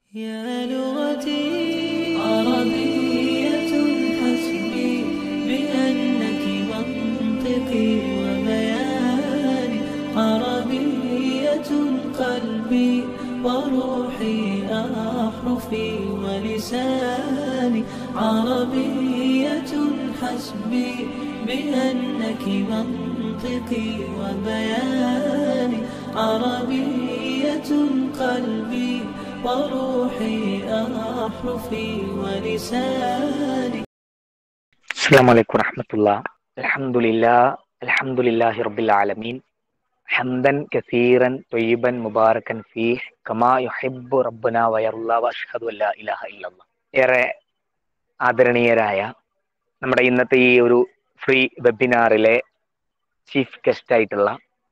يا لغتي عربية حسبي بأنك منطقي وبياني عربية قلبي وروحي أحرفي ولساني عربية حسبي بأنك منطقي وبياني عربية قلبي وروحي أحرفي ولساني السلام عليكم ورحمة الله الحمد لله الحمد لله رب العالمين حمدا كثيرا طيبا مباركا فيه كما يحب ربنا ويرضى واشهد ان لا ഇലാഹ ഇല്ലല്ലാഹ് ഏറെ ആദരണീയരായ നമ്മുടെ ഇന്നത്തെ ഈ ഒരു ഫ്രീ വെബിനാറിലെ ചീഫ് ഗസ്റ്റ് ആയിട്ടുള്ള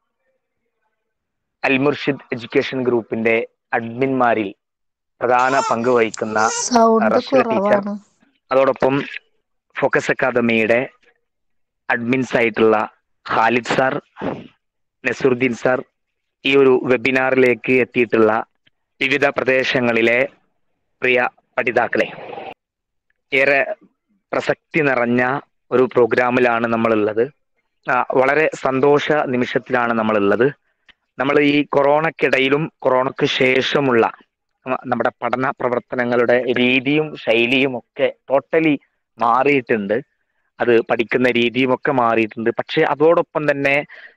അൽ മുർഷിദ് എഡ്യൂക്കേഷൻ ഗ്രൂപ്പിന്റെ അഡ്മിന്മാരിൽ പ്രധാന പങ്ക് വഹിക്കുന്ന സൗണ്ട് റഷ്യ ടീച്ചർ കുറവാണ് അതോടൊപ്പം ഫോക്കസ് അക്കാദമിയുടെ അഡ്മിൻസ് ആയിട്ടുള്ള ഖാലിദ് സാർ നസുറുദ്ദീൻ സാർ ഈ ഒരു വെബിനാറിലേക്ക് എത്തിയിട്ടുള്ള വിവിധ പ്രദേശങ്ങളിലെ പ്രിയ പഠിതാക്കളെ ഏറെ പ്രസക്തി നിറഞ്ഞ ഒരു പ്രോഗ്രാമിലാണ് നമ്മളുള്ളത് ആ, വളരെ സന്തോഷ നിമിഷത്തിലാണ് നമ്മളുള്ളത് നമ്മൾ ഈ കൊറോണക്കിടയിലും കൊറോണയ്ക്ക് ശേഷമുള്ള നമ്മ- നമ്മുടെ പഠന പ്രവർത്തനങ്ങളുടെ രീതിയും ശൈലിയും ഒക്കെ ടോട്ടലി മാറിയിട്ടുണ്ട് അത് പഠിക്കുന്ന രീതിയും ഒക്കെ മാറിയിട്ടുണ്ട് പക്ഷെ അതോടൊപ്പം തന്നെ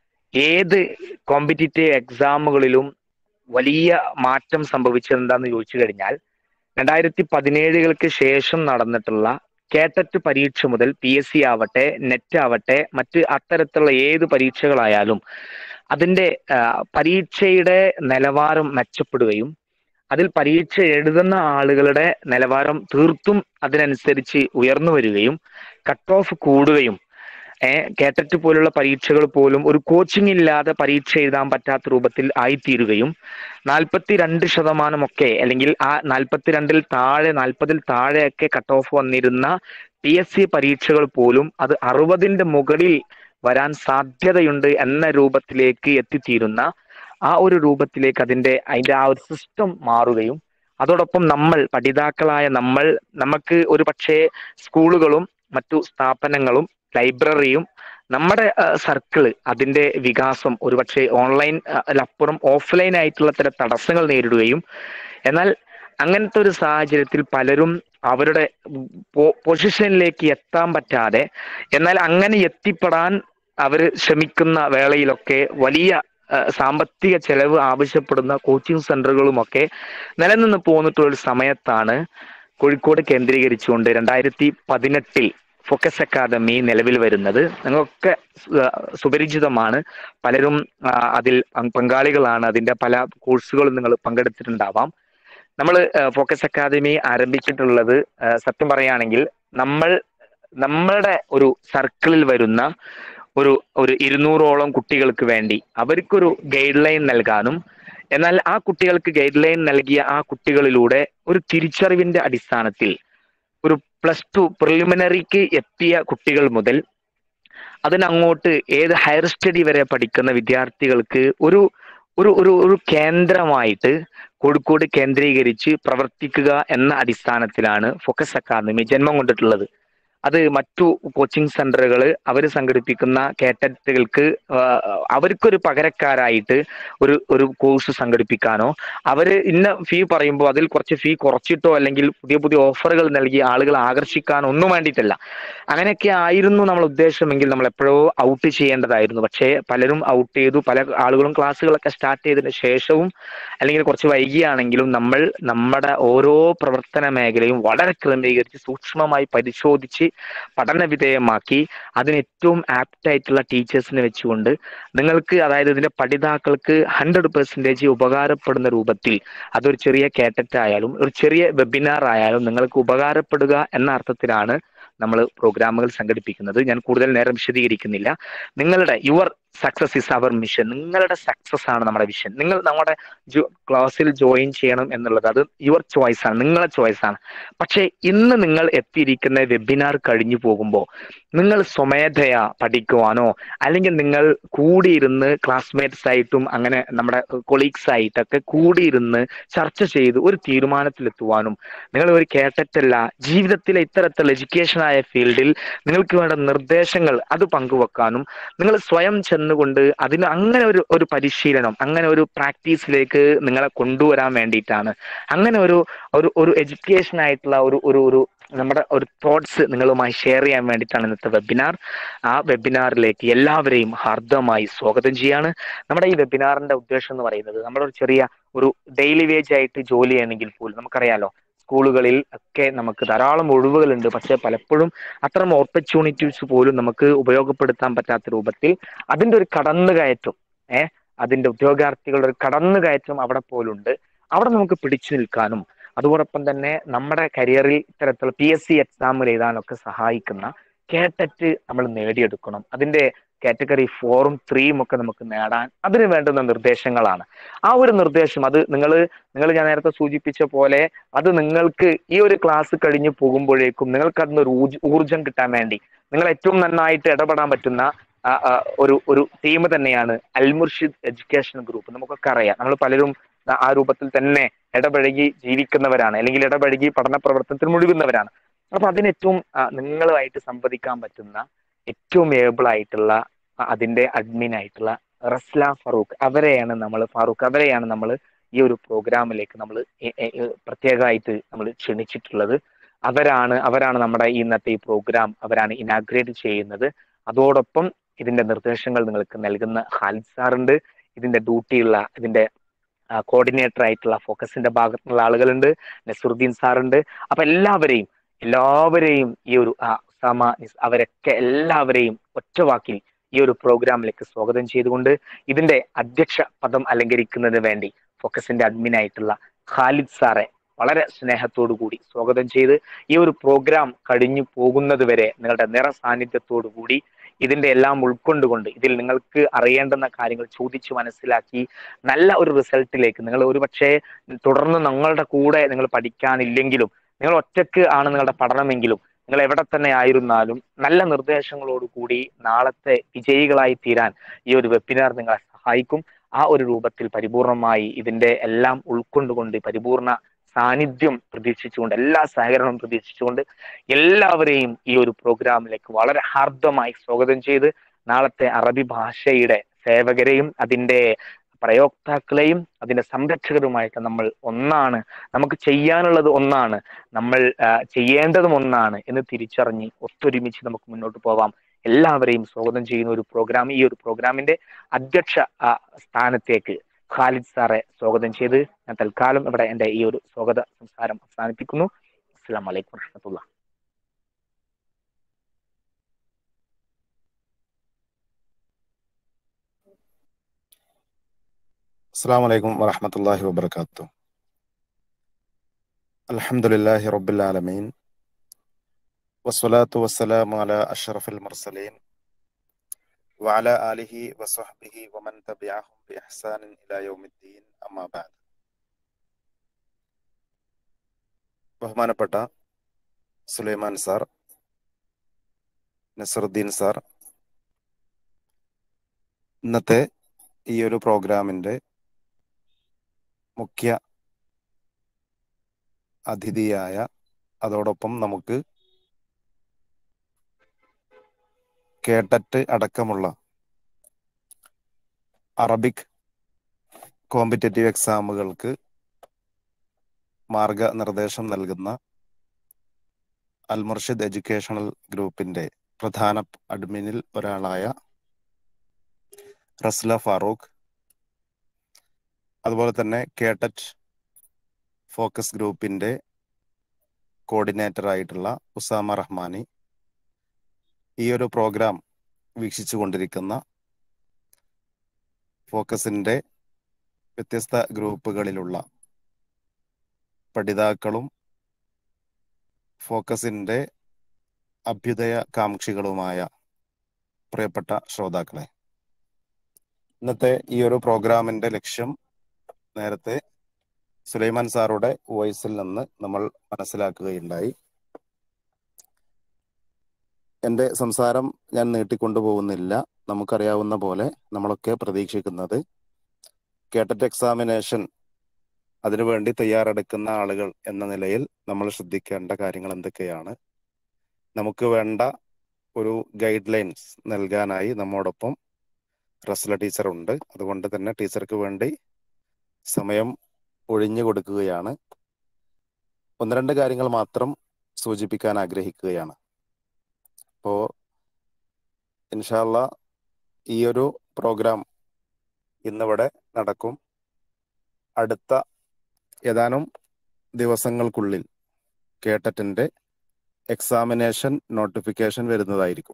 ഏത് കോമ്പറ്റീറ്റീവ് എക്സാമുകളിലും വലിയ മാറ്റം സംഭവിച്ചത് എന്താന്ന് ചോദിച്ചു കഴിഞ്ഞാൽ രണ്ടായിരത്തി പതിനേഴുകൾക്ക് ശേഷം നടന്നിട്ടുള്ള കേട്ടറ്റ് പരീക്ഷ മുതൽ പി എസ് സി ആവട്ടെ നെറ്റ് ആവട്ടെ മറ്റ് അത്തരത്തിലുള്ള ഏത് പരീക്ഷകളായാലും അതിന്റെ ആ, പരീക്ഷയുടെ നിലവാരം മെച്ചപ്പെടുകയും അതിൽ പരീക്ഷ എഴുതുന്ന ആളുകളുടെ നിലവാരം തീർത്തും അതിനനുസരിച്ച് ഉയർന്നു വരികയും കട്ട് ഓഫ് കൂടുകയും ഏഹ് കേട്ടറ്റ് പോലുള്ള പരീക്ഷകൾ പോലും ഒരു കോച്ചിങ് ഇല്ലാതെ പരീക്ഷ എഴുതാൻ പറ്റാത്ത രൂപത്തിൽ ആയിത്തീരുകയും നാൽപ്പത്തി രണ്ട് ശതമാനമൊക്കെ അല്ലെങ്കിൽ ആ നാൽപ്പത്തിരണ്ടിൽ താഴെ നാൽപ്പതിൽ താഴെയൊക്കെ കട്ട് ഓഫ് വന്നിരുന്ന പി എസ് സി പരീക്ഷകൾ പോലും അത് അറുപതിന്റെ മുകളിൽ വരാൻ സാധ്യതയുണ്ട് എന്ന രൂപത്തിലേക്ക് എത്തിത്തീരുന്ന ആ ഒരു രൂപത്തിലേക്ക് അതിന്റെ അതിന്റെ ആ ഒരു സിസ്റ്റം മാറുകയും അതോടൊപ്പം നമ്മൾ പഠിതാക്കളായ നമ്മൾ നമുക്ക് ഒരു പക്ഷേ സ്കൂളുകളും മറ്റു സ്ഥാപനങ്ങളും ലൈബ്രറിയും നമ്മുടെ സർക്കിള് അതിന്റെ വികാസം ഒരുപക്ഷെ ഓൺലൈൻ അപ്പുറം ഓഫ്ലൈൻ ആയിട്ടുള്ള ചില തടസ്സങ്ങൾ നേരിടുകയും എന്നാൽ അങ്ങനത്തെ ഒരു സാഹചര്യത്തിൽ പലരും അവരുടെ പൊ- പൊസിഷനിലേക്ക് എത്താൻ പറ്റാതെ എന്നാൽ അങ്ങനെ എത്തിപ്പെടാൻ അവർ ശ്രമിക്കുന്ന വേളയിലൊക്കെ വലിയ ആ, സാമ്പത്തിക ചെലവ് ആവശ്യപ്പെടുന്ന കോച്ചിങ് സെന്ററുകളുമൊക്കെ നിലനിന്ന് പോന്നിട്ടുള്ള ഒരു സമയത്താണ് കോഴിക്കോട് കേന്ദ്രീകരിച്ചുകൊണ്ട് രണ്ടായിരത്തി പതിനെട്ടിൽ ഫോക്കസ് അക്കാദമി നിലവിൽ വരുന്നത് നിങ്ങൾക്കൊക്കെ സു- സുപരിചിതമാണ് പലരും ആ, അതിൽ പങ്ക- പങ്കാളികളാണ് അതിന്റെ പല കോഴ്സുകളും നിങ്ങൾ പങ്കെടുത്തിട്ടുണ്ടാവാം നമ്മൾ ഫോക്കസ് അക്കാദമി ആരംഭിച്ചിട്ടുള്ളത് ആ, സത്യം പറയുകയാണെങ്കിൽ നമ്മൾ നമ്മളുടെ ഒരു സർക്കിളിൽ വരുന്ന ഒരു ഒരു ഇരുന്നൂറോളം കുട്ടികൾക്ക് വേണ്ടി അവർക്കൊരു ഗൈഡ് ലൈൻ നൽകാനും എന്നാൽ ആ കുട്ടികൾക്ക് ഗൈഡ് ലൈൻ നൽകിയ ആ കുട്ടികളിലൂടെ ഒരു തിരിച്ചറിവിന്റെ അടിസ്ഥാനത്തിൽ ഒരു പ്ലസ് ടു പ്രിലിമിനറിക്ക് എത്തിയ കുട്ടികൾ മുതൽ അതിനങ്ങോട്ട് ഏത് ഹയർ സ്റ്റഡി വരെ പഠിക്കുന്ന വിദ്യാർത്ഥികൾക്ക് ഒരു ഒരു ഒരു ഒരു കേന്ദ്രമായിട്ട് കോഴിക്കോട് കേന്ദ്രീകരിച്ച് പ്രവർത്തിക്കുക എന്ന അടിസ്ഥാനത്തിലാണ് ഫോക്കസ് അക്കാദമി ജന്മം കൊണ്ടിട്ടുള്ളത് അത് മറ്റു കോച്ചിങ് സെന്ററുകൾ അവർ സംഘടിപ്പിക്കുന്ന കേട്ടറ്റുകൾക്ക് അവർക്കൊരു പകരക്കാരായിട്ട് ഒരു ഒരു കോഴ്സ് സംഘടിപ്പിക്കാനോ അവര് ഇന്ന ഫീ പറയുമ്പോൾ അതിൽ കുറച്ച് ഫീ കുറച്ചിട്ടോ അല്ലെങ്കിൽ പുതിയ പുതിയ ഓഫറുകൾ നൽകി ആളുകൾ ആകർഷിക്കാനോ ഒന്നും വേണ്ടിയിട്ടല്ല അങ്ങനെയൊക്കെ ആയിരുന്നു നമ്മൾ ഉദ്ദേശമെങ്കിൽ നമ്മൾ എപ്പോഴോ ഔട്ട് ചെയ്യേണ്ടതായിരുന്നു പക്ഷേ പലരും ഔട്ട് ചെയ്തു പല ആളുകളും ക്ലാസ്സുകളൊക്കെ സ്റ്റാർട്ട് ചെയ്തതിന് ശേഷവും അല്ലെങ്കിൽ കുറച്ച് വൈകിയാണെങ്കിലും നമ്മൾ നമ്മുടെ ഓരോ പ്രവർത്തന മേഖലയും വളരെ ക്രമീകരിച്ച് സൂക്ഷ്മമായി പരിശോധിച്ച് പഠന വിധേയമാക്കി അതിന് ഏറ്റവും ആപ്റ്റ് ആയിട്ടുള്ള ടീച്ചേഴ്സിനെ വെച്ചുകൊണ്ട് നിങ്ങൾക്ക് അതായത് ഇതിന്റെ പഠിതാക്കൾക്ക് ഹൺഡ്രഡ് പെർസെൻറ്റേജ് ഉപകാരപ്പെടുന്ന രൂപത്തിൽ അതൊരു ചെറിയ കേട്ടറ്റ് ആയാലും ഒരു ചെറിയ വെബിനാർ ആയാലും നിങ്ങൾക്ക് ഉപകാരപ്പെടുക എന്ന അർത്ഥത്തിലാണ് നമ്മൾ പ്രോഗ്രാമുകൾ സംഘടിപ്പിക്കുന്നത് ഞാൻ കൂടുതൽ നേരം വിശദീകരിക്കുന്നില്ല നിങ്ങളുടെ your success is our mission നിങ്ങളുടെ സക്സസ് ആണ് നമ്മുടെ വിഷൻ നിങ്ങൾ നമ്മുടെ ക്ലാസ്സിൽ ജോയിൻ ചെയ്യണം എന്നുള്ളത് അത് യുവർ ചോയ്സ് ആണ് നിങ്ങളുടെ ചോയ്സ് ആണ് പക്ഷേ ഇന്ന് നിങ്ങൾ എത്തിയിരിക്കുന്ന വെബിനാർ കഴിഞ്ഞു പോകുമ്പോൾ നിങ്ങൾ സ്വമേധയാ പഠിക്കുവാനോ അല്ലെങ്കിൽ നിങ്ങൾ കൂടിയിരുന്ന് ക്ലാസ്മേറ്റ്സ് ആയിട്ടും അങ്ങനെ നമ്മുടെ കൊളീഗ്സ് ആയിട്ടൊക്കെ കൂടിയിരുന്ന് ചർച്ച ചെയ്ത് ഒരു തീരുമാനത്തിലെത്തുവാനും നിങ്ങൾ ഒരു കേട്ടറ്റല്ല ജീവിതത്തിലെ ഇത്തരത്തിലുള്ള എഡ്യൂക്കേഷൻ ആയ ഫീൽഡിൽ നിങ്ങൾക്ക് വേണ്ട നിർദ്ദേശങ്ങൾ അത് പങ്കുവെക്കാനും നിങ്ങൾ സ്വയം ചെന്നുകൊണ്ട് അതിന് അങ്ങനെ ഒരു ഒരു പരിശീലനം അങ്ങനെ ഒരു പ്രാക്ടീസിലേക്ക് നിങ്ങളെ കൊണ്ടുവരാൻ വേണ്ടിയിട്ടാണ് അങ്ങനെ ഒരു ഒരു ഒരു എഡ്യൂക്കേഷൻ ആയിട്ടുള്ള ഒരു ഒരു ഒരു നമ്മുടെ ഒരു തോട്ട്സ് നിങ്ങളുമായി ഷെയർ ചെയ്യാൻ വേണ്ടിയിട്ടാണ് ഇന്നത്തെ വെബിനാർ ആ വെബിനാറിലേക്ക് എല്ലാവരെയും ഹാർദമായി സ്വാഗതം ചെയ്യാണ് നമ്മുടെ ഈ വെബിനാറിന്റെ ഉദ്ദേശം എന്ന് പറയുന്നത് നമ്മുടെ ഒരു ചെറിയ ഒരു ഡെയിലി വേജ് ആയിട്ട് ജോലി ചെയ്യണമെങ്കിൽ പോലും നമുക്കറിയാലോ സ്കൂളുകളിൽ ഒക്കെ നമുക്ക് ധാരാളം ഒഴിവുകളുണ്ട് പക്ഷെ പലപ്പോഴും അത്തരം ഓപ്പർച്യൂണിറ്റീസ് പോലും നമുക്ക് ഉപയോഗപ്പെടുത്താൻ പറ്റാത്ത രൂപത്തിൽ അതിന്റെ ഒരു കടന്നുകയറ്റം ഏഹ് അതിന്റെ ഉദ്യോഗാർത്ഥികളുടെ ഒരു കടന്നുകയറ്റം അവിടെ പോലുണ്ട് അവിടെ നമുക്ക് പിടിച്ചു നിൽക്കാനും അതോടൊപ്പം തന്നെ നമ്മുടെ കരിയറിൽ ഇത്തരത്തിലുള്ള പി എസ് സി എക്സാമിൽ എഴുതാനൊക്കെ സഹായിക്കുന്ന കേട്ടറ്റ് നമ്മൾ നേടിയെടുക്കണം അതിന്റെ കാറ്റഗറി ഫോറും ത്രീയും ഒക്കെ നമുക്ക് നേടാൻ അതിന് വേണ്ടുന്ന നിർദ്ദേശങ്ങളാണ് ആ ഒരു നിർദ്ദേശം അത് നിങ്ങൾ നിങ്ങൾ ഞാൻ നേരത്തെ സൂചിപ്പിച്ച പോലെ അത് നിങ്ങൾക്ക് ഈ ഒരു ക്ലാസ് കഴിഞ്ഞ് പോകുമ്പോഴേക്കും നിങ്ങൾക്ക് അതിന് ഒരു ഊർജം കിട്ടാൻ വേണ്ടി നിങ്ങൾ ഏറ്റവും നന്നായിട്ട് ഇടപെടാൻ പറ്റുന്ന ഒരു ഒരു ടീം തന്നെയാണ് അൽമുർഷിദ് എഡ്യൂക്കേഷൻ ഗ്രൂപ്പ് നമുക്കൊക്കെ അറിയാം നമ്മൾ പലരും ആ രൂപത്തിൽ തന്നെ ഇടപഴകി ജീവിക്കുന്നവരാണ് അല്ലെങ്കിൽ ഇടപഴകി പഠന പ്രവർത്തനത്തിൽ മുഴുകുന്നവരാണ് അപ്പൊ അതിന് ഏറ്റവും നിങ്ങളുമായിട്ട് സംവദിക്കാൻ പറ്റുന്ന ഏറ്റവും ഏബിൾ ആയിട്ടുള്ള അതിന്റെ അഡ്മിൻ ആയിട്ടുള്ള റസ്ല ഫറൂഖ് അവരെയാണ് നമ്മൾ ഫാറൂഖ് അവരെയാണ് നമ്മൾ ഈ ഒരു പ്രോഗ്രാമിലേക്ക് നമ്മൾ പ്രത്യേകമായിട്ട് നമ്മൾ ക്ഷണിച്ചിട്ടുള്ളത് അവരാണ് അവരാണ് നമ്മുടെ ഇന്നത്തെ ഈ പ്രോഗ്രാം അവരാണ് ഇനാഗ്രേറ്റ് ചെയ്യുന്നത് അതോടൊപ്പം ഇതിന്റെ നിർദ്ദേശങ്ങൾ നിങ്ങൾക്ക് നൽകുന്ന ഖാലിദ് സാറുണ്ട് ഇതിന്റെ ഡ്യൂട്ടിയുള്ള ഇതിന്റെ കോർഡിനേറ്റർ ആയിട്ടുള്ള ഫോക്കസിന്റെ ഭാഗത്തുള്ള ആളുകളുണ്ട് നസുറുദ്ദീൻ സാറുണ്ട് അപ്പൊ എല്ലാവരെയും എല്ലാവരെയും ഈ ഒരു സമ അവരൊക്കെ എല്ലാവരെയും ഒറ്റവാക്കിൽ ഈ ഒരു പ്രോഗ്രാമിലേക്ക് സ്വാഗതം ചെയ്തുകൊണ്ട് ഇതിന്റെ അധ്യക്ഷ പദം അലങ്കരിക്കുന്നതിന് വേണ്ടി ഫോക്കസിന്റെ അഡ്മിൻ ആയിട്ടുള്ള ഖാലിദ് സാറെ വളരെ സ്നേഹത്തോടു കൂടി സ്വാഗതം ചെയ്ത് ഈ ഒരു പ്രോഗ്രാം കഴിഞ്ഞു പോകുന്നത് വരെ നിങ്ങളുടെ നിറ സാന്നിധ്യത്തോടു കൂടി ഇതിന്റെ എല്ലാം ഉൾക്കൊണ്ടുകൊണ്ട് ഇതിൽ നിങ്ങൾക്ക് അറിയേണ്ടുന്ന കാര്യങ്ങൾ ചോദിച്ചു മനസ്സിലാക്കി നല്ല ഒരു റിസൾട്ടിലേക്ക് നിങ്ങൾ ഒരുപക്ഷെ തുടർന്ന് നിങ്ങളുടെ കൂടെ നിങ്ങൾ പഠിക്കാനില്ലെങ്കിലും നിങ്ങൾ ഒറ്റക്ക് ആണ് നിങ്ങളുടെ പഠനമെങ്കിലും നിങ്ങൾ എവിടെ തന്നെ ആയിരുന്നാലും നല്ല നിർദ്ദേശങ്ങളോട് കൂടി നാളത്തെ വിജയികളായി തീരാൻ ഈ ഒരു വെബിനാർ നിങ്ങളെ സഹായിക്കും ആ ഒരു രൂപത്തിൽ പരിപൂർണമായി ഇതിന്റെ എല്ലാം ഉൾക്കൊണ്ടുകൊണ്ട് പരിപൂർണ സാന്നിധ്യം പ്രതീക്ഷിച്ചുകൊണ്ട് എല്ലാ സഹകരണവും പ്രതീക്ഷിച്ചുകൊണ്ട് എല്ലാവരെയും ഈ ഒരു പ്രോഗ്രാമിലേക്ക് വളരെ ഹാർദമായി സ്വാഗതം ചെയ്ത് നാളത്തെ അറബി ഭാഷയുടെ സേവകരെയും അതിന്റെ പ്രയോക്താക്കളെയും അതിന്റെ സംരക്ഷകരുമായിട്ട് നമ്മൾ ഒന്നാണ് നമുക്ക് ചെയ്യാനുള്ളത് ഒന്നാണ് നമ്മൾ ചെയ്യേണ്ടതും ഒന്നാണ് എന്ന് തിരിച്ചറിഞ്ഞ് ഒത്തൊരുമിച്ച് നമുക്ക് മുന്നോട്ട് പോവാം എല്ലാവരെയും സ്വാഗതം ചെയ്യുന്ന ഒരു പ്രോഗ്രാം ഈ ഒരു പ്രോഗ്രാമിന്റെ അധ്യക്ഷ സ്ഥാനത്തേക്ക് ഖാലിദ് സാറെ സ്വാഗതം ചെയ്ത് ഞാൻ തൽക്കാലം ഇവിടെ എൻ്റെ ഈ ഒരു സ്വാഗത സംസാരം അവസാനിപ്പിക്കുന്നു അസ്സാം വലൈക്കും വർഹമത്തുള്ള السلام عليكم ورحمة الله وبركاته الحمد لله رب العالمين والصلاة والسلام على أشرف المرسلين وعلى آله وصحبه ومن تبعهم بإحسان إلى يوم الدين أما بعد ബഹുമാനപ്പെട്ട സുലൈമാൻ സാർ നസറുദ്ദീൻ സാർ ഇന്നത്തെ ഈ ഒരു പ്രോഗ്രാമിൻ്റെ മുഖ്യ അതിഥിയായ അതോടൊപ്പം നമുക്ക് കേട്ടറ്റ് അടക്കമുള്ള അറബിക് കോമ്പറ്റേറ്റീവ് എക്സാമുകൾക്ക് മാർഗനിർദ്ദേശം നൽകുന്ന അൽമുർഷിദ് എഡ്യൂക്കേഷണൽ ഗ്രൂപ്പിന്റെ പ്രധാന അഡ്മിനിൽ ഒരാളായ റസ്ല ഫാറൂഖ് അതുപോലെ തന്നെ കേട്ടറ്റ് ഫോക്കസ് ഗ്രൂപ്പിന്റെ കോർഡിനേറ്റർ ആയിട്ടുള്ള ഉസാമ റഹ്മാനി ഈ ഒരു പ്രോഗ്രാം വീക്ഷിച്ചു കൊണ്ടിരിക്കുന്ന ഫോക്കസിന്റെ വ്യത്യസ്ത ഗ്രൂപ്പുകളിലുള്ള പഠിതാക്കളും ഫോക്കസിന്റെ അഭ്യുദയ കാംക്ഷികളുമായ പ്രിയപ്പെട്ട ശ്രോതാക്കളെ ഇന്നത്തെ ഈ ഒരു പ്രോഗ്രാമിന്റെ ലക്ഷ്യം നേരത്തെ സുലൈമാൻ സാറുടെ വോയിസിൽ നിന്ന് നമ്മൾ മനസ്സിലാക്കുകയുണ്ടായി എൻ്റെ സംസാരം ഞാൻ നീട്ടിക്കൊണ്ടുപോകുന്നില്ല നമുക്കറിയാവുന്ന പോലെ നമ്മളൊക്കെ പ്രതീക്ഷിക്കുന്നത് കേട്ടറ്റ് എക്സാമിനേഷൻ അതിനുവേണ്ടി തയ്യാറെടുക്കുന്ന ആളുകൾ എന്ന നിലയിൽ നമ്മൾ ശ്രദ്ധിക്കേണ്ട കാര്യങ്ങൾ എന്തൊക്കെയാണ് നമുക്ക് വേണ്ട ഒരു ഗൈഡ് ലൈൻസ് നൽകാനായി നമ്മോടൊപ്പം റസ്ല ടീച്ചർ ഉണ്ട് അതുകൊണ്ട് തന്നെ ടീച്ചർക്ക് വേണ്ടി സമയം ഒഴിഞ്ഞു കൊടുക്കുകയാണ് ഒന്ന് രണ്ട് കാര്യങ്ങൾ മാത്രം സൂചിപ്പിക്കാൻ ആഗ്രഹിക്കുകയാണ് അപ്പോ ഇൻഷാല്ല ഈ ഒരു പ്രോഗ്രാം ഇന്നിവിടെ നടക്കും അടുത്ത ഏതാനും ദിവസങ്ങൾക്കുള്ളിൽ കേട്ടറ്റിന്റെ എക്സാമിനേഷൻ നോട്ടിഫിക്കേഷൻ വരുന്നതായിരിക്കും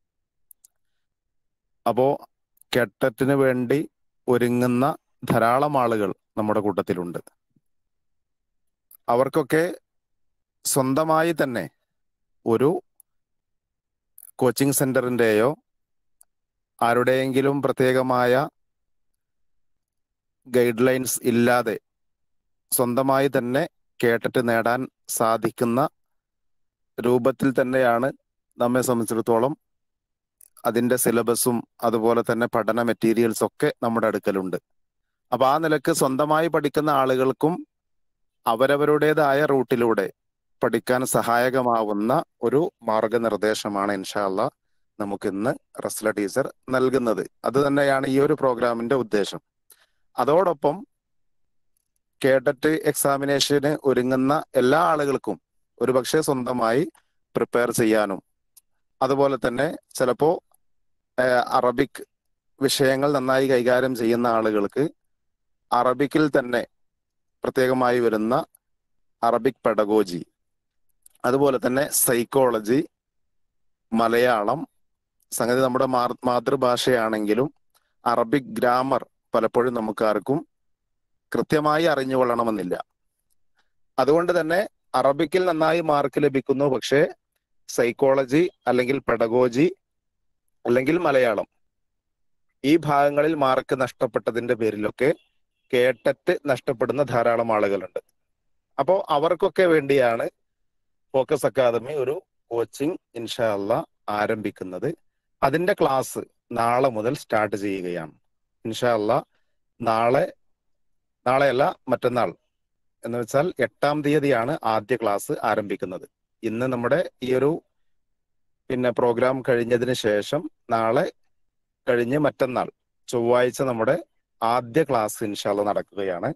അപ്പോ കേട്ടറ്റിന് വേണ്ടി ഒരുങ്ങുന്ന ധാരാളം ആളുകൾ നമ്മുടെ കൂട്ടത്തിലുണ്ട് അവർക്കൊക്കെ സ്വന്തമായി തന്നെ ഒരു കോച്ചിങ് സെന്ററിന്റെയോ ആരുടെയെങ്കിലും പ്രത്യേകമായ ഗൈഡ് ലൈൻസ് ഇല്ലാതെ സ്വന്തമായി തന്നെ കേട്ടിട്ട് നേടാൻ സാധിക്കുന്ന രൂപത്തിൽ തന്നെയാണ് നമ്മെ സംബന്ധിച്ചിടത്തോളം അതിന്റെ സിലബസും അതുപോലെ തന്നെ പഠന മെറ്റീരിയൽസ് ഒക്കെ നമ്മുടെ അടുക്കലുണ്ട് അപ്പൊ ആ നിലക്ക് സ്വന്തമായി പഠിക്കുന്ന ആളുകൾക്കും അവരവരുടേതായ റൂട്ടിലൂടെ പഠിക്കാൻ സഹായകമാവുന്ന ഒരു മാർഗനിർദ്ദേശമാണ് ഇൻഷാല്ല നമുക്കിന്ന് റസ്ല ടീച്ചർ നൽകുന്നത് അത് തന്നെയാണ് ഈ ഒരു പ്രോഗ്രാമിന്റെ ഉദ്ദേശം അതോടൊപ്പം കേട്ടറ്റ് എക്സാമിനേഷന് ഒരുങ്ങുന്ന എല്ലാ ആളുകൾക്കും ഒരുപക്ഷെ സ്വന്തമായി പ്രിപ്പയർ ചെയ്യാനും അതുപോലെ തന്നെ ചിലപ്പോ അറബിക് വിഷയങ്ങൾ നന്നായി കൈകാര്യം ചെയ്യുന്ന ആളുകൾക്ക് അറബിക്കിൽ തന്നെ പ്രത്യേകമായി വരുന്ന അറബിക് പെഡഗോജി അതുപോലെ തന്നെ സൈക്കോളജി മലയാളം സംഗതി നമ്മുടെ മാതൃഭാഷയാണെങ്കിലും അറബിക് ഗ്രാമർ പലപ്പോഴും നമുക്ക് ആർക്കും കൃത്യമായി അറിഞ്ഞുകൊള്ളണമെന്നില്ല അതുകൊണ്ട് തന്നെ അറബിക്കിൽ നന്നായി മാർക്ക് ലഭിക്കുന്നു പക്ഷേ സൈക്കോളജി അല്ലെങ്കിൽ പെഡഗോജി അല്ലെങ്കിൽ മലയാളം ഈ ഭാഗങ്ങളിൽ മാർക്ക് നഷ്ടപ്പെട്ടതിന്റെ പേരിലൊക്കെ കേട്ടറ്റ് നഷ്ടപ്പെടുന്ന ധാരാളം ആളുകളുണ്ട് അപ്പോൾ അവർക്കൊക്കെ വേണ്ടിയാണ് ഫോക്കസ് അക്കാദമി ഒരു കോച്ചിങ് ഇൻഷാ അല്ല ആരംഭിക്കുന്നത് അതിന്റെ ക്ലാസ് നാളെ മുതൽ സ്റ്റാർട്ട് ചെയ്യുകയാണ് ഇൻഷാ അല്ല നാളെ നാളെയല്ല മറ്റന്നാൾ എന്ന് വെച്ചാൽ എട്ടാം തീയതിയാണ് ആദ്യ ക്ലാസ് ആരംഭിക്കുന്നത് ഇന്ന് നമ്മുടെ ഈ ഒരു പിന്നെ പ്രോഗ്രാം കഴിഞ്ഞതിന് ശേഷം നാളെ കഴിഞ്ഞ് മറ്റന്നാൾ ചൊവ്വാഴ്ച നമ്മുടെ ആദ്യ ക്ലാസ് ഇൻഷാല്ല നടക്കുകയാണ്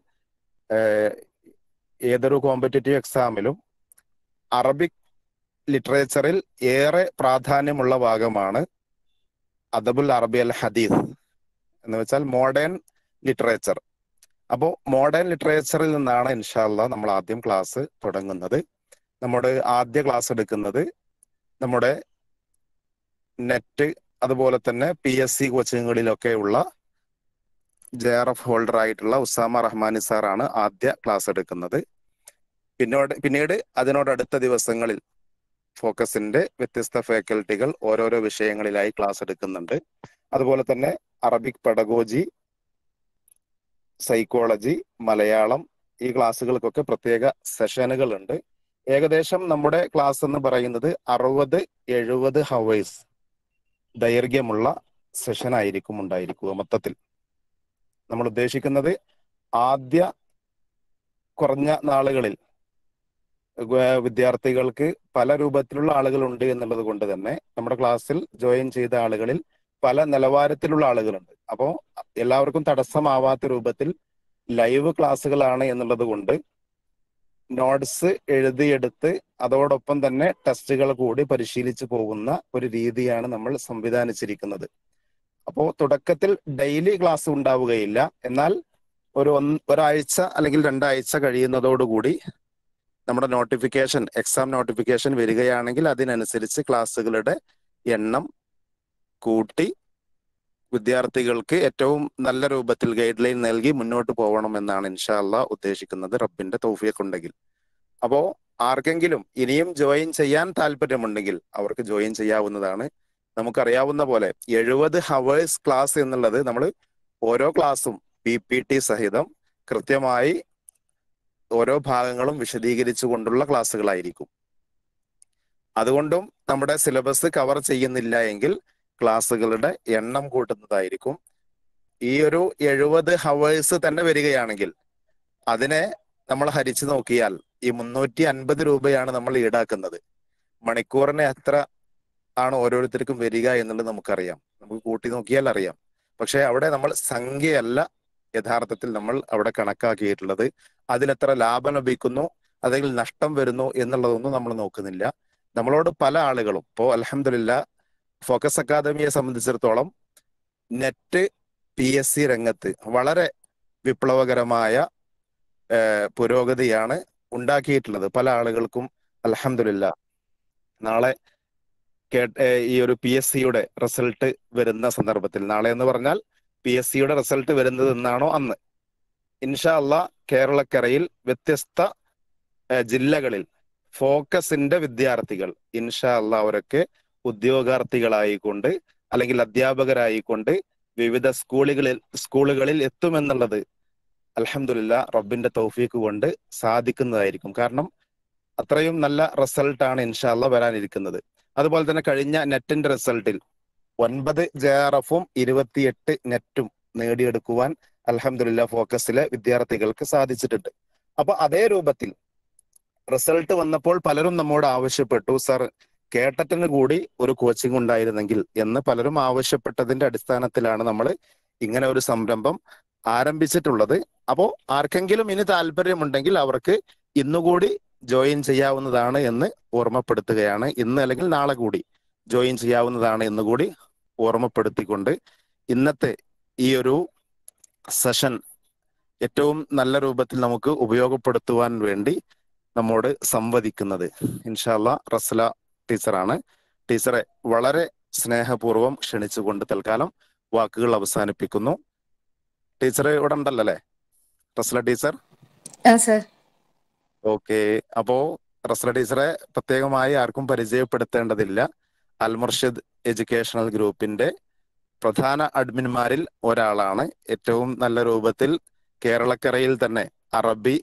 ഏതൊരു കോമ്പറ്റേറ്റീവ് എക്സാമിലും അറബിക് ലിറ്ററേച്ചറിൽ ഏറെ പ്രാധാന്യമുള്ള ഭാഗമാണ് അദബുൽ അറബി അൽ ഹദീസ് എന്ന് വെച്ചാൽ മോഡേൺ ലിറ്ററേച്ചർ അപ്പോൾ മോഡേൺ ലിറ്ററേച്ചറിൽ നിന്നാണ് ഇൻഷാല്ല നമ്മൾ ആദ്യം ക്ലാസ് തുടങ്ങുന്നത് നമ്മുടെ ആദ്യ ക്ലാസ് എടുക്കുന്നത് നമ്മുടെ നെറ്റ് അതുപോലെ തന്നെ പി എസ് സി കോച്ചിങ്ങുകളിലൊക്കെ ഉള്ള ജെ ആർ എഫ് ഹോൾഡർ ആയിട്ടുള്ള ഉസാമ റഹ്മാനി സാറാണ് ആദ്യ ക്ലാസ് എടുക്കുന്നത് പിന്നോട് പിന്നീട് അതിനോടടുത്ത ദിവസങ്ങളിൽ ഫോക്കസിന്റെ വ്യത്യസ്ത ഫാക്കൽറ്റികൾ ഓരോരോ വിഷയങ്ങളിലായി ക്ലാസ് എടുക്കുന്നുണ്ട് അതുപോലെ തന്നെ അറബിക് പെഡഗോജി സൈക്കോളജി മലയാളം ഈ ക്ലാസ്സുകൾക്കൊക്കെ പ്രത്യേക സെഷനുകൾ ഉണ്ട് ഏകദേശം നമ്മുടെ ക്ലാസ് എന്ന് പറയുന്നത് അറുപത് എഴുപത് ഹവേഴ്സ് ദൈർഘ്യമുള്ള സെഷൻ ആയിരിക്കും ഉണ്ടായിരിക്കുക മൊത്തത്തിൽ നമ്മൾ ഉദ്ദേശിക്കുന്നത് ആദ്യ കുറഞ്ഞ നാളുകളിൽ വിദ്യാർത്ഥികൾക്ക് പല രൂപത്തിലുള്ള ആളുകളുണ്ട് എന്നുള്ളത് കൊണ്ട് തന്നെ നമ്മുടെ ക്ലാസ്സിൽ ജോയിൻ ചെയ്ത ആളുകളിൽ പല നിലവാരത്തിലുള്ള ആളുകളുണ്ട് അപ്പോൾ എല്ലാവർക്കും തടസ്സമാവാത്ത രൂപത്തിൽ ലൈവ് ക്ലാസ്സുകളാണ് എന്നുള്ളത് കൊണ്ട് നോട്ട്സ് എഴുതിയെടുത്ത് അതോടൊപ്പം തന്നെ ടെസ്റ്റുകൾ കൂടി പരിശീലിച്ചു പോകുന്ന ഒരു രീതിയാണ് നമ്മൾ സംവിധാനിച്ചിരിക്കുന്നത് അപ്പോൾ തുടക്കത്തിൽ ഡെയിലി ക്ലാസ് ഉണ്ടാവുകയില്ല എന്നാൽ ഒരു ഒരാഴ്ച അല്ലെങ്കിൽ രണ്ടാഴ്ച കഴിയുന്നതോടുകൂടി നമ്മുടെ നോട്ടിഫിക്കേഷൻ എക്സാം നോട്ടിഫിക്കേഷൻ വരികയാണെങ്കിൽ അതിനനുസരിച്ച് ക്ലാസ്സുകളുടെ എണ്ണം കൂട്ടി വിദ്യാർത്ഥികൾക്ക് ഏറ്റവും നല്ല രൂപത്തിൽ ഗൈഡ് ലൈൻ നൽകി മുന്നോട്ട് പോകണം എന്നാണ് ഇൻഷാല്ല ഉദ്ദേശിക്കുന്നത് റബ്ബിന്റെ തൗഫിയൊക്കെ ഉണ്ടെങ്കിൽ അപ്പോ ആർക്കെങ്കിലും ഇനിയും ജോയിൻ ചെയ്യാൻ താല്പര്യമുണ്ടെങ്കിൽ അവർക്ക് ജോയിൻ ചെയ്യാവുന്നതാണ് നമുക്കറിയാവുന്ന പോലെ എഴുപത് ഹവേഴ്സ് ക്ലാസ് എന്നുള്ളത് നമ്മൾ ഓരോ ക്ലാസ്സും പി പി ടി സഹിതം കൃത്യമായി ഓരോ ഭാഗങ്ങളും വിശദീകരിച്ചു കൊണ്ടുള്ള ക്ലാസ്സുകളായിരിക്കും അതുകൊണ്ടും നമ്മുടെ സിലബസ് കവർ ചെയ്യുന്നില്ല എങ്കിൽ ക്ലാസ്സുകളുടെ എണ്ണം കൂട്ടുന്നതായിരിക്കും ഈ ഒരു എഴുപത് ഹവേഴ്സ് തന്നെ വരികയാണെങ്കിൽ അതിനെ നമ്മൾ ഹരിച്ചു നോക്കിയാൽ ഈ മുന്നൂറ്റി അൻപത് രൂപയാണ് നമ്മൾ ഈടാക്കുന്നത് മണിക്കൂറിന് എത്ര ആണ് ഓരോരുത്തർക്കും വരിക എന്നുള്ളത് നമുക്കറിയാം നമുക്ക് കൂട്ടി നോക്കിയാൽ അറിയാം പക്ഷെ അവിടെ നമ്മൾ സംഖ്യയല്ല യഥാർത്ഥത്തിൽ നമ്മൾ അവിടെ കണക്കാക്കിയിട്ടുള്ളത് അതിലെത്ര ലാഭം ലഭിക്കുന്നു അല്ലെങ്കിൽ നഷ്ടം വരുന്നു എന്നുള്ളതൊന്നും നമ്മൾ നോക്കുന്നില്ല നമ്മളോട് പല ആളുകളും ഇപ്പോൾ അലഹമില്ല ഫോക്കസ് അക്കാദമിയെ സംബന്ധിച്ചിടത്തോളം നെറ്റ് പി എസ് സി രംഗത്ത് വളരെ വിപ്ലവകരമായ ഏഹ്, പുരോഗതിയാണ് ഉണ്ടാക്കിയിട്ടുള്ളത് പല ആളുകൾക്കും അലഹമില്ല നാളെ കേ- ഏഹ്, ഈ ഒരു പി എസ് സിയുടെ റിസൾട്ട് വരുന്ന സന്ദർഭത്തിൽ നാളെ എന്ന് പറഞ്ഞാൽ പി എസ് സിയുടെ റിസൾട്ട് വരുന്നത് എന്നാണോ അന്ന് ഇൻഷാ അള്ളാ കേരളക്കരയിൽ വ്യത്യസ്ത ഏഹ്, ജില്ലകളിൽ ഫോക്കസിന്റെ വിദ്യാർത്ഥികൾ ഇൻഷാ അള്ളാ അവരൊക്കെ ഉദ്യോഗാർത്ഥികളായിക്കൊണ്ട് അല്ലെങ്കിൽ അധ്യാപകരായിക്കൊണ്ട് വിവിധ സ്കൂളുകളിൽ സ്കൂളുകളിൽ എത്തുമെന്നുള്ളത് അലഹമില്ല റബ്ബിന്റെ തൗഫീക്ക് കൊണ്ട് സാധിക്കുന്നതായിരിക്കും കാരണം അത്രയും നല്ല റിസൾട്ടാണ് ഇൻഷാല്ല വരാനിരിക്കുന്നത് അതുപോലെ തന്നെ കഴിഞ്ഞ നെറ്റിന്റെ റിസൾട്ടിൽ ഒൻപത് ജെ ആർ എഫും ഇരുപത്തിയെട്ട് നെറ്റും നേടിയെടുക്കുവാൻ അലഹമില്ല ഫോക്കസിലെ വിദ്യാർത്ഥികൾക്ക് സാധിച്ചിട്ടുണ്ട് അപ്പൊ അതേ രൂപത്തിൽ റിസൾട്ട് വന്നപ്പോൾ പലരും നമ്മോട് ആവശ്യപ്പെട്ടു സർ കേട്ടറ്റിന് കൂടി ഒരു കോച്ചിങ് ഉണ്ടായിരുന്നെങ്കിൽ എന്ന് പലരും ആവശ്യപ്പെട്ടതിന്റെ അടിസ്ഥാനത്തിലാണ് നമ്മൾ ഇങ്ങനെ ഒരു സംരംഭം ആരംഭിച്ചിട്ടുള്ളത് അപ്പോ ആർക്കെങ്കിലും ഇനി താല്പര്യമുണ്ടെങ്കിൽ അവർക്ക് ഇന്നുകൂടി ജോയിൻ ചെയ്യാവുന്നതാണ് എന്ന് ഓർമ്മപ്പെടുത്തുകയാണ് ഇന്ന് അല്ലെങ്കിൽ നാളെ കൂടി ജോയിൻ ചെയ്യാവുന്നതാണ് എന്ന് കൂടി ഓർമ്മപ്പെടുത്തിക്കൊണ്ട് ഇന്നത്തെ ഈ ഒരു സെഷൻ ഏറ്റവും നല്ല രൂപത്തിൽ നമുക്ക് ഉപയോഗപ്പെടുത്തുവാൻ വേണ്ടി നമ്മോട് സംവദിക്കുന്നത് ഇൻഷാല്ല റസ്ല ടീച്ചറാണ് ടീച്ചറെ വളരെ സ്നേഹപൂർവ്വം ക്ഷണിച്ചുകൊണ്ട് തൽക്കാലം വാക്കുകൾ അവസാനിപ്പിക്കുന്നു ടീച്ചർ ഇവിടെ ഉണ്ടല്ലോ അല്ലേ റസ്ല ടീച്ചർ ആ സർ ഓക്കെ അപ്പോ റസ്ല ടീച്ചറെ പ്രത്യേകമായി ആർക്കും പരിചയപ്പെടുത്തേണ്ടതില്ല അൽമുർഷിദ് എഡ്യൂക്കേഷണൽ ഗ്രൂപ്പിന്റെ പ്രധാന അഡ്മിന്മാരിൽ ഒരാളാണ് ഏറ്റവും നല്ല രൂപത്തിൽ കേരളക്കരയിൽ തന്നെ അറബി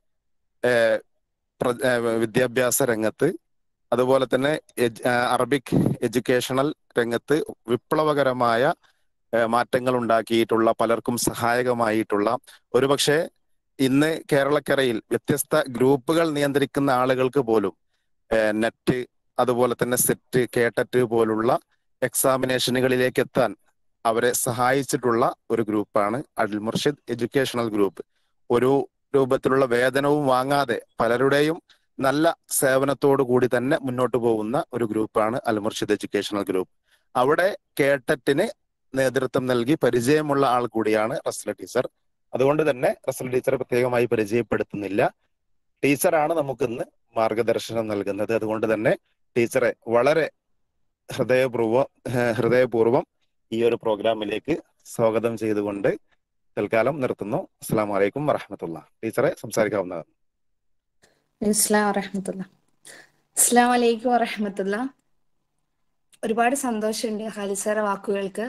ഏഹ്, പ്ര- ഏഹ്, വിദ്യാഭ്യാസ രംഗത്ത് അതുപോലെ തന്നെ എജ്- ഏഹ്, അറബിക് എഡ്യൂക്കേഷണൽ രംഗത്ത് വിപ്ലവകരമായ ഏഹ്, മാറ്റങ്ങൾ ഉണ്ടാക്കിയിട്ടുള്ള പലർക്കും സഹായകമായിട്ടുള്ള ഒരുപക്ഷെ ഇന്ന് കേരളക്കരയിൽ വ്യത്യസ്ത ഗ്രൂപ്പുകൾ നിയന്ത്രിക്കുന്ന ആളുകൾക്ക് പോലും ഏഹ്, നെറ്റ് അതുപോലെ തന്നെ സെറ്റ് കേട്ടറ്റ് പോലുള്ള എക്സാമിനേഷനുകളിലേക്ക് എത്താൻ അവരെ സഹായിച്ചിട്ടുള്ള ഒരു ഗ്രൂപ്പാണ് അഡിൽ മുർഷിദ് എഡ്യൂക്കേഷണൽ ഗ്രൂപ്പ് ഒരു രൂപത്തിലുള്ള വേതനവും വാങ്ങാതെ പലരുടെയും നല്ല സേവനത്തോടു കൂടി തന്നെ മുന്നോട്ട് പോകുന്ന ഒരു ഗ്രൂപ്പാണ് അൽ മുർഷിദ് എഡ്യൂക്കേഷണൽ ഗ്രൂപ്പ് അവിടെ കേട്ടറ്റിന് നേതൃത്വം നൽകി പരിചയമുള്ള ആൾ കൂടിയാണ് റസ്ല ടീച്ചർ അതുകൊണ്ട് തന്നെ റസൽ ടീച്ചറെ പ്രത്യേകമായി പരിചയപ്പെടുത്തുന്നില്ല ടീച്ചറാണ് നമുക്കിന്ന് മാർഗദർശനം നൽകുന്നത് അതുകൊണ്ട് തന്നെ ടീച്ചറെ വളരെ ഹൃദയപൂർവ്വം ഏഹ് ഹൃദയപൂർവ്വം ഈ ഒരു പ്രോഗ്രാമിലേക്ക് സ്വാഗതം ചെയ്തുകൊണ്ട് തൽക്കാലം നിർത്തുന്നു അസ്സാം വലൈക്കും വറഹമത്തുള്ള ടീച്ചറെ സംസാരിക്കാവുന്നതാണ് ഇസ്ലാം വറഹമത്തുള്ള അസ്സാം വലൈക്കും വറഹമത്തുള്ള ഒരുപാട് സന്തോഷമുണ്ട് ഖാലിസാറെ വാക്കുകൾക്ക്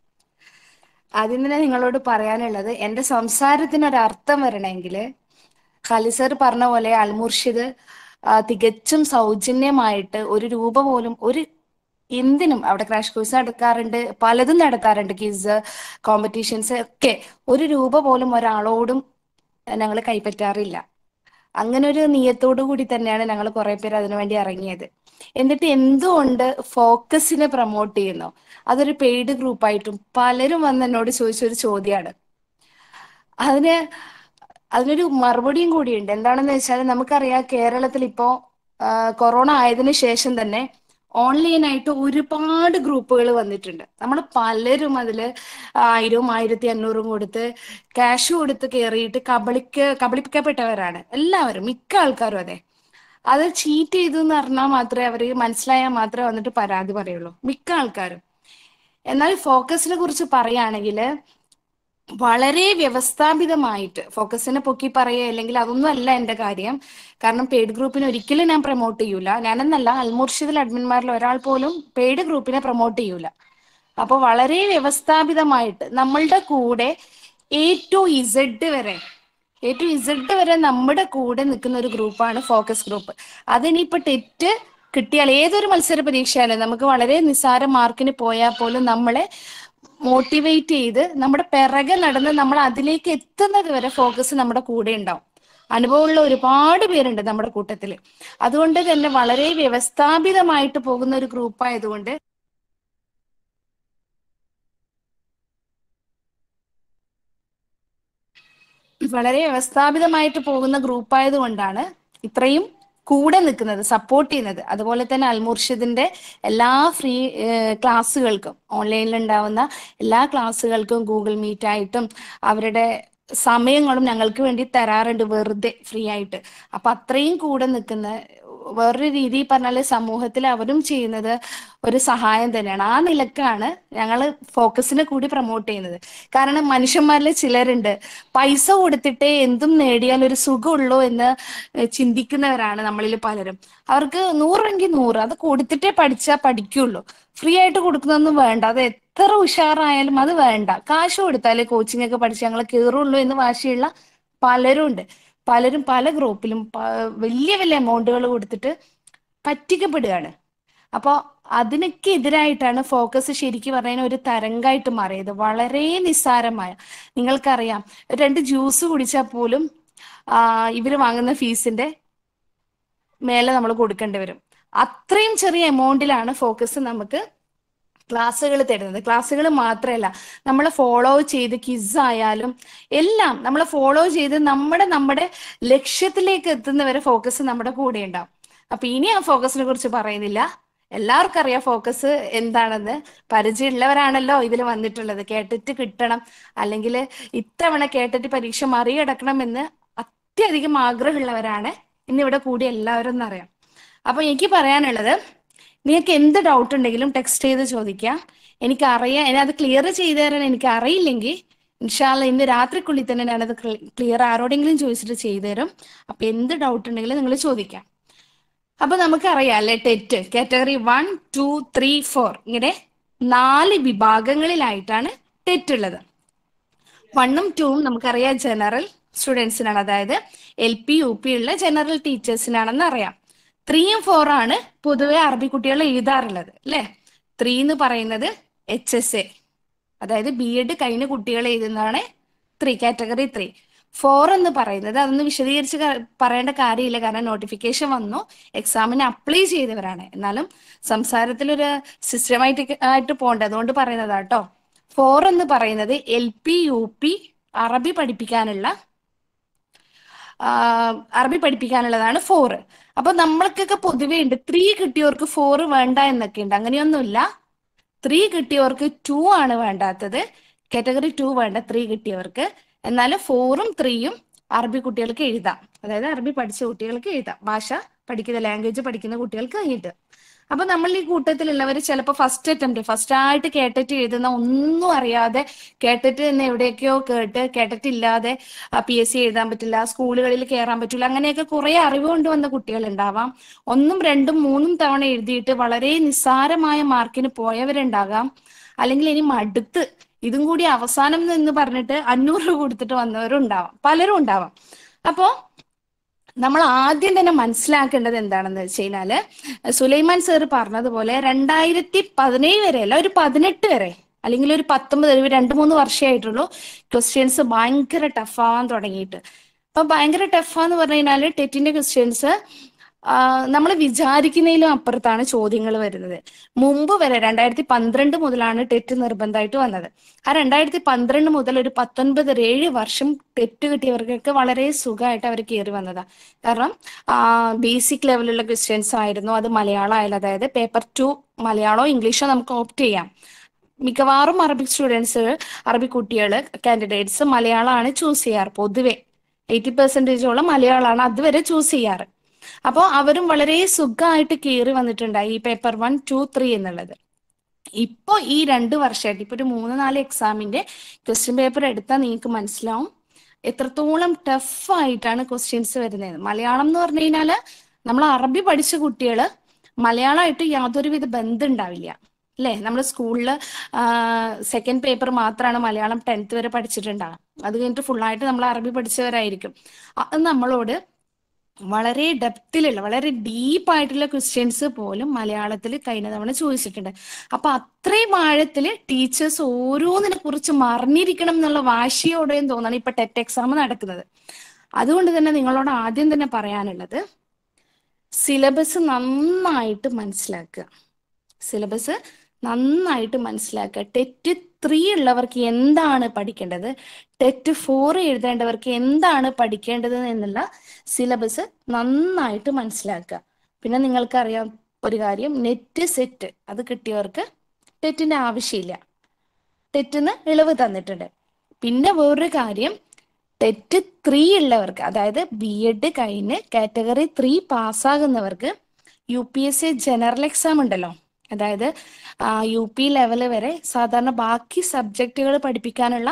ആദ്യം തന്നെ നിങ്ങളോട് പറയാനുള്ളത് എന്റെ സംസാരത്തിന് ഒരു അർത്ഥം വരണമെങ്കിൽ ഖാലിസർ പറഞ്ഞ പോലെ അൽമുർഷിദ് ആ, തികച്ചും സൗജന്യമായിട്ട് ഒരു രൂപ പോലും ഒരു എന്തിനും അവിടെ ക്രാഷ് കോഴ്സ് നടക്കാറുണ്ട് പലതും നടത്താറുണ്ട് ക്വിസ് കോമ്പറ്റീഷൻസ് ഒക്കെ ഒരു രൂപ പോലും ഒരാളോടും ഞങ്ങൾ കൈപ്പറ്റാറില്ല അങ്ങനെ ഒരു നിയത്തോടു കൂടി തന്നെയാണ് ഞങ്ങൾ കുറെ പേര് അതിനുവേണ്ടി ഇറങ്ങിയത് എന്നിട്ട് എന്തുകൊണ്ട് ഫോക്കസിനെ പ്രൊമോട്ട് ചെയ്യുന്നു അതൊരു പെയ്ഡ് ഗ്രൂപ്പായിട്ടും പലരും വന്ന് എന്നോട് ചോദിച്ചൊരു ചോദ്യമാണ് അതിന് അതിനൊരു മറുപടിയും കൂടിയുണ്ട് എന്താണെന്ന് വെച്ചാൽ നമുക്കറിയാം കേരളത്തിൽ ഇപ്പോ ആ, കൊറോണ ആയതിനു ശേഷം തന്നെ ഓൺലൈനായിട്ട് ഒരുപാട് ഗ്രൂപ്പുകൾ വന്നിട്ടുണ്ട് നമ്മൾ പലരും അതിൽ ആയിരവും ആയിരത്തി അഞ്ഞൂറും കൊടുത്ത് ക്യാഷ് കൊടുത്ത് കയറിയിട്ട് കബളിക്ക് കബളിപ്പിക്കപ്പെട്ടവരാണ് എല്ലാവരും മിക്ക ആൾക്കാരും അതെ അത് ചീറ്റ് ചെയ്തു എന്ന് പറഞ്ഞാൽ മാത്രമേ അവർ മനസ്സിലായാൽ മാത്രമേ വന്നിട്ട് പരാതി പറയുള്ളൂ മിക്ക ആൾക്കാരും എന്നാൽ ഫോക്കസിനെ കുറിച്ച് പറയുകയാണെങ്കിൽ വളരെ വ്യവസ്ഥാപിതമായിട്ട് ഫോക്കസിനെ പൊക്കി പറയുക അല്ലെങ്കിൽ അതൊന്നും അല്ല എന്റെ കാര്യം കാരണം പെയ്ഡ് ഗ്രൂപ്പിനെ ഒരിക്കലും ഞാൻ പ്രൊമോട്ട് ചെയ്യൂല ഞാനെന്നല്ല അൽമുർഷിദിൽ അഡ്മിന്മാരിൽ ഒരാൾ പോലും പെയ്ഡ് ഗ്രൂപ്പിനെ പ്രൊമോട്ട് ചെയ്യൂല അപ്പൊ വളരെ വ്യവസ്ഥാപിതമായിട്ട് നമ്മളുടെ കൂടെ എ ടു ഇസഡ് വരെ എ ടു ഇസഡ് വരെ നമ്മുടെ കൂടെ നിൽക്കുന്ന ഒരു ഗ്രൂപ്പാണ് ഫോക്കസ് ഗ്രൂപ്പ് അതിനിപ്പോ ടെറ്റ് കിട്ടിയാൽ ഏതൊരു മത്സര പരീക്ഷയായാലും നമുക്ക് വളരെ നിസ്സാര മാർക്കിന് പോയാൽ പോലും നമ്മളെ മോട്ടിവേറ്റ് ചെയ്ത് നമ്മുടെ പിറകെ നടന്ന് നമ്മൾ അതിലേക്ക് എത്തുന്നത് വരെ ഫോക്കസ് നമ്മുടെ കൂടെ ഉണ്ടാവും അനുഭവമുള്ള ഒരുപാട് പേരുണ്ട് നമ്മുടെ കൂട്ടത്തിൽ അതുകൊണ്ട് തന്നെ വളരെ വ്യവസ്ഥാപിതമായിട്ട് പോകുന്ന ഒരു ഗ്രൂപ്പ് ആയതുകൊണ്ട് വളരെ വ്യവസ്ഥാപിതമായിട്ട് പോകുന്ന ഗ്രൂപ്പ് ആയതുകൊണ്ടാണ് ഇത്രയും കൂടെ നിൽക്കുന്നത് സപ്പോർട്ട് ചെയ്യുന്നത് അതുപോലെ തന്നെ അൽമുർഷിദിന്റെ എല്ലാ ഫ്രീ ക്ലാസ്സുകൾക്കും ഓൺലൈനിൽ ഉണ്ടാവുന്ന എല്ലാ ക്ലാസ്സുകൾക്കും ഗൂഗിൾ മീറ്റ് ആയിട്ടും അവരുടെ സമയങ്ങളും ഞങ്ങൾക്ക് വേണ്ടി തരാറുണ്ട് വെറുതെ ഫ്രീ ആയിട്ട് അപ്പൊ അത്രയും കൂടെ നിൽക്കുന്ന വേറൊരു രീതി പറഞ്ഞാല് സമൂഹത്തിൽ അവരും ചെയ്യുന്നത് ഒരു സഹായം തന്നെയാണ് ആ നിലക്കാണ് ഞങ്ങൾ ഫോക്കസിനെ കൂടി പ്രൊമോട്ട് ചെയ്യുന്നത് കാരണം മനുഷ്യന്മാരിൽ ചിലരുണ്ട് പൈസ കൊടുത്തിട്ടേ എന്തും നേടിയാൽ ഒരു സുഖമുള്ളൂ എന്ന് ചിന്തിക്കുന്നവരാണ് നമ്മളിൽ പലരും അവർക്ക് നൂറെങ്കിൽ നൂറ് അത് കൊടുത്തിട്ടേ പഠിച്ചാൽ പഠിക്കുള്ളൂ ഫ്രീ ആയിട്ട് കൊടുക്കുന്നൊന്നും വേണ്ട അത് എത്ര ഉഷാറായാലും അത് വേണ്ട കാശ് കൊടുത്താലേ കോച്ചിങ് ഒക്കെ പഠിച്ച് ഞങ്ങൾ കയറുള്ളൂ എന്ന് വാശിയുള്ള പലരും ഉണ്ട് പലരും പല ഗ്രൂപ്പിലും വലിയ വലിയ എമൗണ്ടുകൾ കൊടുത്തിട്ട് പറ്റിക്കപ്പെടുകയാണ് അപ്പോൾ അതിനൊക്കെ എതിരായിട്ടാണ് ഫോക്കസ് ശരിക്കും പറഞ്ഞാൽ ഒരു തരംഗമായിട്ട് മാറിയത് വളരെ നിസ്സാരമായ നിങ്ങൾക്കറിയാം രണ്ട് ജ്യൂസ് കുടിച്ചാൽ പോലും ഇവർ വാങ്ങുന്ന ഫീസിന്റെ മേലെ നമ്മൾ കൊടുക്കേണ്ടി വരും അത്രയും ചെറിയ എമൗണ്ടിലാണ് ഫോക്കസ് നമുക്ക് ക്ലാസ്സുകൾ തരുന്നത് ക്ലാസ്സുകൾ മാത്രമല്ല നമ്മളെ ഫോളോ ചെയ്ത് കിസ് ആയാലും എല്ലാം നമ്മളെ ഫോളോ ചെയ്ത് നമ്മുടെ നമ്മുടെ ലക്ഷ്യത്തിലേക്ക് എത്തുന്നവരെ ഫോക്കസ് നമ്മുടെ കൂടെ ഉണ്ടാവും അപ്പൊ ഇനി ആ ഫോക്കസിനെ കുറിച്ച് പറയുന്നില്ല എല്ലാവർക്കും അറിയാം ഫോക്കസ് എന്താണെന്ന് പരിചയമുള്ളവരാണല്ലോ ഇതിൽ വന്നിട്ടുള്ളത് കേട്ടിട്ട് കിട്ടണം അല്ലെങ്കിൽ ഇത്തവണ കേട്ടിട്ട് പരീക്ഷ മറികടക്കണമെന്ന് അത്യധികം ആഗ്രഹമുള്ളവരാണ് ഇന്നിവിടെ കൂടി എല്ലാവരും എന്നറിയാം അപ്പൊ എനിക്ക് പറയാനുള്ളത് നിങ്ങൾക്ക് എന്ത് ഡൗട്ട് ഉണ്ടെങ്കിലും ടെക്സ്റ്റ് ചെയ്ത് ചോദിക്കാം എനിക്ക് അറിയാം എന്നെ അത് ക്ലിയർ ചെയ്തു തരാൻ എനിക്ക് അറിയില്ലെങ്കിൽ ഇൻഷാല്ല ഇന്ന് രാത്രിക്കുള്ളിൽ തന്നെ ഞാനത് ക്ലിയർ ആരോടെങ്കിലും ചോദിച്ചിട്ട് ചെയ്തു തരും അപ്പൊ എന്ത് ഡൗട്ട് ഉണ്ടെങ്കിലും നിങ്ങൾ ചോദിക്കാം അപ്പൊ നമുക്കറിയാം അല്ലെ TET category one two three four ഇങ്ങനെ നാല് വിഭാഗങ്ങളിലായിട്ടാണ് ടെറ്റ് ഉള്ളത് വണ്ണും ടൂവും നമുക്കറിയാം ജനറൽ സ്റ്റുഡൻസിനാണ് അതായത് എൽ പി യു പി ഉള്ള ജനറൽ ടീച്ചേഴ്സിനാണെന്ന് അറിയാം ത്രീയും ഫോർ ആണ് പൊതുവെ അറബി കുട്ടികൾ എഴുതാറുള്ളത് അല്ലെ ത്രീ എന്ന് പറയുന്നത് എച്ച് എസ് എ അതായത് ബി എഡ് കഴിഞ്ഞ കുട്ടികൾ എഴുതുന്നതാണ് ത്രീ കാറ്റഗറി ത്രീ ഫോർ എന്ന് പറയുന്നത് അതൊന്ന് വിശദീകരിച്ച് പറയേണ്ട കാര്യമില്ല കാരണം നോട്ടിഫിക്കേഷൻ വന്നു എക്സാമിന് അപ്ലൈ ചെയ്തവരാണ് എന്നാലും സംസാരത്തിൽ ഒരു സിസ്റ്റമാറ്റിക് ആയിട്ട് പോകണ്ട അതുകൊണ്ട് പറയുന്നതാ കേട്ടോ ഫോർ എന്ന് പറയുന്നത് എൽ പി യു പി അറബി പഠിപ്പിക്കാനുള്ള അറബി പഠിപ്പിക്കാനുള്ളതാണ് ഫോർ അപ്പൊ നമ്മൾക്കൊക്കെ പൊതുവേ ഉണ്ട് ത്രീ കിട്ടിയവർക്ക് ഫോർ വേണ്ട എന്നൊക്കെ ഉണ്ട് അങ്ങനെയൊന്നുമില്ല ത്രീ കിട്ടിയവർക്ക് ടു ആണ് വേണ്ടാത്തത് കാറ്റഗറി ടു വേണ്ട ത്രീ കിട്ടിയവർക്ക് എന്നാൽ ഫോറും ത്രീയും അറബി കുട്ടികൾക്ക് എഴുതാം അതായത് അറബി പഠിച്ച കുട്ടികൾക്ക് എഴുതാം ഭാഷ പഠിക്കുന്ന ലാംഗ്വേജ് പഠിക്കുന്ന കുട്ടികൾക്ക് കഴിഞ്ഞിട്ട് അപ്പൊ നമ്മൾ ഈ കൂട്ടത്തിലുള്ളവർ ചിലപ്പോൾ ഫസ്റ്റ് അറ്റംപ്റ്റ് ഫസ്റ്റ് ആയിട്ട് കേട്ടിട്ട് എഴുതുന്ന ഒന്നും അറിയാതെ കേട്ടിട്ട് തന്നെ എവിടെയൊക്കെയോ കേട്ട് കേട്ടിട്ടില്ലാതെ പി എസ് സി എഴുതാൻ പറ്റില്ല സ്കൂളുകളിൽ കയറാൻ പറ്റില്ല അങ്ങനെയൊക്കെ കുറെ അറിവ് കൊണ്ടുവന്ന കുട്ടികൾ ഉണ്ടാവാം ഒന്നും രണ്ടും മൂന്നും തവണ എഴുതിയിട്ട് വളരെ നിസ്സാരമായ മാർക്കിന് പോയവരുണ്ടാകാം അല്ലെങ്കിൽ ഇനി മടുത്ത് ഇതും കൂടി അവസാനം എന്ന് പറഞ്ഞിട്ട് അഞ്ഞൂറ് രൂപ കൊടുത്തിട്ട് വന്നവരും ഉണ്ടാവാം പലരും ഉണ്ടാവാം അപ്പോ നമ്മൾ ആദ്യം തന്നെ മനസ്സിലാക്കേണ്ടത് എന്താണെന്ന് വെച്ച് കഴിഞ്ഞാല് സുലൈമാൻ സാർ പറഞ്ഞതുപോലെ രണ്ടായിരത്തി പതിനേഴ് വരെ അല്ല ഒരു പതിനെട്ട് വരെ അല്ലെങ്കിൽ ഒരു പത്തൊമ്പത് ഒരു രണ്ട് മൂന്ന് വർഷമായിട്ടുള്ളൂ ക്വസ്റ്റ്യൻസ് ഭയങ്കര ടഫാവാൻ തുടങ്ങിയിട്ട് അപ്പൊ ഭയങ്കര ടഫാന്ന് പറഞ്ഞു കഴിഞ്ഞാല് ടെറ്റിന്റെ ക്വസ്റ്റ്യൻസ് നമ്മൾ വിചാരിക്കുന്നതിലും അപ്പുറത്താണ് ചോദ്യങ്ങൾ വരുന്നത് മുമ്പ് വരെ രണ്ടായിരത്തി പന്ത്രണ്ട് മുതലാണ് ടെറ്റ് നിർബന്ധമായിട്ട് വന്നത് ആ രണ്ടായിരത്തി പന്ത്രണ്ട് മുതൽ ഒരു പത്തൊൻപത് ഏഴ് വർഷം ടെറ്റ് കിട്ടിയവർക്കൊക്കെ വളരെ സുഖമായിട്ട് അവർ കയറി വന്നതാ കാരണം ബേസിക് ലെവലിലുള്ള ക്വസ്റ്റ്യൻസ് ആയിരുന്നു അത് മലയാളം ആയാലും അതായത് പേപ്പർ ടു മലയാളമോ ഇംഗ്ലീഷോ നമുക്ക് ഓപ്റ്റ് ചെയ്യാം മിക്കവാറും അറബിക് സ്റ്റുഡൻസ് അറബി കുട്ടികൾ കാൻഡിഡേറ്റ്സ് മലയാളമാണ് ചൂസ് ചെയ്യാറ് പൊതുവെ എയ്റ്റി പെർസെൻറ്റേജോളം മലയാളമാണ് അതുവരെ ചൂസ് ചെയ്യാറ് അപ്പോൾ അവരും വളരെ സുഖമായിട്ട് കയറി വന്നിട്ടുണ്ടായി ഈ പേപ്പർ വൺ ടു ത്രീ എന്നുള്ളത് ഇപ്പൊ ഈ രണ്ട് വർഷമായിട്ട് ഇപ്പൊ ഒരു മൂന്ന് നാല് എക്സാമിന്റെ ക്വസ്റ്റ്യൻ പേപ്പർ എടുത്താൽ നിങ്ങൾക്ക് മനസ്സിലാവും എത്രത്തോളം ടഫ് ആയിട്ടാണ് ക്വസ്റ്റ്യൻസ് വരുന്നത് മലയാളം എന്ന് പറഞ്ഞു കഴിഞ്ഞാല് നമ്മൾ അറബി പഠിച്ച കുട്ടികള് മലയാളമായിട്ട് യാതൊരുവിധ ബന്ധം ഉണ്ടാവില്ല അല്ലേ നമ്മൾ സ്കൂളിൽ സെക്കൻഡ് പേപ്പർ മാത്രമാണ് മലയാളം ടെൻത്ത് വരെ പഠിച്ചിട്ടുണ്ടാകും അത് കഴിഞ്ഞിട്ട് ഫുള്ളായിട്ട് നമ്മൾ അറബി പഠിച്ചവരായിരിക്കും അത് നമ്മളോട് വളരെ ഡെപ്തിലുള്ള വളരെ ഡീപ്പായിട്ടുള്ള ക്വസ്റ്റ്യൻസ് പോലും മലയാളത്തിൽ കഴിഞ്ഞ തവണ ചോദിച്ചിട്ടുണ്ട് അപ്പൊ അത്രയും ആഴത്തിൽ ടീച്ചേഴ്സ് ഓരോന്നിനെ കുറിച്ച് മറിഞ്ഞിരിക്കണം എന്നുള്ള വാശിയോടെയും തോന്നാണ് ഇപ്പൊ ടെറ്റ് എക്സാം നടക്കുന്നത് അതുകൊണ്ട് തന്നെ നിങ്ങളോട് ആദ്യം തന്നെ പറയാനുള്ളത് സിലബസ് നന്നായിട്ട് മനസ്സിലാക്കുക സിലബസ് നന്നായിട്ട് മനസ്സിലാക്കുക ടെറ്റ് ത്രീ ഉള്ളവർക്ക് എന്താണ് പഠിക്കേണ്ടത് ടെറ്റ് ഫോർ എഴുതേണ്ടവർക്ക് എന്താണ് പഠിക്കേണ്ടത് എന്നുള്ള സിലബസ് നന്നായിട്ട് മനസ്സിലാക്കുക പിന്നെ നിങ്ങൾക്കറിയാം ഒരു കാര്യം നെറ്റ് സെറ്റ് അത് കിട്ടിയവർക്ക് ടെറ്റിന്റെ ആവശ്യമില്ല ടെറ്റിന് ഇളവ് തന്നിട്ടുണ്ട് പിന്നെ വേറൊരു കാര്യം ടെറ്റ് ത്രീ ഉള്ളവർക്ക് അതായത് ബി എഡ് കഴിഞ്ഞ് കാറ്റഗറി ത്രീ പാസ്സാകുന്നവർക്ക് U P S C general exam ഉണ്ടല്ലോ അതായത് യു പി ലെവൽ വരെ സാധാരണ ബാക്കി സബ്ജക്റ്റുകൾ പഠിപ്പിക്കാനുള്ള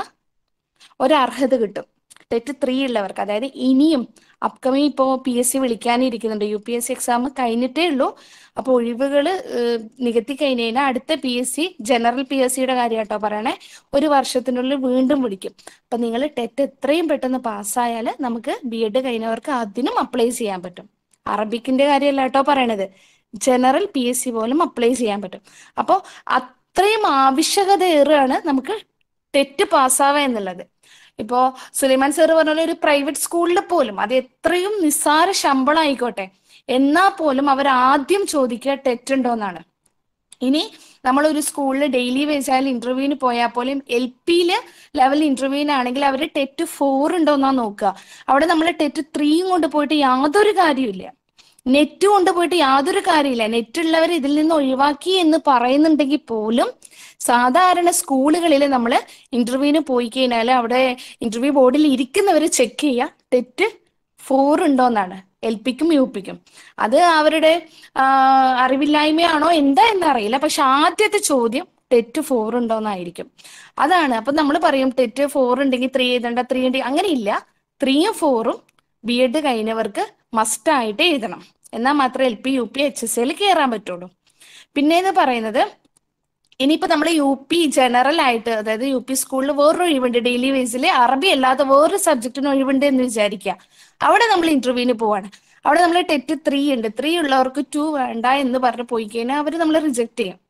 ഒരു അർഹത കിട്ടും ടെറ്റ് ത്രീ ഉള്ളവർക്ക് അതായത് ഇനിയും അപ്കമിങ് ഇപ്പോൾ പി എസ് സി വിളിക്കാനിരിക്കുന്നുണ്ട് U P S C exam കഴിഞ്ഞിട്ടേ ഉള്ളൂ അപ്പോൾ ഒഴിവുകൾ നികത്തി കഴിഞ്ഞ് കഴിഞ്ഞാൽ അടുത്ത P S C general P S സിയുടെ കാര്യം കേട്ടോ പറയണേ ഒരു വർഷത്തിനുള്ളിൽ വീണ്ടും വിളിക്കും അപ്പൊ നിങ്ങൾ ടെറ്റ് എത്രയും പെട്ടെന്ന് പാസ്സായാൽ നമുക്ക് ബി എഡ് കഴിഞ്ഞവർക്ക് അതിനും അപ്ലൈ ചെയ്യാൻ പറ്റും അറബിക്കിന്റെ കാര്യമല്ല കേട്ടോ പറയണത് ജനറൽ പി എസ് സി പോലും അപ്ലൈ ചെയ്യാൻ പറ്റും അപ്പോൾ അത്രയും ആവശ്യകത ഏറുകയാണ് നമുക്ക് ടെറ്റ് പാസ്സാവുക എന്നുള്ളത് ഇപ്പോ സുലൈമാൻ സാർ പറഞ്ഞ പോലെ ഒരു പ്രൈവറ്റ് സ്കൂളിൽ പോലും അത് എത്രയും നിസ്സാര ശമ്പളം ആയിക്കോട്ടെ എന്നാ പോലും അവർ ആദ്യം ചോദിക്കുക ടെറ്റ് ഉണ്ടോന്നാണ് ഇനി നമ്മൾ ഒരു സ്കൂളിൽ ഡെയിലി വെച്ചാൽ ഇന്റർവ്യൂവിന് പോയാൽ പോലും എൽ പിയില് ലെവൽ ഇന്റർവ്യൂവിനാണെങ്കിൽ അവർ ടെറ്റ് ഫോർ ഉണ്ടോന്നാ നോക്കുക അവിടെ നമ്മൾ ടെറ്റ് ത്രീയും കൊണ്ട് പോയിട്ട് യാതൊരു കാര്യമില്ല നെറ്റ് കൊണ്ടുപോയിട്ട് യാതൊരു കാര്യമില്ല നെറ്റ് ഉള്ളവർ ഇതിൽ നിന്ന് ഒഴിവാക്കി എന്ന് പറയുന്നുണ്ടെങ്കിൽ പോലും സാധാരണ സ്കൂളുകളിൽ നമ്മൾ ഇന്റർവ്യൂവിന് പോയി കഴിഞ്ഞാൽ അവിടെ ഇന്റർവ്യൂ ബോർഡിൽ ഇരിക്കുന്നവർ ചെക്ക് ചെയ്യുക ടെറ്റ് ഫോർ ഉണ്ടോന്നാണ് എൽ പിക്കും യു പിക്കും അത് അവരുടെ അറിവില്ലായ്മയാണോ എന്താ എന്നറിയില്ല പക്ഷെ ആദ്യത്തെ ചോദ്യം ടെറ്റ് ഫോർ ഉണ്ടോന്നായിരിക്കും അതാണ് അപ്പൊ നമ്മൾ പറയും ടെറ്റ് ഫോർ ഉണ്ടെങ്കിൽ ത്രീ എഴുതണ്ട ത്രീ ഉണ്ടെങ്കിൽ അങ്ങനെയില്ല ത്രീയും ഫോറും ബി എഡ് കഴിഞ്ഞവർക്ക് മസ്റ്റ് ആയിട്ട് എഴുതണം എന്നാൽ മാത്രമേ L P U P H S L കയറാൻ പറ്റുള്ളൂ പിന്നെന്ന് പറയുന്നത് ഇനിയിപ്പോ നമ്മൾ യു പി ജനറൽ ആയിട്ട് അതായത് യു പി സ്കൂളിൽ വേറൊരു ഒഴിവുണ്ട് ഡെയിലി ബേസിൽ അറബി അല്ലാതെ വേറൊരു സബ്ജക്റ്റിന് ഒഴിവുണ്ട് എന്ന് വിചാരിക്കുക അവിടെ നമ്മൾ ഇന്റർവ്യൂവിന് പോവാണ് അവിടെ നമ്മൾ ടെറ്റ് ത്രീ ഉണ്ട് ത്രീ ഉള്ളവർക്ക് ടു വേണ്ട എന്ന് പറഞ്ഞ് പോയി കഴിഞ്ഞാൽ അവർ നമ്മൾ റിജക്ട് ചെയ്യും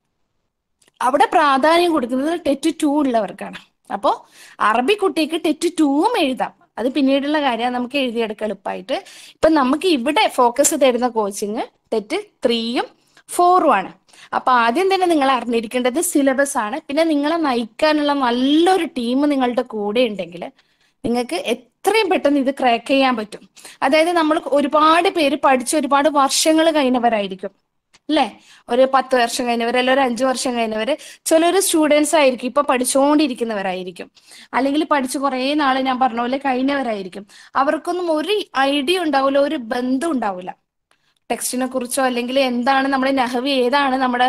അവിടെ പ്രാധാന്യം കൊടുക്കുന്നത് ടെറ്റ് ടു ഉള്ളവർക്കാണ് അപ്പോൾ അറബി കുട്ടിക്ക് ടെറ്റ് ടൂവും എഴുതാം അത് പിന്നീടുള്ള കാര്യം നമുക്ക് എഴുതിയെടുക്കാൻ എളുപ്പമായിട്ട് ഇപ്പൊ നമുക്ക് ഇവിടെ ഫോക്കസ് തരുന്ന കോച്ചിങ് ടെറ്റ് ത്രീയും ഫോറും ആണ് അപ്പൊ ആദ്യം തന്നെ നിങ്ങൾ അറിഞ്ഞിരിക്കേണ്ടത് സിലബസ് ആണ് പിന്നെ നിങ്ങളെ നയിക്കാനുള്ള നല്ലൊരു ടീം നിങ്ങളുടെ കൂടെ ഉണ്ടെങ്കിൽ നിങ്ങൾക്ക് എത്രയും പെട്ടെന്ന് ഇത് ക്രാക്ക് ചെയ്യാൻ പറ്റും അതായത് നമ്മൾ ഒരുപാട് പേര് പഠിച്ച് ഒരുപാട് വർഷങ്ങൾ കഴിഞ്ഞവരായിരിക്കും അല്ലേ ഒരു പത്ത് വർഷം കഴിഞ്ഞവർ അല്ലെങ്കിൽ ഒരു അഞ്ചു വർഷം കഴിഞ്ഞവര് ചിലര് സ്റ്റുഡൻസ് ആയിരിക്കും ഇപ്പൊ പഠിച്ചുകൊണ്ടിരിക്കുന്നവരായിരിക്കും അല്ലെങ്കിൽ പഠിച്ച് കുറേ നാള് ഞാൻ പറഞ്ഞ പോലെ കഴിഞ്ഞവരായിരിക്കും അവർക്കൊന്നും ഒരു ഐഡിയ ഉണ്ടാവില്ല ഒരു ബന്ധം ഉണ്ടാവില്ല ടെക്സ്റ്റിനെ കുറിച്ചോ അല്ലെങ്കിൽ എന്താണ് നമ്മുടെ നഹവി ഏതാണ് നമ്മുടെ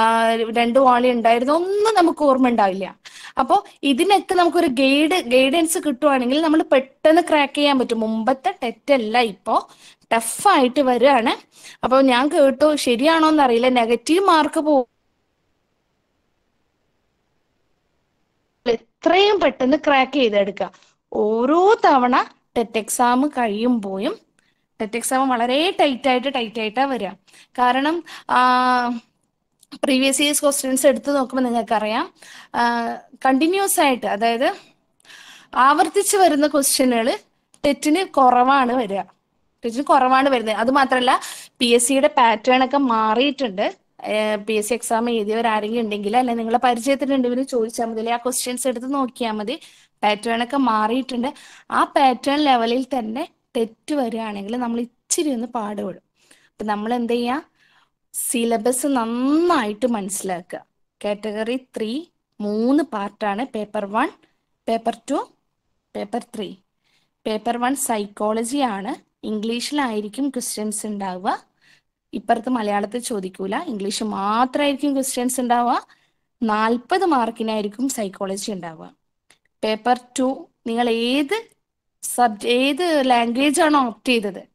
രണ്ടു വാളി ഉണ്ടായിരുന്നോ ഒന്നും നമുക്ക് ഓർമ്മ ഉണ്ടാവില്ല അപ്പോൾ ഇതിനൊക്കെ നമുക്കൊരു ഗൈഡ് ഗൈഡൻസ് കിട്ടുവാണെങ്കിൽ നമ്മൾ പെട്ടെന്ന് ക്രാക്ക് ചെയ്യാൻ പറ്റും മുമ്പത്തെ ടെറ്റ് അല്ല ഇപ്പോ ടഫായിട്ട് വരികയാണ് അപ്പോൾ ഞാൻ കേട്ടു ശരിയാണോ എന്നറിയില്ല നെഗറ്റീവ് മാർക്ക് പോ എത്രയും പെട്ടെന്ന് ക്രാക്ക് ചെയ്തെടുക്കുക ഓരോ തവണ ടെറ്റ് എക്സാം കഴിയുമ്പോഴും ടെറ്റ് എക്സാം വളരെ ടൈറ്റ് ആയിട്ട് ടൈറ്റ് ആയിട്ടാ വരിക കാരണം പ്രീവിയസ് ഇയേഴ്സ് ക്വസ്റ്റ്യൻസ് എടുത്ത് നോക്കുമ്പോൾ നിങ്ങൾക്കറിയാം കണ്ടിന്യൂസ് ആയിട്ട് അതായത് ആവർത്തിച്ച് വരുന്ന ക്വസ്റ്റ്യനുകൾ ടെറ്റിന് കുറവാണ് വരിക ടെറ്റിന് കുറവാണ് വരുന്നത് അത് മാത്രമല്ല പി എസ് സിയുടെ പാറ്റേൺ ഒക്കെ മാറിയിട്ടുണ്ട് പി എസ് സി എക്സാം എഴുതിയവർ ആരെങ്കിലും ഉണ്ടെങ്കിൽ അല്ലെ നിങ്ങളെ പരിചയത്തിലുണ്ടെങ്കിൽ ചോദിച്ചാൽ മതി ആ ക്വസ്റ്റ്യൻസ് എടുത്ത് നോക്കിയാൽ മതി പാറ്റേൺ ഒക്കെ മാറിയിട്ടുണ്ട് ആ പാറ്റേൺ ലെവലിൽ തന്നെ തെറ്റ് വരികയാണെങ്കിൽ നമ്മൾ ഇച്ചിരി ഒന്ന് പാടുപെടും അപ്പൊ നമ്മൾ എന്ത് ചെയ്യുക സിലബസ് നന്നായിട്ട് മനസ്സിലാക്കുക കാറ്റഗറി ത്രീ മൂന്ന് പാർട്ടാണ് paper one paper two paper three paper one psychology ആണ് ഇംഗ്ലീഷിലായിരിക്കും ക്വസ്റ്റ്യൻസ് ഉണ്ടാവുക ഇപ്പുറത്ത് മലയാളത്തിൽ ചോദിക്കൂല ഇംഗ്ലീഷ് മാത്രമായിരിക്കും ക്വസ്റ്റ്യൻസ് ഉണ്ടാവുക നാൽപ്പത് മാർക്കിനായിരിക്കും സൈക്കോളജി ഉണ്ടാവുക പേപ്പർ ടു നിങ്ങൾ ഏത് സബ്ജ ഏത് ലാംഗ്വേജ് ആണോ ഓപ്റ്റ് ചെയ്തത്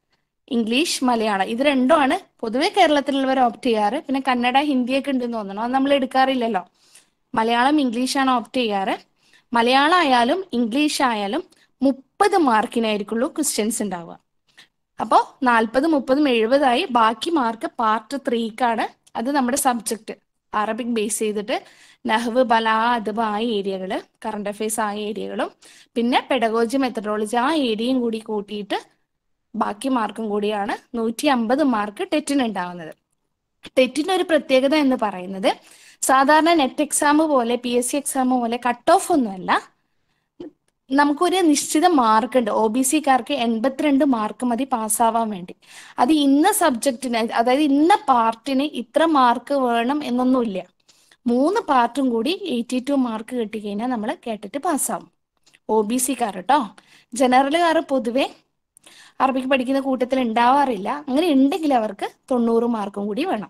ഇംഗ്ലീഷ് മലയാളം ഇത് രണ്ടുമാണ് പൊതുവെ കേരളത്തിലുള്ളവർ ഓപ്റ്റ് ചെയ്യാറ് പിന്നെ കന്നഡ ഹിന്ദിയൊക്കെ ഉണ്ടെന്ന് തോന്നണം അത് നമ്മൾ എടുക്കാറില്ലല്ലോ മലയാളം ഇംഗ്ലീഷാണ് ഓപ്റ്റ് ചെയ്യാറ് മലയാളം ആയാലും ഇംഗ്ലീഷ് ആയാലും മുപ്പത് മാർക്കിനായിരിക്കുള്ളൂ ക്വസ്റ്റ്യൻസ് ഉണ്ടാവുക അപ്പോൾ നാൽപ്പത് മുപ്പതും എഴുപതായി ബാക്കി മാർക്ക് പാർട്ട് ത്രീക്കാണ് അത് നമ്മുടെ സബ്ജക്റ്റ് അറബിക് ബേസ് ചെയ്തിട്ട് നഹ്വ് ബല അദബ് ആ ഏരിയകൾ കറണ്ട് അഫയേഴ്സ് ആ ഏരിയകളും പിന്നെ പെഡഗോജി മെത്തഡോളജി ആ ഏരിയയും കൂടി കൂട്ടിയിട്ട് ബാക്കി മാർക്കും കൂടിയാണ് നൂറ്റി അമ്പത് മാർക്ക് ടെറ്റിന് ഉണ്ടാവുന്നത് ടെറ്റിന് ഒരു പ്രത്യേകത എന്ന് പറയുന്നത് സാധാരണ നെറ്റ് എക്സാം പോലെ പി എസ് സി എക്സാം പോലെ കട്ട് ഓഫ് ഒന്നുമല്ല നമുക്കൊരു നിശ്ചിത മാർക്ക് ഉണ്ട് ഒ ബി സിക്കാർക്ക് എൺപത്തിരണ്ട് മാർക്ക് മതി പാസ്സാവാൻ വേണ്ടി അത് ഇന്ന സബ്ജക്റ്റിന് അതായത് ഇന്ന പാർട്ടിന് ഇത്ര മാർക്ക് വേണം എന്നൊന്നുമില്ല മൂന്ന് പാർട്ടും കൂടി എയ്റ്റി ടു മാർക്ക് കിട്ടിക്കഴിഞ്ഞാൽ നമ്മൾ കേട്ടിട്ട് പാസ്സാവും ഒ ബി സിക്കാർ കേട്ടോ ജനറലുകാർ പൊതുവെ അറബിക്ക് പഠിക്കുന്ന കൂട്ടത്തിൽ ഉണ്ടാവാറില്ല അങ്ങനെ ഉണ്ടെങ്കിൽ അവർക്ക് തൊണ്ണൂറ് മാർക്കും കൂടി വേണം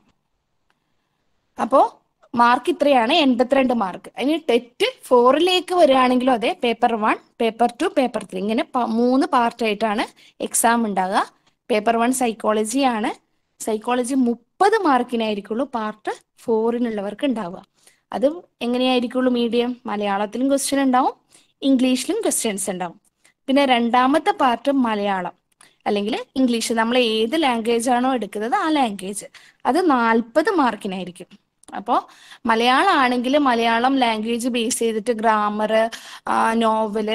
അപ്പോ മാർക്ക് ഇത്രയാണ് എൺപത്തിരണ്ട് മാർക്ക് അതിന് ടെറ്റ് ഫോറിലേക്ക് വരികയാണെങ്കിലും അതെ paper one paper two paper three ഇങ്ങനെ പ- മൂന്ന് പാർട്ടായിട്ടാണ് എക്സാം ഉണ്ടാകുക പേപ്പർ വൺ സൈക്കോളജി ആണ് സൈക്കോളജി മുപ്പത് മാർക്കിനായിരിക്കുള്ളൂ പാർട്ട് ഫോറിനുള്ളവർക്ക് ഉണ്ടാവുക അത് എങ്ങനെയായിരിക്കുള്ളൂ മീഡിയം മലയാളത്തിലും ക്വസ്റ്റ്യൻ ഉണ്ടാവും ഇംഗ്ലീഷിലും ക്വസ്റ്റ്യൻസ് ഉണ്ടാവും പിന്നെ രണ്ടാമത്തെ പാർട്ട് മലയാളം അല്ലെങ്കിൽ ഇംഗ്ലീഷ് നമ്മൾ ഏത് ലാംഗ്വേജ് ആണോ എടുക്കുന്നത് ആ ലാംഗ്വേജ് അത് നാൽപ്പത് മാർക്കിനായിരിക്കും അപ്പോൾ മലയാളം ആണെങ്കിൽ മലയാളം ലാംഗ്വേജ് ബേസ് ചെയ്തിട്ട് ഗ്രാമർ നോവല്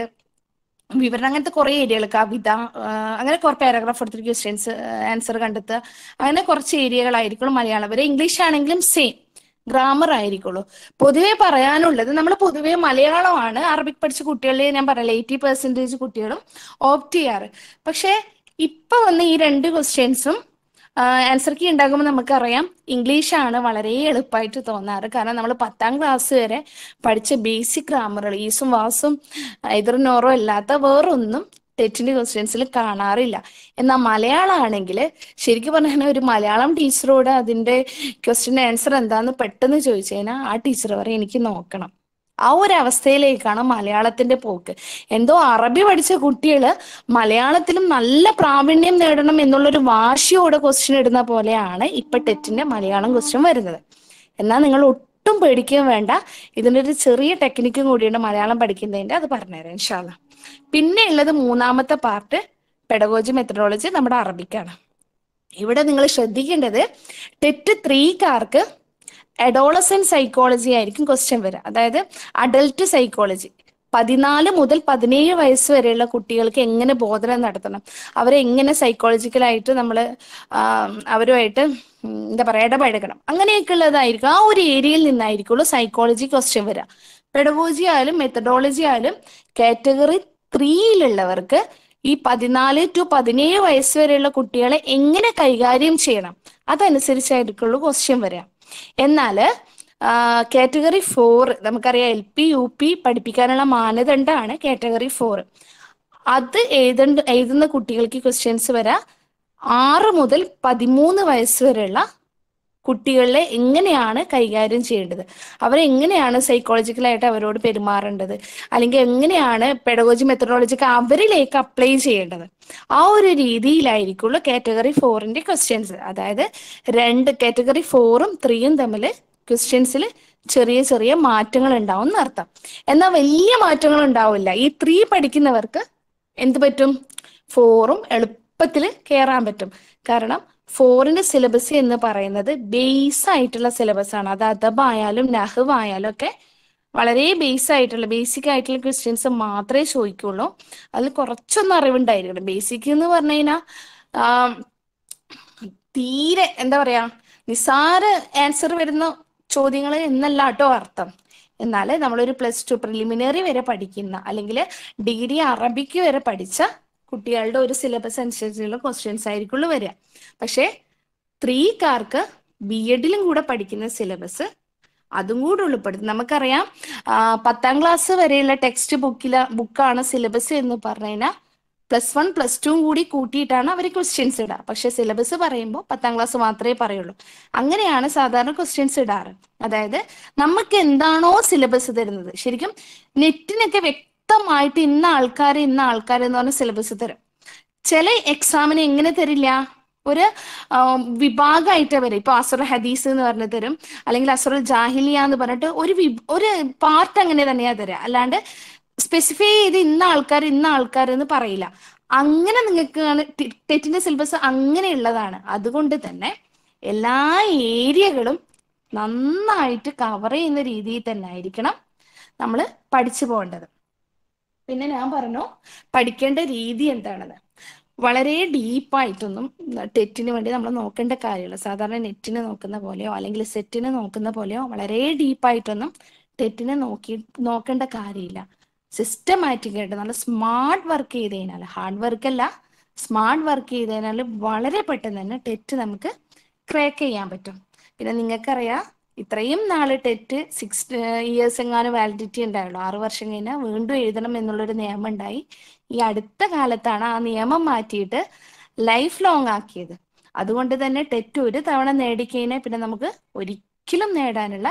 വിവരണം അങ്ങനത്തെ കുറേ ഏരിയകൾ കവിത ആ, അങ്ങനെ കുറെ പാരഗ്രാഫ് എടുത്തിട്ട് ക്വസ്റ്റ്യൻസ് ആൻസർ കണ്ടെത്തുക അങ്ങനെ കുറച്ച് ഏരിയകളായിരിക്കും മലയാളം വരെ ഇംഗ്ലീഷ് ആണെങ്കിലും സെയിം ഗ്രാമർ ആയിരിക്കുള്ളൂ പൊതുവെ പറയാനുള്ളത് നമ്മൾ പൊതുവെ മലയാളമാണ് അറബിക് പഠിച്ച കുട്ടികളിൽ ഞാൻ പറയല എയ്റ്റി പെർസെൻറ്റേജ് കുട്ടികളും ഓപ്റ്റ് ചെയ്യാറ് പക്ഷേ ഇപ്പൊ വന്ന ഈ രണ്ട് ക്വസ്റ്റ്യൻസും ആൻസർ കീ ഉണ്ടാകുമ്പോൾ നമുക്കറിയാം ഇംഗ്ലീഷാണ് വളരെ എളുപ്പമായിട്ട് തോന്നാറ് കാരണം നമ്മൾ പത്താം ക്ലാസ് വരെ പഠിച്ച ബേസിക് ഗ്രാമറുകൾ ഈസും വാസും എതിർ നോറോ അല്ലാത്ത വേറൊന്നും ടെറ്റിന്റെ ക്വസ്റ്റ്യൻസിൽ കാണാറില്ല എന്നാൽ മലയാളം ആണെങ്കിൽ ശരിക്കും പറഞ്ഞാൽ ഒരു മലയാളം ടീച്ചറോട് അതിന്റെ ക്വസ്റ്റ്യൻ ആൻസർ എന്താന്ന് പെട്ടെന്ന് ചോദിച്ചു കഴിഞ്ഞാൽ ആ ടീച്ചർ പറയും എനിക്ക് നോക്കണം ആ ഒരു അവസ്ഥയിലേക്കാണ് മലയാളത്തിന്റെ പോക്ക് എന്തോ അറബി പഠിച്ച കുട്ടികള് മലയാളത്തിലും നല്ല പ്രാവീണ്യം നേടണം എന്നുള്ളൊരു വാശിയോടെ ക്വസ്റ്റ്യൻ ഇടുന്ന പോലെയാണ് ഇപ്പൊ ടെറ്റിന്റെ മലയാളം ക്വസ്റ്റ്യൻ വരുന്നത് എന്നാൽ നിങ്ങൾ ഒട്ടും പേടിക്കുകയും വേണ്ട ഇതിന്റെ ഒരു ചെറിയ ടെക്നിക്കും കൂടിയുണ്ട് മലയാളം പഠിക്കുന്നതിന്റെ അത് പറഞ്ഞുതരാം ഇൻഷാല്ല പിന്നെ ഉള്ളത് മൂന്നാമത്തെ പാർട്ട് പെഡഗോജി മെത്തഡോളജി നമ്മുടെ അറബിക്കാണ് ഇവിടെ നിങ്ങൾ ശ്രദ്ധിക്കേണ്ടത് ടെറ്റ് ത്രീക്കാർക്ക് അഡോളസൻ സൈക്കോളജി ആയിരിക്കും ക്വസ്റ്റ്യൻ വരിക അതായത് അഡൽട്ട് സൈക്കോളജി പതിനാല് മുതൽ പതിനേഴ് വയസ്സ് വരെയുള്ള കുട്ടികൾക്ക് എങ്ങനെ ബോധനം നടത്തണം അവരെ എങ്ങനെ സൈക്കോളജിക്കലായിട്ട് നമ്മൾ അവരുമായിട്ട് ഉം, എന്താ പറയുക ഇടപഴകണം അങ്ങനെയൊക്കെ ഉള്ളതായിരിക്കും ആ ഒരു ഏരിയയിൽ നിന്നായിരിക്കുള്ളൂ സൈക്കോളജി ക്വസ്റ്റ്യൻ വരിക പെഡഗോജി ആയാലും മെത്തഡോളജി ആയാലും കാറ്റഗറി ത്രീയിലുള്ളവർക്ക് ഈ പതിനാല് ടു പതിനേഴ് വയസ്സ് വരെയുള്ള കുട്ടികളെ എങ്ങനെ കൈകാര്യം ചെയ്യണം അതനുസരിച്ചായിരിക്കുള്ളൂ ക്വസ്റ്റ്യൻ വരിക എന്നാല് കാറ്റഗറി ഫോർ നമുക്കറിയാം എൽ പി യു പി പഠിപ്പിക്കാനുള്ള മാനദണ്ഡമാണ് കാറ്റഗറി ഫോർ അത് എഴുതണ്ട എഴുതുന്ന കുട്ടികൾക്ക് ക്വസ്റ്റ്യൻസ് വരാം ആറ് മുതൽ പതിമൂന്ന് വയസ്സ് വരെയുള്ള കുട്ടികളെ എങ്ങനെയാണ് കൈകാര്യം ചെയ്യേണ്ടത് അവരെ എങ്ങനെയാണ് സൈക്കോളജിക്കലായിട്ട് അവരോട് പെരുമാറേണ്ടത് അല്ലെങ്കിൽ എങ്ങനെയാണ് പെഡഗോജി മെത്തഡോളജിക്ക് അവരിലേക്ക് അപ്ലൈ ചെയ്യേണ്ടത് ആ ഒരു രീതിയിലായിരിക്കുള്ളൂ കാറ്റഗറി ഫോറിന്റെ ക്വസ്റ്റ്യൻസ് അതായത് രണ്ട് കാറ്റഗറി ഫോറും ത്രീയും തമ്മിൽ ക്വസ്റ്റ്യൻസിൽ ചെറിയ ചെറിയ മാറ്റങ്ങൾ ഉണ്ടാവും എന്നർത്ഥം എന്നാൽ വലിയ മാറ്റങ്ങൾ ഉണ്ടാവില്ല ഈ ത്രീ പഠിക്കുന്നവർക്ക് എന്ത് പറ്റും ഫോറും എളുപ്പത്തിൽ കയറാൻ പറ്റും കാരണം ഫോറിന്റെ സിലബസ് എന്ന് പറയുന്നത് ബേസ് ആയിട്ടുള്ള സിലബസ് ആണ് അത് അദബായാലും നഹവ് ആയാലും ഒക്കെ വളരെ ബേസ് ആയിട്ടുള്ള ബേസിക് ആയിട്ടുള്ള ക്വസ്റ്റ്യൻസ് മാത്രമേ ചോദിക്കുള്ളൂ അതിൽ കുറച്ചൊന്നും അറിവുണ്ടായിരിക്കണം ബേസിക് എന്ന് പറഞ്ഞു കഴിഞ്ഞാൽ തീരെ എന്താ പറയാ നിസാര ആൻസർ വരുന്ന ചോദ്യങ്ങൾ എന്നല്ല കേട്ടോ അർത്ഥം എന്നാൽ നമ്മളൊരു പ്ലസ് ടു പ്രിലിമിനറി വരെ പഠിക്കുന്ന അല്ലെങ്കിൽ ഡിഗ്രി അറബിക്ക് വരെ പഠിച്ച കുട്ടികളുടെ ഒരു സിലബസ് അനുസരിച്ചുള്ള ക്വസ്റ്റ്യൻസ് ആയിരിക്കുള്ളൂ വരിക പക്ഷേ ത്രീക്കാർക്ക് ബി എഡിലും കൂടെ പഠിക്കുന്ന സിലബസ് അതും കൂടെ ഉൾപ്പെടുത്തും നമുക്കറിയാം ആ, പത്താം ക്ലാസ് വരെയുള്ള ടെക്സ്റ്റ് ബുക്കിലെ ബുക്കാണ് സിലബസ് എന്ന് പറഞ്ഞു കഴിഞ്ഞാൽ പ്ലസ് വൺ പ്ലസ് ടുവും കൂടി കൂട്ടിയിട്ടാണ് അവർ ക്വസ്റ്റ്യൻസ് ഇടുക പക്ഷെ സിലബസ് പറയുമ്പോൾ പത്താം ക്ലാസ് മാത്രമേ പറയുള്ളൂ അങ്ങനെയാണ് സാധാരണ ക്വസ്റ്റ്യൻസ് ഇടാറ് അതായത് നമുക്ക് എന്താണോ സിലബസ് തരുന്നത് ശരിക്കും നെറ്റിനൊക്കെ വ്യക്തമായിട്ട് ഇന്ന ആൾക്കാർ ഇന്ന ആൾക്കാർ എന്ന് പറഞ്ഞ സിലബസ് തരും ചില എക്സാമിന് എങ്ങനെ തരില്ല ഒരു വിഭാഗമായിട്ട് വരും ഇപ്പൊ അസുർ ഹദീസ് എന്ന് പറഞ്ഞു തരും അല്ലെങ്കിൽ അസുർ ജാഹിലിയ എന്ന് പറഞ്ഞിട്ട് ഒരു വി- ഒരു പാർട്ട് അങ്ങനെ തന്നെയാ തരിക അല്ലാണ്ട് സ്പെസിഫൈ ചെയ്ത് ഇന്ന ആൾക്കാർ ഇന്ന ആൾക്കാർ എന്ന് പറയില്ല അങ്ങനെ നിങ്ങൾക്ക് ടെറ്റിന്റെ സിലബസ് അങ്ങനെയുള്ളതാണ് അതുകൊണ്ട് തന്നെ എല്ലാ ഏരിയകളും നന്നായിട്ട് കവർ ചെയ്യുന്ന രീതിയിൽ തന്നെ ആയിരിക്കണം നമ്മൾ പഠിച്ചു പോകേണ്ടത് പിന്നെ ഞാൻ പറഞ്ഞു പഠിക്കേണ്ട രീതി എന്താണെന്ന് വളരെ ഡീപ്പായിട്ടൊന്നും ടെറ്റിന് വേണ്ടി നമ്മൾ നോക്കേണ്ട കാര്യമില്ല സാധാരണ നെറ്റിന് നോക്കുന്ന പോലെയോ അല്ലെങ്കിൽ സെറ്റിന് നോക്കുന്ന പോലെയോ വളരെ ഡീപ്പായിട്ടൊന്നും ടെറ്റിനെ നോക്കി നോക്കേണ്ട കാര്യമില്ല സിസ്റ്റമാറ്റിക് ആയിട്ട് നല്ല സ്മാർട്ട് വർക്ക് ചെയ്ത് കഴിഞ്ഞാൽ ഹാർഡ് വർക്ക് അല്ല സ്മാർട്ട് വർക്ക് ചെയ്ത് കഴിഞ്ഞാൽ വളരെ പെട്ടെന്ന് തന്നെ ടെറ്റ് നമുക്ക് ക്രാക്ക് ചെയ്യാൻ പറ്റും പിന്നെ നിങ്ങൾക്കറിയാം ഇത്രയും നാള് ടെറ്റ് സിക്സ് ഇയേഴ്സ് എങ്ങാനും വാലിഡിറ്റി ഉണ്ടായുള്ളൂ ആറു വർഷം കഴിഞ്ഞാൽ വീണ്ടും എഴുതണം എന്നുള്ളൊരു നിയമം ഉണ്ടായി ഈ അടുത്ത കാലത്താണ് ആ നിയമം മാറ്റിയിട്ട് ലൈഫ് ലോങ് ആക്കിയത് അതുകൊണ്ട് തന്നെ ടെറ്റ് ഒരു തവണ നേടിക്കഴിഞ്ഞാൽ പിന്നെ നമുക്ക് ഒരിക്കലും നേടാനുള്ള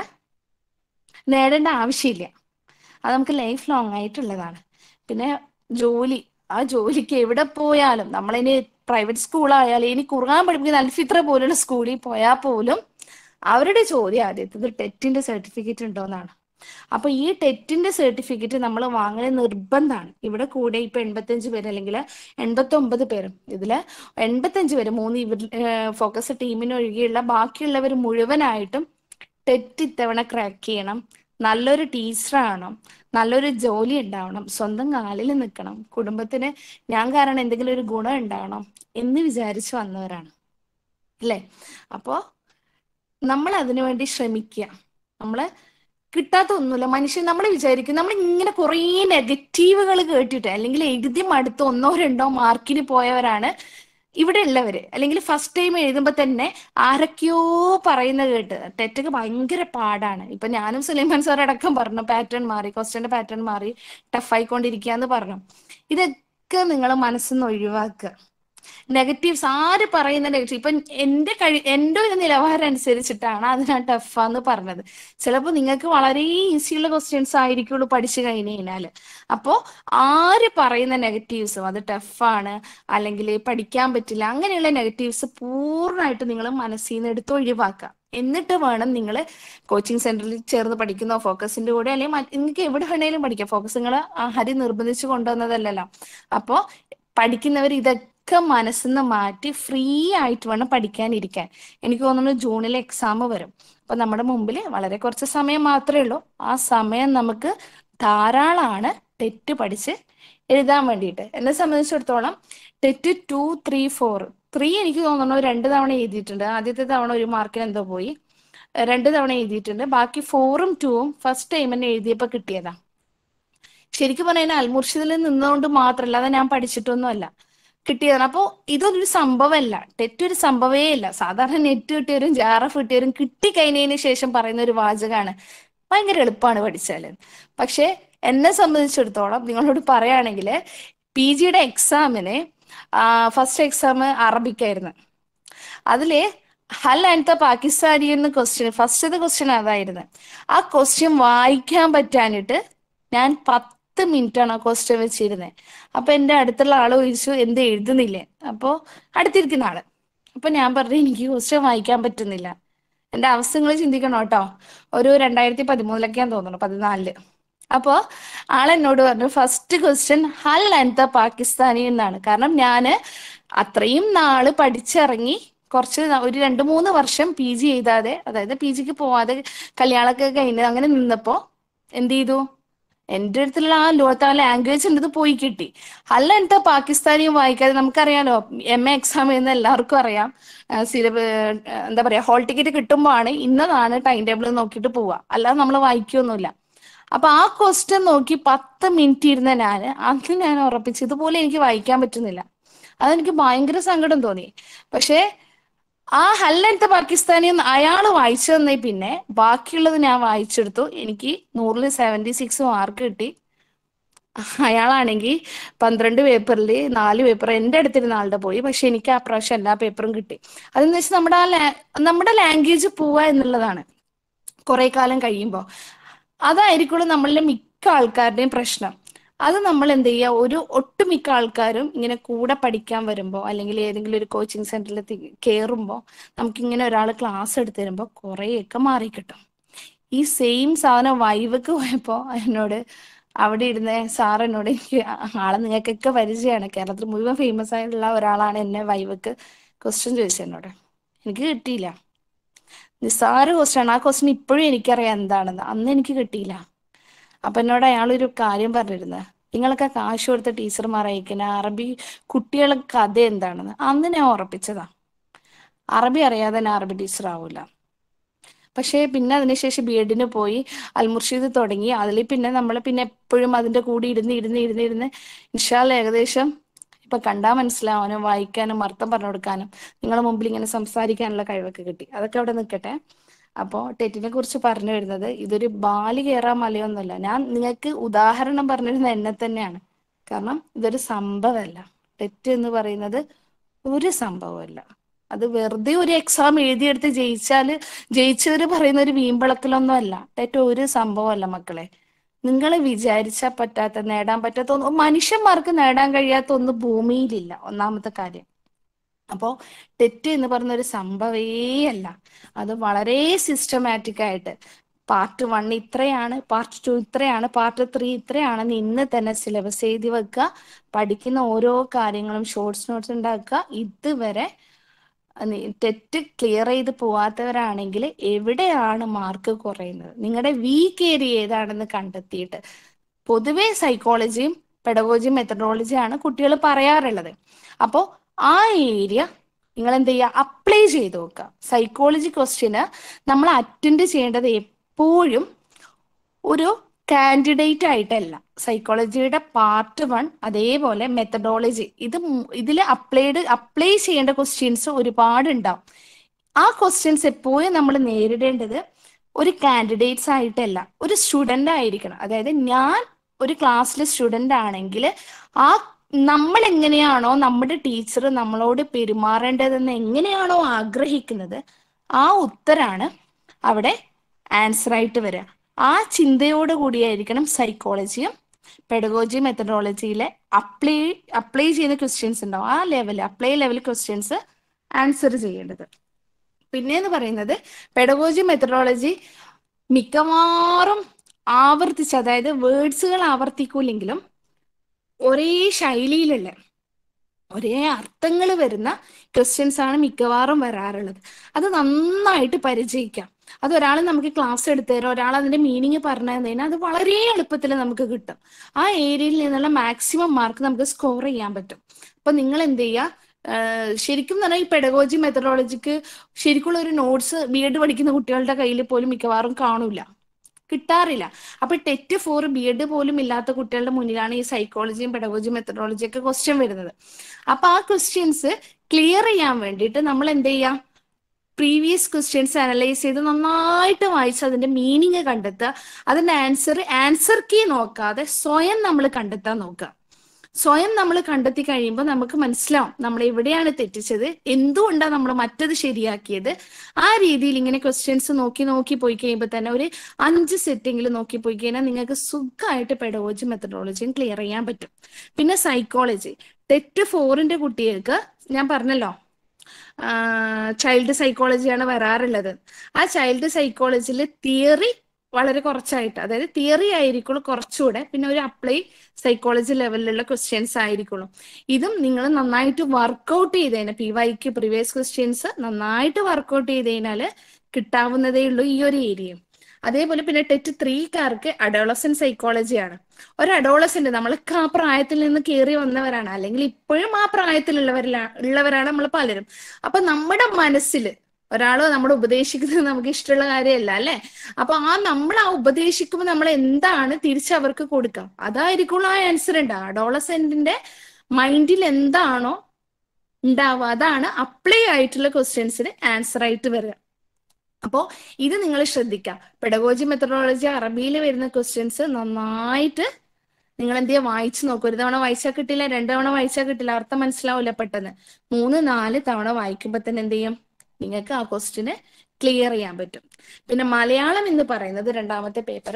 നേടേണ്ട ആവശ്യമില്ല അത് നമുക്ക് ലൈഫ് ലോങ് ആയിട്ടുള്ളതാണ് പിന്നെ ജോലി ആ ജോലിക്ക് എവിടെ പോയാലും നമ്മളിനി പ്രൈവറ്റ് സ്കൂളായാലും ഇനി ഖുർആൻ പഠിപ്പിക്കുന്ന അൽഫിത്ര പോലുള്ള സ്കൂളിൽ പോയാൽ പോലും അവരുടെ ചോദ്യം ആദ്യത്തത് ടെറ്റിന്റെ സർട്ടിഫിക്കറ്റ് ഉണ്ടോന്നാണ് അപ്പൊ ഈ ടെറ്റിന്റെ സർട്ടിഫിക്കറ്റ് നമ്മൾ വാങ്ങൽ നിർബന്ധമാണ് ഇവിടെ കൂടെ ഇപ്പൊ എൺപത്തഞ്ച് പേര് അല്ലെങ്കിൽ എൺപത്തി ഒമ്പത് പേരും ഇതില് എൺപത്തഞ്ച് പേര് മൂന്ന് ഇവർ ഫോക്കസ് ടീമിന് ഒഴികെയുള്ള ബാക്കിയുള്ളവർ മുഴുവനായിട്ടും ടെറ്റ് ഇത്തവണ ക്രാക്ക് ചെയ്യണം നല്ലൊരു ടീച്ചറാവണം നല്ലൊരു ജോലി ഉണ്ടാവണം സ്വന്തം കാലിൽ നിൽക്കണം കുടുംബത്തിന് ഞാൻ കാരണം എന്തെങ്കിലും ഒരു ഗുണം ഉണ്ടാവണം എന്ന് വിചാരിച്ചു വന്നവരാണ് അല്ലേ അപ്പോ നമ്മൾ അതിനു വേണ്ടി ശ്രമിക്കുക നമ്മള് കിട്ടാത്ത ഒന്നുമില്ല മനുഷ്യൻ നമ്മൾ വിചാരിക്കും നമ്മൾ ഇങ്ങനെ കുറേ നെഗറ്റീവുകൾ കേട്ടിട്ട് അല്ലെങ്കിൽ എഴുതി മടുത്ത് ഒന്നോ രണ്ടോ മാർക്കിന് പോയവരാണ് ഇവിടെ ഉള്ളവര് അല്ലെങ്കിൽ ഫസ്റ്റ് ടൈം എഴുതുമ്പോ തന്നെ ആരൊക്കെയോ പറയുന്ന കേട്ട് ടെറ്റൊക്കെ ഭയങ്കര പാടാണ് ഇപ്പൊ ഞാനും സുലൈമാൻ സാർ അടക്കം പറഞ്ഞു പാറ്റേൺ മാറി ക്വസ്റ്റ്യന്റെ പാറ്റേൺ മാറി ടഫ് ആയിക്കൊണ്ടിരിക്കുക എന്ന് പറഞ്ഞു ഇതൊക്കെ നിങ്ങൾ മനസ്സിൽ നിന്ന് ഒഴിവാക്കുക നെഗറ്റീവ്സ് ആര് പറയുന്ന നെഗറ്റീവ് ഇപ്പൊ എന്റെ കഴി എന്റെ ഒരു നിലവാരം അനുസരിച്ചിട്ടാണ് അതിനാ ടഫാന്ന് പറഞ്ഞത് ചിലപ്പോൾ നിങ്ങൾക്ക് വളരെ ഈസിയുള്ള ക്വസ്റ്റ്യൻസ് ആയിരിക്കുള്ളൂ പഠിച്ചു കഴിഞ്ഞു കഴിഞ്ഞാല് അപ്പോ ആര് പറയുന്ന നെഗറ്റീവ്സും അത് ടഫാണ് അല്ലെങ്കിൽ പഠിക്കാൻ പറ്റില്ല അങ്ങനെയുള്ള നെഗറ്റീവ്സ് പൂർണ്ണമായിട്ട് നിങ്ങൾ മനസ്സിൽ നിന്ന് എടുത്ത് ഒഴിവാക്കുക എന്നിട്ട് വേണം നിങ്ങൾ കോച്ചിങ് സെന്ററിൽ ചേർന്ന് പഠിക്കുന്നോ ഫോക്കസിന്റെ കൂടെ അല്ലെങ്കിൽ മറ്റ് നിങ്ങൾക്ക് എവിടെ വേണേലും പഠിക്കാം ഫോക്കസ് നിങ്ങൾ ഹരി നിർബന്ധിച്ച് കൊണ്ടുവന്നതല്ലല്ലോ അപ്പോ പഠിക്കുന്നവർ ഇതൊക്കെ മനസ്സിൽ നിന്ന് മാറ്റി ഫ്രീ ആയിട്ട് വേണം പഠിക്കാനിരിക്കാൻ എനിക്ക് തോന്നുന്നു ജൂണിൽ എക്സാം വരും അപ്പൊ നമ്മുടെ മുമ്പിൽ വളരെ കുറച്ച് സമയം മാത്രമേ ഉള്ളൂ ആ സമയം നമുക്ക് ധാരാളമാണ് ടെറ്റ് പഠിച്ച് എഴുതാൻ വേണ്ടിയിട്ട് എന്നെ സംബന്ധിച്ചിടത്തോളം TET two three four three എനിക്ക് തോന്നുന്നു രണ്ട് തവണ എഴുതിയിട്ടുണ്ട് ആദ്യത്തെ തവണ ഒരു മാർക്കിന് എന്തോ പോയി രണ്ട് തവണ എഴുതിയിട്ടുണ്ട് ബാക്കി ഫോറും ടൂവും ഫസ്റ്റ് ടൈം തന്നെ എഴുതിയപ്പോ കിട്ടിയതാ ശരിക്കും പറഞ്ഞാൽ അൽമുർഷിദിൽ നിന്നുകൊണ്ട് മാത്രമല്ല അത് ഞാൻ പഠിച്ചിട്ടൊന്നുമല്ല കിട്ടിയതാണ് അപ്പോൾ ഇതൊരു സംഭവമല്ല ടെറ്റ് ഒരു സംഭവമേ ഇല്ല സാധാരണ നെറ്റ് കിട്ടിയവരും ജാറഫ് കിട്ടിയവരും കിട്ടിക്കഴിഞ്ഞതിന് ശേഷം പറയുന്ന ഒരു വാചകമാണ് ഭയങ്കര എളുപ്പമാണ് പഠിച്ചാല് പക്ഷെ എന്നെ സംബന്ധിച്ചിടത്തോളം നിങ്ങളോട് പറയുകയാണെങ്കിൽ പി ജിയുടെ എക്സാമിന് ഫസ്റ്റ് എക്സാം അറബിക്കായിരുന്നു അതില് ഹൽ ആൻഡ് ദ പാകിസ്ഥാനി എന്ന ക്വസ്റ്റ്യൻ ഫസ്റ്റത്തെ ക്വസ്റ്റ്യൻ അതായിരുന്നു ആ ക്വസ്റ്റ്യൻ വായിക്കാൻ പറ്റാനിട്ട് ഞാൻ പത്ത് മിനിറ്റ് ആണ് ആ ക്വസ്റ്റ്യൻ വെച്ചിരുന്നത് അപ്പൊ എന്റെ അടുത്തുള്ള ആള് ചോദിച്ചു എന്ത് എഴുതുന്നില്ലേ അപ്പോ അടുത്തിരിക്കുന്ന ആള് അപ്പൊ ഞാൻ പറഞ്ഞു എനിക്ക് ക്വസ്റ്റ്യൻ വായിക്കാൻ പറ്റുന്നില്ല എന്റെ അവസ്ഥ നിങ്ങൾ ചിന്തിക്കണം കേട്ടോ ഒരു രണ്ടായിരത്തി പതിമൂന്നിലൊക്കെയാന്ന് തോന്നുന്നു പതിനാലില് അപ്പോ ആളെന്നോട് പറഞ്ഞു first question Hal and the Pakistani എന്നാണ് കാരണം ഞാന് അത്രയും നാള് പഠിച്ചിറങ്ങി കുറച്ച് ന- ഒരു രണ്ട് മൂന്ന് വർഷം പി ജി ചെയ്താതെ അതായത് പി ജിക്ക് പോവാതെ കല്യാണമൊക്കെ കഴിഞ്ഞ് അങ്ങനെ നിന്നപ്പോ എന്ത് ചെയ്തു എന്റെ അടുത്തുള്ള ആ ലോകത്ത് ആ ലാംഗ്വേജ് ഉണ്ട് ഇത് പോയി കിട്ടി അല്ല എന്താ പാകിസ്ഥാനിയും വായിക്കാതെ നമുക്കറിയാലോ എം എ എക്സാം എഴുതുന്ന എല്ലാവർക്കും അറിയാം സിലബ എന്താ പറയാ ഹോൾ ടിക്കറ്റ് കിട്ടുമ്പോഴാണ് ഇന്നതാണ് ടൈം ടേബിൾ നോക്കിയിട്ട് പോവുക അല്ലാതെ നമ്മൾ വായിക്കൊന്നുമില്ല അപ്പൊ ആ ക്വസ്റ്റ്യൻ നോക്കി പത്ത് മിനിറ്റ് ഇരുന്ന ഞാൻ അന്ന് ഞാൻ ഉറപ്പിച്ചു ഇതുപോലെ എനിക്ക് വായിക്കാൻ പറ്റുന്നില്ല അതെനിക്ക് ഭയങ്കര സങ്കടം തോന്നി പക്ഷേ ആ ഹല്ലെടുത്ത പാകിസ്ഥാനി അയാൾ വായിച്ചു തന്നെ പിന്നെ ബാക്കിയുള്ളത് ഞാൻ വായിച്ചെടുത്തു എനിക്ക് നൂറിൽ സെവൻറ്റി സിക്സ് മാർക്ക് കിട്ടി അയാളാണെങ്കിൽ പന്ത്രണ്ട് പേപ്പറിൽ നാല് പേപ്പർ എൻ്റെ അടുത്തിരുന്ന ആളുടെ പോയി പക്ഷെ എനിക്ക് ആ പ്രാവശ്യം എല്ലാ പേപ്പറും കിട്ടി അതെന്ന് വെച്ചാൽ നമ്മുടെ ആ ലാ- നമ്മുടെ ലാംഗ്വേജ് പോവുക എന്നുള്ളതാണ് കുറെ കാലം കഴിയുമ്പോൾ അതായിരിക്കുള്ളൂ നമ്മളിലെ മിക്ക ആൾക്കാരുടെയും പ്രശ്നം അത് നമ്മൾ എന്ത് ചെയ്യുക ഒരു ഒട്ടുമിക്ക ആൾക്കാരും ഇങ്ങനെ കൂടെ പഠിക്കാൻ വരുമ്പോൾ അല്ലെങ്കിൽ ഏതെങ്കിലും ഒരു കോച്ചിങ് സെന്ററിൽ കയറുമ്പോൾ നമുക്ക് ഇങ്ങനെ ഒരാൾ ക്ലാസ് എടുത്ത് തരുമ്പോൾ കുറേയൊക്കെ മാറിക്കിട്ടും ഈ സെയിം സാധനം വൈവക്ക് പോയപ്പോൾ എന്നോട് അവിടെ ഇരുന്ന സാർ എന്നോട് എനിക്ക് ആളെ നിങ്ങൾക്കൊക്കെ പരിചയമാണ് കേരളത്തിൽ മുഴുവൻ ഫേമസ് ആയിട്ടുള്ള ഒരാളാണ് എന്നെ വൈവക്ക് ക്വസ്റ്റ്യൻ ചോദിച്ചത് എന്നോട് എനിക്ക് കിട്ടിയില്ല നിസ്സാര ക്വസ്റ്റ്യൻ ആണ് ആ ക്വസ്റ്റ്യൻ ഇപ്പോഴും എനിക്കറിയാം എന്താണെന്ന് അന്ന് എനിക്ക് കിട്ടിയില്ല അപ്പൊ എന്നോട് അയാളൊരു കാര്യം പറഞ്ഞിരുന്നത് നിങ്ങളൊക്കെ കാശ് കൊടുത്ത ടീച്ചർമാർ അയക്കുന്ന അറബി കുട്ടികളെ കഥ എന്താണെന്ന് അന്ന് ഞാൻ ഉറപ്പിച്ചതാ അറബി അറിയാതെ ഞാൻ അറബി ടീച്ചർ ആവൂല പക്ഷേ പിന്നെ അതിനുശേഷം ബി എഡിന് പോയി അൽമുർഷീദ് തുടങ്ങി അതിൽ പിന്നെ നമ്മൾ പിന്നെ എപ്പോഴും അതിന്റെ കൂടെ ഇരുന്ന് ഇരുന്ന് ഇരുന്ന് ഇരുന്ന് ഇൻഷാല്ല ഏകദേശം ഇപ്പൊ കണ്ടാൽ മനസ്സിലാവാനും വായിക്കാനും അർത്ഥം പറഞ്ഞു കൊടുക്കാനും നിങ്ങളുടെ മുമ്പിൽ ഇങ്ങനെ സംസാരിക്കാനുള്ള കഴിവൊക്കെ കിട്ടി അതൊക്കെ അവിടെ നിൽക്കട്ടെ അപ്പോൾ ടെറ്റിനെ കുറിച്ച് പറഞ്ഞു വരുന്നത് ഇതൊരു ബാലി കയറാൻ മലയൊന്നുമല്ല ഞാൻ നിങ്ങൾക്ക് ഉദാഹരണം പറഞ്ഞിരുന്ന എന്നെ തന്നെയാണ് കാരണം ഇതൊരു സംഭവമല്ല ടെറ്റ് എന്ന് പറയുന്നത് ഒരു സംഭവമല്ല അത് വെറുതെ ഒരു എക്സാം എഴുതിയെടുത്ത് ജയിച്ചാൽ ജയിച്ചവർ പറയുന്ന ഒരു വീമ്പിളക്കലൊന്നും അല്ല ടെറ്റ് ഒരു സംഭവമല്ല മക്കളെ നിങ്ങൾ വിചാരിച്ചാൽ പറ്റാത്ത നേടാൻ പറ്റാത്ത ഒന്ന് മനുഷ്യന്മാർക്ക് നേടാൻ കഴിയാത്ത ഒന്ന് ഭൂമിയിലില്ല ഒന്നാമത്തെ കാര്യം അപ്പോൾ ടെറ്റ് എന്ന് പറഞ്ഞ ഒരു സംഭവേ അല്ല അത് വളരെ സിസ്റ്റമാറ്റിക് ആയിട്ട് പാർട്ട് വൺ ഇത്രയാണ് പാർട്ട് ടു ഇത്രയാണ് പാർട്ട് ത്രീ ഇത്രയാണെന്ന് ഇന്ന് തന്നെ സിലബസ് എഴുതി വെക്കുക പഠിക്കുന്ന ഓരോ കാര്യങ്ങളും ഷോർട്സ് നോട്ട്സ് ഉണ്ടാക്കുക ഇതുവരെ തെറ്റ് ക്ലിയർ ചെയ്ത് പോവാത്തവരാണെങ്കിൽ എവിടെയാണ് മാർക്ക് കുറയുന്നത് നിങ്ങളുടെ വീക്ക് ഏരിയ ഏതാണെന്ന് കണ്ടെത്തിയിട്ട് പൊതുവെ സൈക്കോളജിയും പെഡഗോജിയും മെത്തഡോളജിയാണ് കുട്ടികൾ പറയാറുള്ളത് അപ്പോൾ ആ ഏരിയ നിങ്ങൾ എന്ത് ചെയ്യുക അപ്ലൈ ചെയ്ത് നോക്കുക സൈക്കോളജി ക്വസ്റ്റ്യന് നമ്മൾ അറ്റൻഡ് ചെയ്യേണ്ടത് എപ്പോഴും ഒരു കാൻഡിഡേറ്റ് ആയിട്ടല്ല സൈക്കോളജിയുടെ പാർട്ട് വൺ അതേപോലെ മെത്തഡോളജി ഇത് ഇതിൽ അപ്ലൈഡ് അപ്ലൈ ചെയ്യേണ്ട ക്വസ്റ്റ്യൻസ് ഒരുപാട് ഉണ്ടാവും ആ ക്വസ്റ്റ്യൻസ് എപ്പോഴും നമ്മൾ നേരിടേണ്ടത് ഒരു കാൻഡിഡേറ്റ്സ് ആയിട്ടല്ല ഒരു സ്റ്റുഡൻ്റ് ആയിരിക്കണം അതായത് ഞാൻ ഒരു ക്ലാസ്സിലെ സ്റ്റുഡൻ്റ് ആണെങ്കിൽ ആ നമ്മൾ എങ്ങനെയാണോ നമ്മുടെ ടീച്ചർ നമ്മളോട് പെരുമാറേണ്ടതെന്ന് എങ്ങനെയാണോ ആഗ്രഹിക്കുന്നത് ആ ഉത്തരാണ് അവിടെ ആൻസർ ആയിട്ട് വരിക ആ ചിന്തയോട് കൂടിയായിരിക്കണം സൈക്കോളജിയും പെഡഗോജി മെത്തഡോളജിയിലെ അപ്ലൈ അപ്ലൈ ചെയ്യുന്ന ക്വസ്റ്റ്യൻസ് ഉണ്ടാവും ആ level apply level questions answer ചെയ്യേണ്ടത് പിന്നെന്ന് പറയുന്നത് പെഡഗോജി മെത്തഡോളജി മിക്കവാറും ആവർത്തിച്ച് അതായത് വേർഡ്സുകൾ ആവർത്തിക്കൂലെങ്കിലും ഒരേ ശൈലിയിലുള്ള ഒരേ അർത്ഥങ്ങൾ വരുന്ന ക്വസ്റ്റ്യൻസ് ആണ് മിക്കവാറും വരാറുള്ളത് അത് നന്നായിട്ട് പരിചയിക്കാം അത് ഒരാൾ നമുക്ക് ക്ലാസ് എടുത്തു തരാം ഒരാൾ അതിന്റെ മീനിങ് പറഞ്ഞു തന്നതിന് അത് വളരെ എളുപ്പത്തിൽ നമുക്ക് കിട്ടും ആ ഏരിയയിൽ നിന്നുള്ള മാക്സിമം മാർക്ക് നമുക്ക് സ്കോർ ചെയ്യാൻ പറ്റും അപ്പൊ നിങ്ങൾ എന്ത് ചെയ്യുക ശരിക്കും പറഞ്ഞാൽ ഈ പെഡഗോജി മെത്തഡോളജിക്ക് ശരിക്കുള്ള ഒരു നോട്ട്സ് ബി എഡ് പഠിക്കുന്ന കുട്ടികളുടെ കയ്യിൽ പോലും മിക്കവാറും കാണൂല കിട്ടാറില്ല അപ്പൊ ടെറ്റ് ഫോർ ബി എഡ് പോലും ഇല്ലാത്ത കുട്ടികളുടെ മുന്നിലാണ് ഈ സൈക്കോളജിയും പെഡഗോജിയും മെത്തഡോളജിയും ഒക്കെ ക്വസ്റ്റ്യൻ വരുന്നത് അപ്പൊ ആ ക്വസ്റ്റ്യൻസ് ക്ലിയർ ചെയ്യാൻ വേണ്ടിയിട്ട് നമ്മൾ എന്ത് ചെയ്യാം പ്രീവിയസ് ക്വസ്റ്റ്യൻസ് അനലൈസ് ചെയ്ത് നന്നായിട്ട് വായിച്ച് അതിന്റെ മീനിങ് കണ്ടെത്തുക അതിന്റെ ആൻസർ ആൻസർ കീ നോക്കാതെ സ്വയം നമ്മൾ കണ്ടെത്താൻ നോക്കുക സ്വയം നമ്മൾ കണ്ടെത്തി കഴിയുമ്പോൾ നമുക്ക് മനസ്സിലാവും നമ്മൾ എവിടെയാണ് തെറ്റിച്ചത് എന്തുകൊണ്ടാണ് നമ്മൾ മറ്റത് ശരിയാക്കിയത് ആ രീതിയിൽ ഇങ്ങനെ ക്വസ്റ്റ്യൻസ് നോക്കി നോക്കി പോയി കഴിയുമ്പോൾ തന്നെ ഒരു അഞ്ച് സെറ്റിംഗിൽ നോക്കി പോയി കഴിഞ്ഞാൽ നിങ്ങൾക്ക് സുഖമായിട്ട് പെഡഗോജി മെത്തഡോളജിയും ക്ലിയർ ചെയ്യാൻ പറ്റും പിന്നെ സൈക്കോളജി ടെറ്റ് ഫോറിന്റെ കുട്ടികൾക്ക് ഞാൻ പറഞ്ഞല്ലോ ചൈൽഡ് സൈക്കോളജിയാണ് വരാറുള്ളത് ആ ചൈൽഡ് സൈക്കോളജിയിൽ തിയറി വളരെ കുറച്ചായിട്ട് അതായത് തിയറി ആയിരിക്കുള്ളൂ കുറച്ചുകൂടെ പിന്നെ ഒരു അപ്ലൈ സൈക്കോളജി ലെവലിലുള്ള ക്വസ്റ്റ്യൻസ് ആയിരിക്കുള്ളൂ ഇതും നിങ്ങൾ നന്നായിട്ട് വർക്കൗട്ട് ചെയ്ത് കഴിഞ്ഞാൽ പി വൈക്ക് പ്രീവിയസ് ക്വസ്റ്റ്യൻസ് നന്നായിട്ട് വർക്കൗട്ട് ചെയ്ത് കഴിഞ്ഞാൽ കിട്ടാവുന്നതേ ഉള്ളൂ ഈ ഒരു ഏരിയയും അതേപോലെ പിന്നെ ടെറ്റ് ത്രീക്കാർക്ക് അഡോളസൻ സൈക്കോളജിയാണ് ഒരു അഡോളസന്റ് നമ്മൾക്ക് ആ പ്രായത്തിൽ നിന്ന് കയറി വന്നവരാണ് അല്ലെങ്കിൽ ഇപ്പോഴും ആ പ്രായത്തിലുള്ളവരിലാ ഉള്ളവരാണ് നമ്മൾ പലരും അപ്പൊ നമ്മുടെ മനസ്സിൽ ഒരാൾ നമ്മൾ ഉപദേശിക്കുന്നത് നമുക്ക് ഇഷ്ടമുള്ള കാര്യമല്ല അല്ലെ അപ്പൊ ആ നമ്മൾ ആ ഉപദേശിക്കുമ്പോൾ നമ്മൾ എന്താണ് തിരിച്ച് അവർക്ക് കൊടുക്കാം അതായിരിക്കുള്ളൂ ആ ആൻസർ ഉണ്ടാവുക അഡോളസെന്റിന്റെ മൈൻഡിൽ എന്താണോ ഉണ്ടാവുക അതാണ് അപ്ലൈ ആയിട്ടുള്ള ക്വസ്റ്റ്യൻസിന് ആൻസർ ആയിട്ട് വരിക അപ്പോൾ ഇത് നിങ്ങൾ ശ്രദ്ധിക്കുക പെഡഗോജി മെത്തഡോളജി അറബിയിൽ വരുന്ന ക്വസ്റ്റ്യൻസ് നന്നായിട്ട് നിങ്ങൾ എന്ത് ചെയ്യുക വായിച്ചു നോക്കും ഒരു തവണ വായിച്ചാൽ കിട്ടില്ല രണ്ട് തവണ വായിച്ചാൽ കിട്ടില്ല അർത്ഥം മനസ്സിലാവില്ല പെട്ടെന്ന് മൂന്ന് നാല് തവണ വായിക്കുമ്പോൾ തന്നെ എന്ത് ചെയ്യും നിങ്ങൾക്ക് ആ ക്വസ്റ്റിന് ക്ലിയർ ചെയ്യാൻ പറ്റും പിന്നെ മലയാളം എന്ന് പറയുന്നത് രണ്ടാമത്തെ പേപ്പർ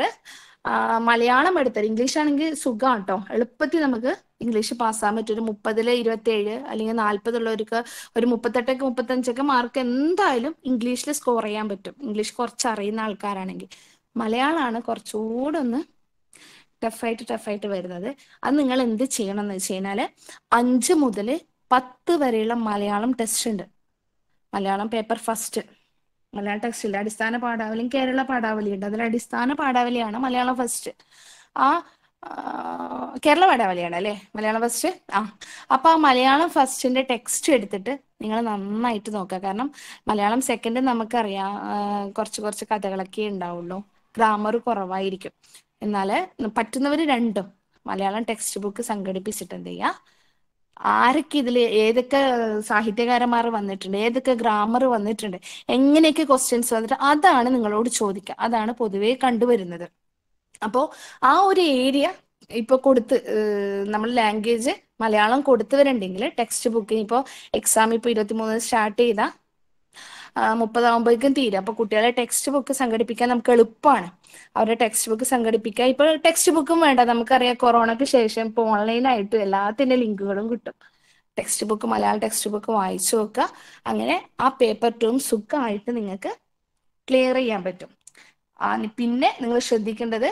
മലയാളം എടുത്തത് ഇംഗ്ലീഷ് ആണെങ്കിൽ സുഖം കേട്ടോ എളുപ്പത്തിൽ നമുക്ക് ഇംഗ്ലീഷ് പാസ്സാൻ പറ്റും ഒരു മുപ്പതില് ഇരുപത്തിയേഴ് അല്ലെങ്കിൽ നാൽപ്പതുള്ളവർക്ക് ഒരു മുപ്പത്തെട്ടൊക്കെ മുപ്പത്തഞ്ചൊക്കെ മാർക്ക് എന്തായാലും ഇംഗ്ലീഷിൽ സ്കോർ ചെയ്യാൻ പറ്റും ഇംഗ്ലീഷ് കുറച്ച് അറിയുന്ന ആൾക്കാരാണെങ്കിൽ മലയാളമാണ് കുറച്ചുകൂടെ ഒന്ന് ടഫായിട്ട് ടഫായിട്ട് വരുന്നത് അത് നിങ്ങൾ എന്ത് ചെയ്യണം എന്ന് വെച്ച് കഴിഞ്ഞാല് അഞ്ച് മുതൽ പത്ത് വരെയുള്ള മലയാളം ടെസ്റ്റ് ഉണ്ട് മലയാളം പേപ്പർ ഫസ്റ്റ് മലയാളം ടെക്സ്റ്റിൽ അടിസ്ഥാന പാഠാവലിയും കേരള പാഠാവലി ഉണ്ട് അതിൽ അടിസ്ഥാന പാഠാവലിയാണ് മലയാളം ഫസ്റ്റ് ആ ആ, കേരള പാഠാവലിയാണ് അല്ലേ മലയാളം ഫസ്റ്റ് ആ അപ്പൊ ആ മലയാളം ഫസ്റ്റിന്റെ ടെക്സ്റ്റ് എടുത്തിട്ട് നിങ്ങൾ നന്നായിട്ട് നോക്കുക കാരണം മലയാളം സെക്കൻഡ് നമുക്കറിയാം ആ, കുറച്ച് കുറച്ച് കഥകളൊക്കെ ഉണ്ടാവുള്ളൂ ഗ്രാമർ കുറവായിരിക്കും എന്നാല് പറ്റുന്നവർ രണ്ടും മലയാളം ടെക്സ്റ്റ് ബുക്ക് സംഘടിപ്പിച്ചിട്ട് എന്ത് ചെയ്യുക ആരൊക്കെ ഇതിൽ ഏതൊക്കെ സാഹിത്യകാരന്മാർ വന്നിട്ടുണ്ട് ഏതൊക്കെ ഗ്രാമർ വന്നിട്ടുണ്ട് എങ്ങനെയൊക്കെ ക്വസ്റ്റ്യൻസ് വന്നിട്ട് അതാണ് നിങ്ങളോട് ചോദിക്കുക അതാണ് പൊതുവേ കണ്ടുവരുന്നത് അപ്പോൾ ആ ഒരു ഏരിയ ഇപ്പൊ കൊടുത്ത് നമ്മൾ ലാംഗ്വേജ് മലയാളം കൊടുത്തവരുണ്ടെങ്കിൽ ടെക്സ്റ്റ് ബുക്കിന് ഇപ്പോൾ എക്സാം ഇപ്പോൾ ഇരുപത്തിമൂന്ന് സ്റ്റാർട്ട് ചെയ്താൽ മുപ്പതാകുമ്പോഴേക്കും തീരും അപ്പൊ കുട്ടികളെ ടെക്സ്റ്റ് ബുക്ക് സംഘടിപ്പിക്കാൻ നമുക്ക് എളുപ്പമാണ് അവരുടെ ടെക്സ്റ്റ് ബുക്ക് സംഘടിപ്പിക്കുക ഇപ്പൊ ടെക്സ്റ്റ് ബുക്കും വേണ്ട നമുക്കറിയാം കൊറോണയ്ക്ക് ശേഷം ഇപ്പൊ ഓൺലൈനായിട്ട് എല്ലാത്തിന്റെ ലിങ്കുകളും കിട്ടും text book Malayalam text book വായിച്ചു നോക്കുക അങ്ങനെ ആ പേപ്പർ ടൂം സുഖമായിട്ട് നിങ്ങൾക്ക് ക്ലിയർ ചെയ്യാൻ പറ്റും ആ നി- പിന്നെ നിങ്ങൾ ശ്രദ്ധിക്കേണ്ടത്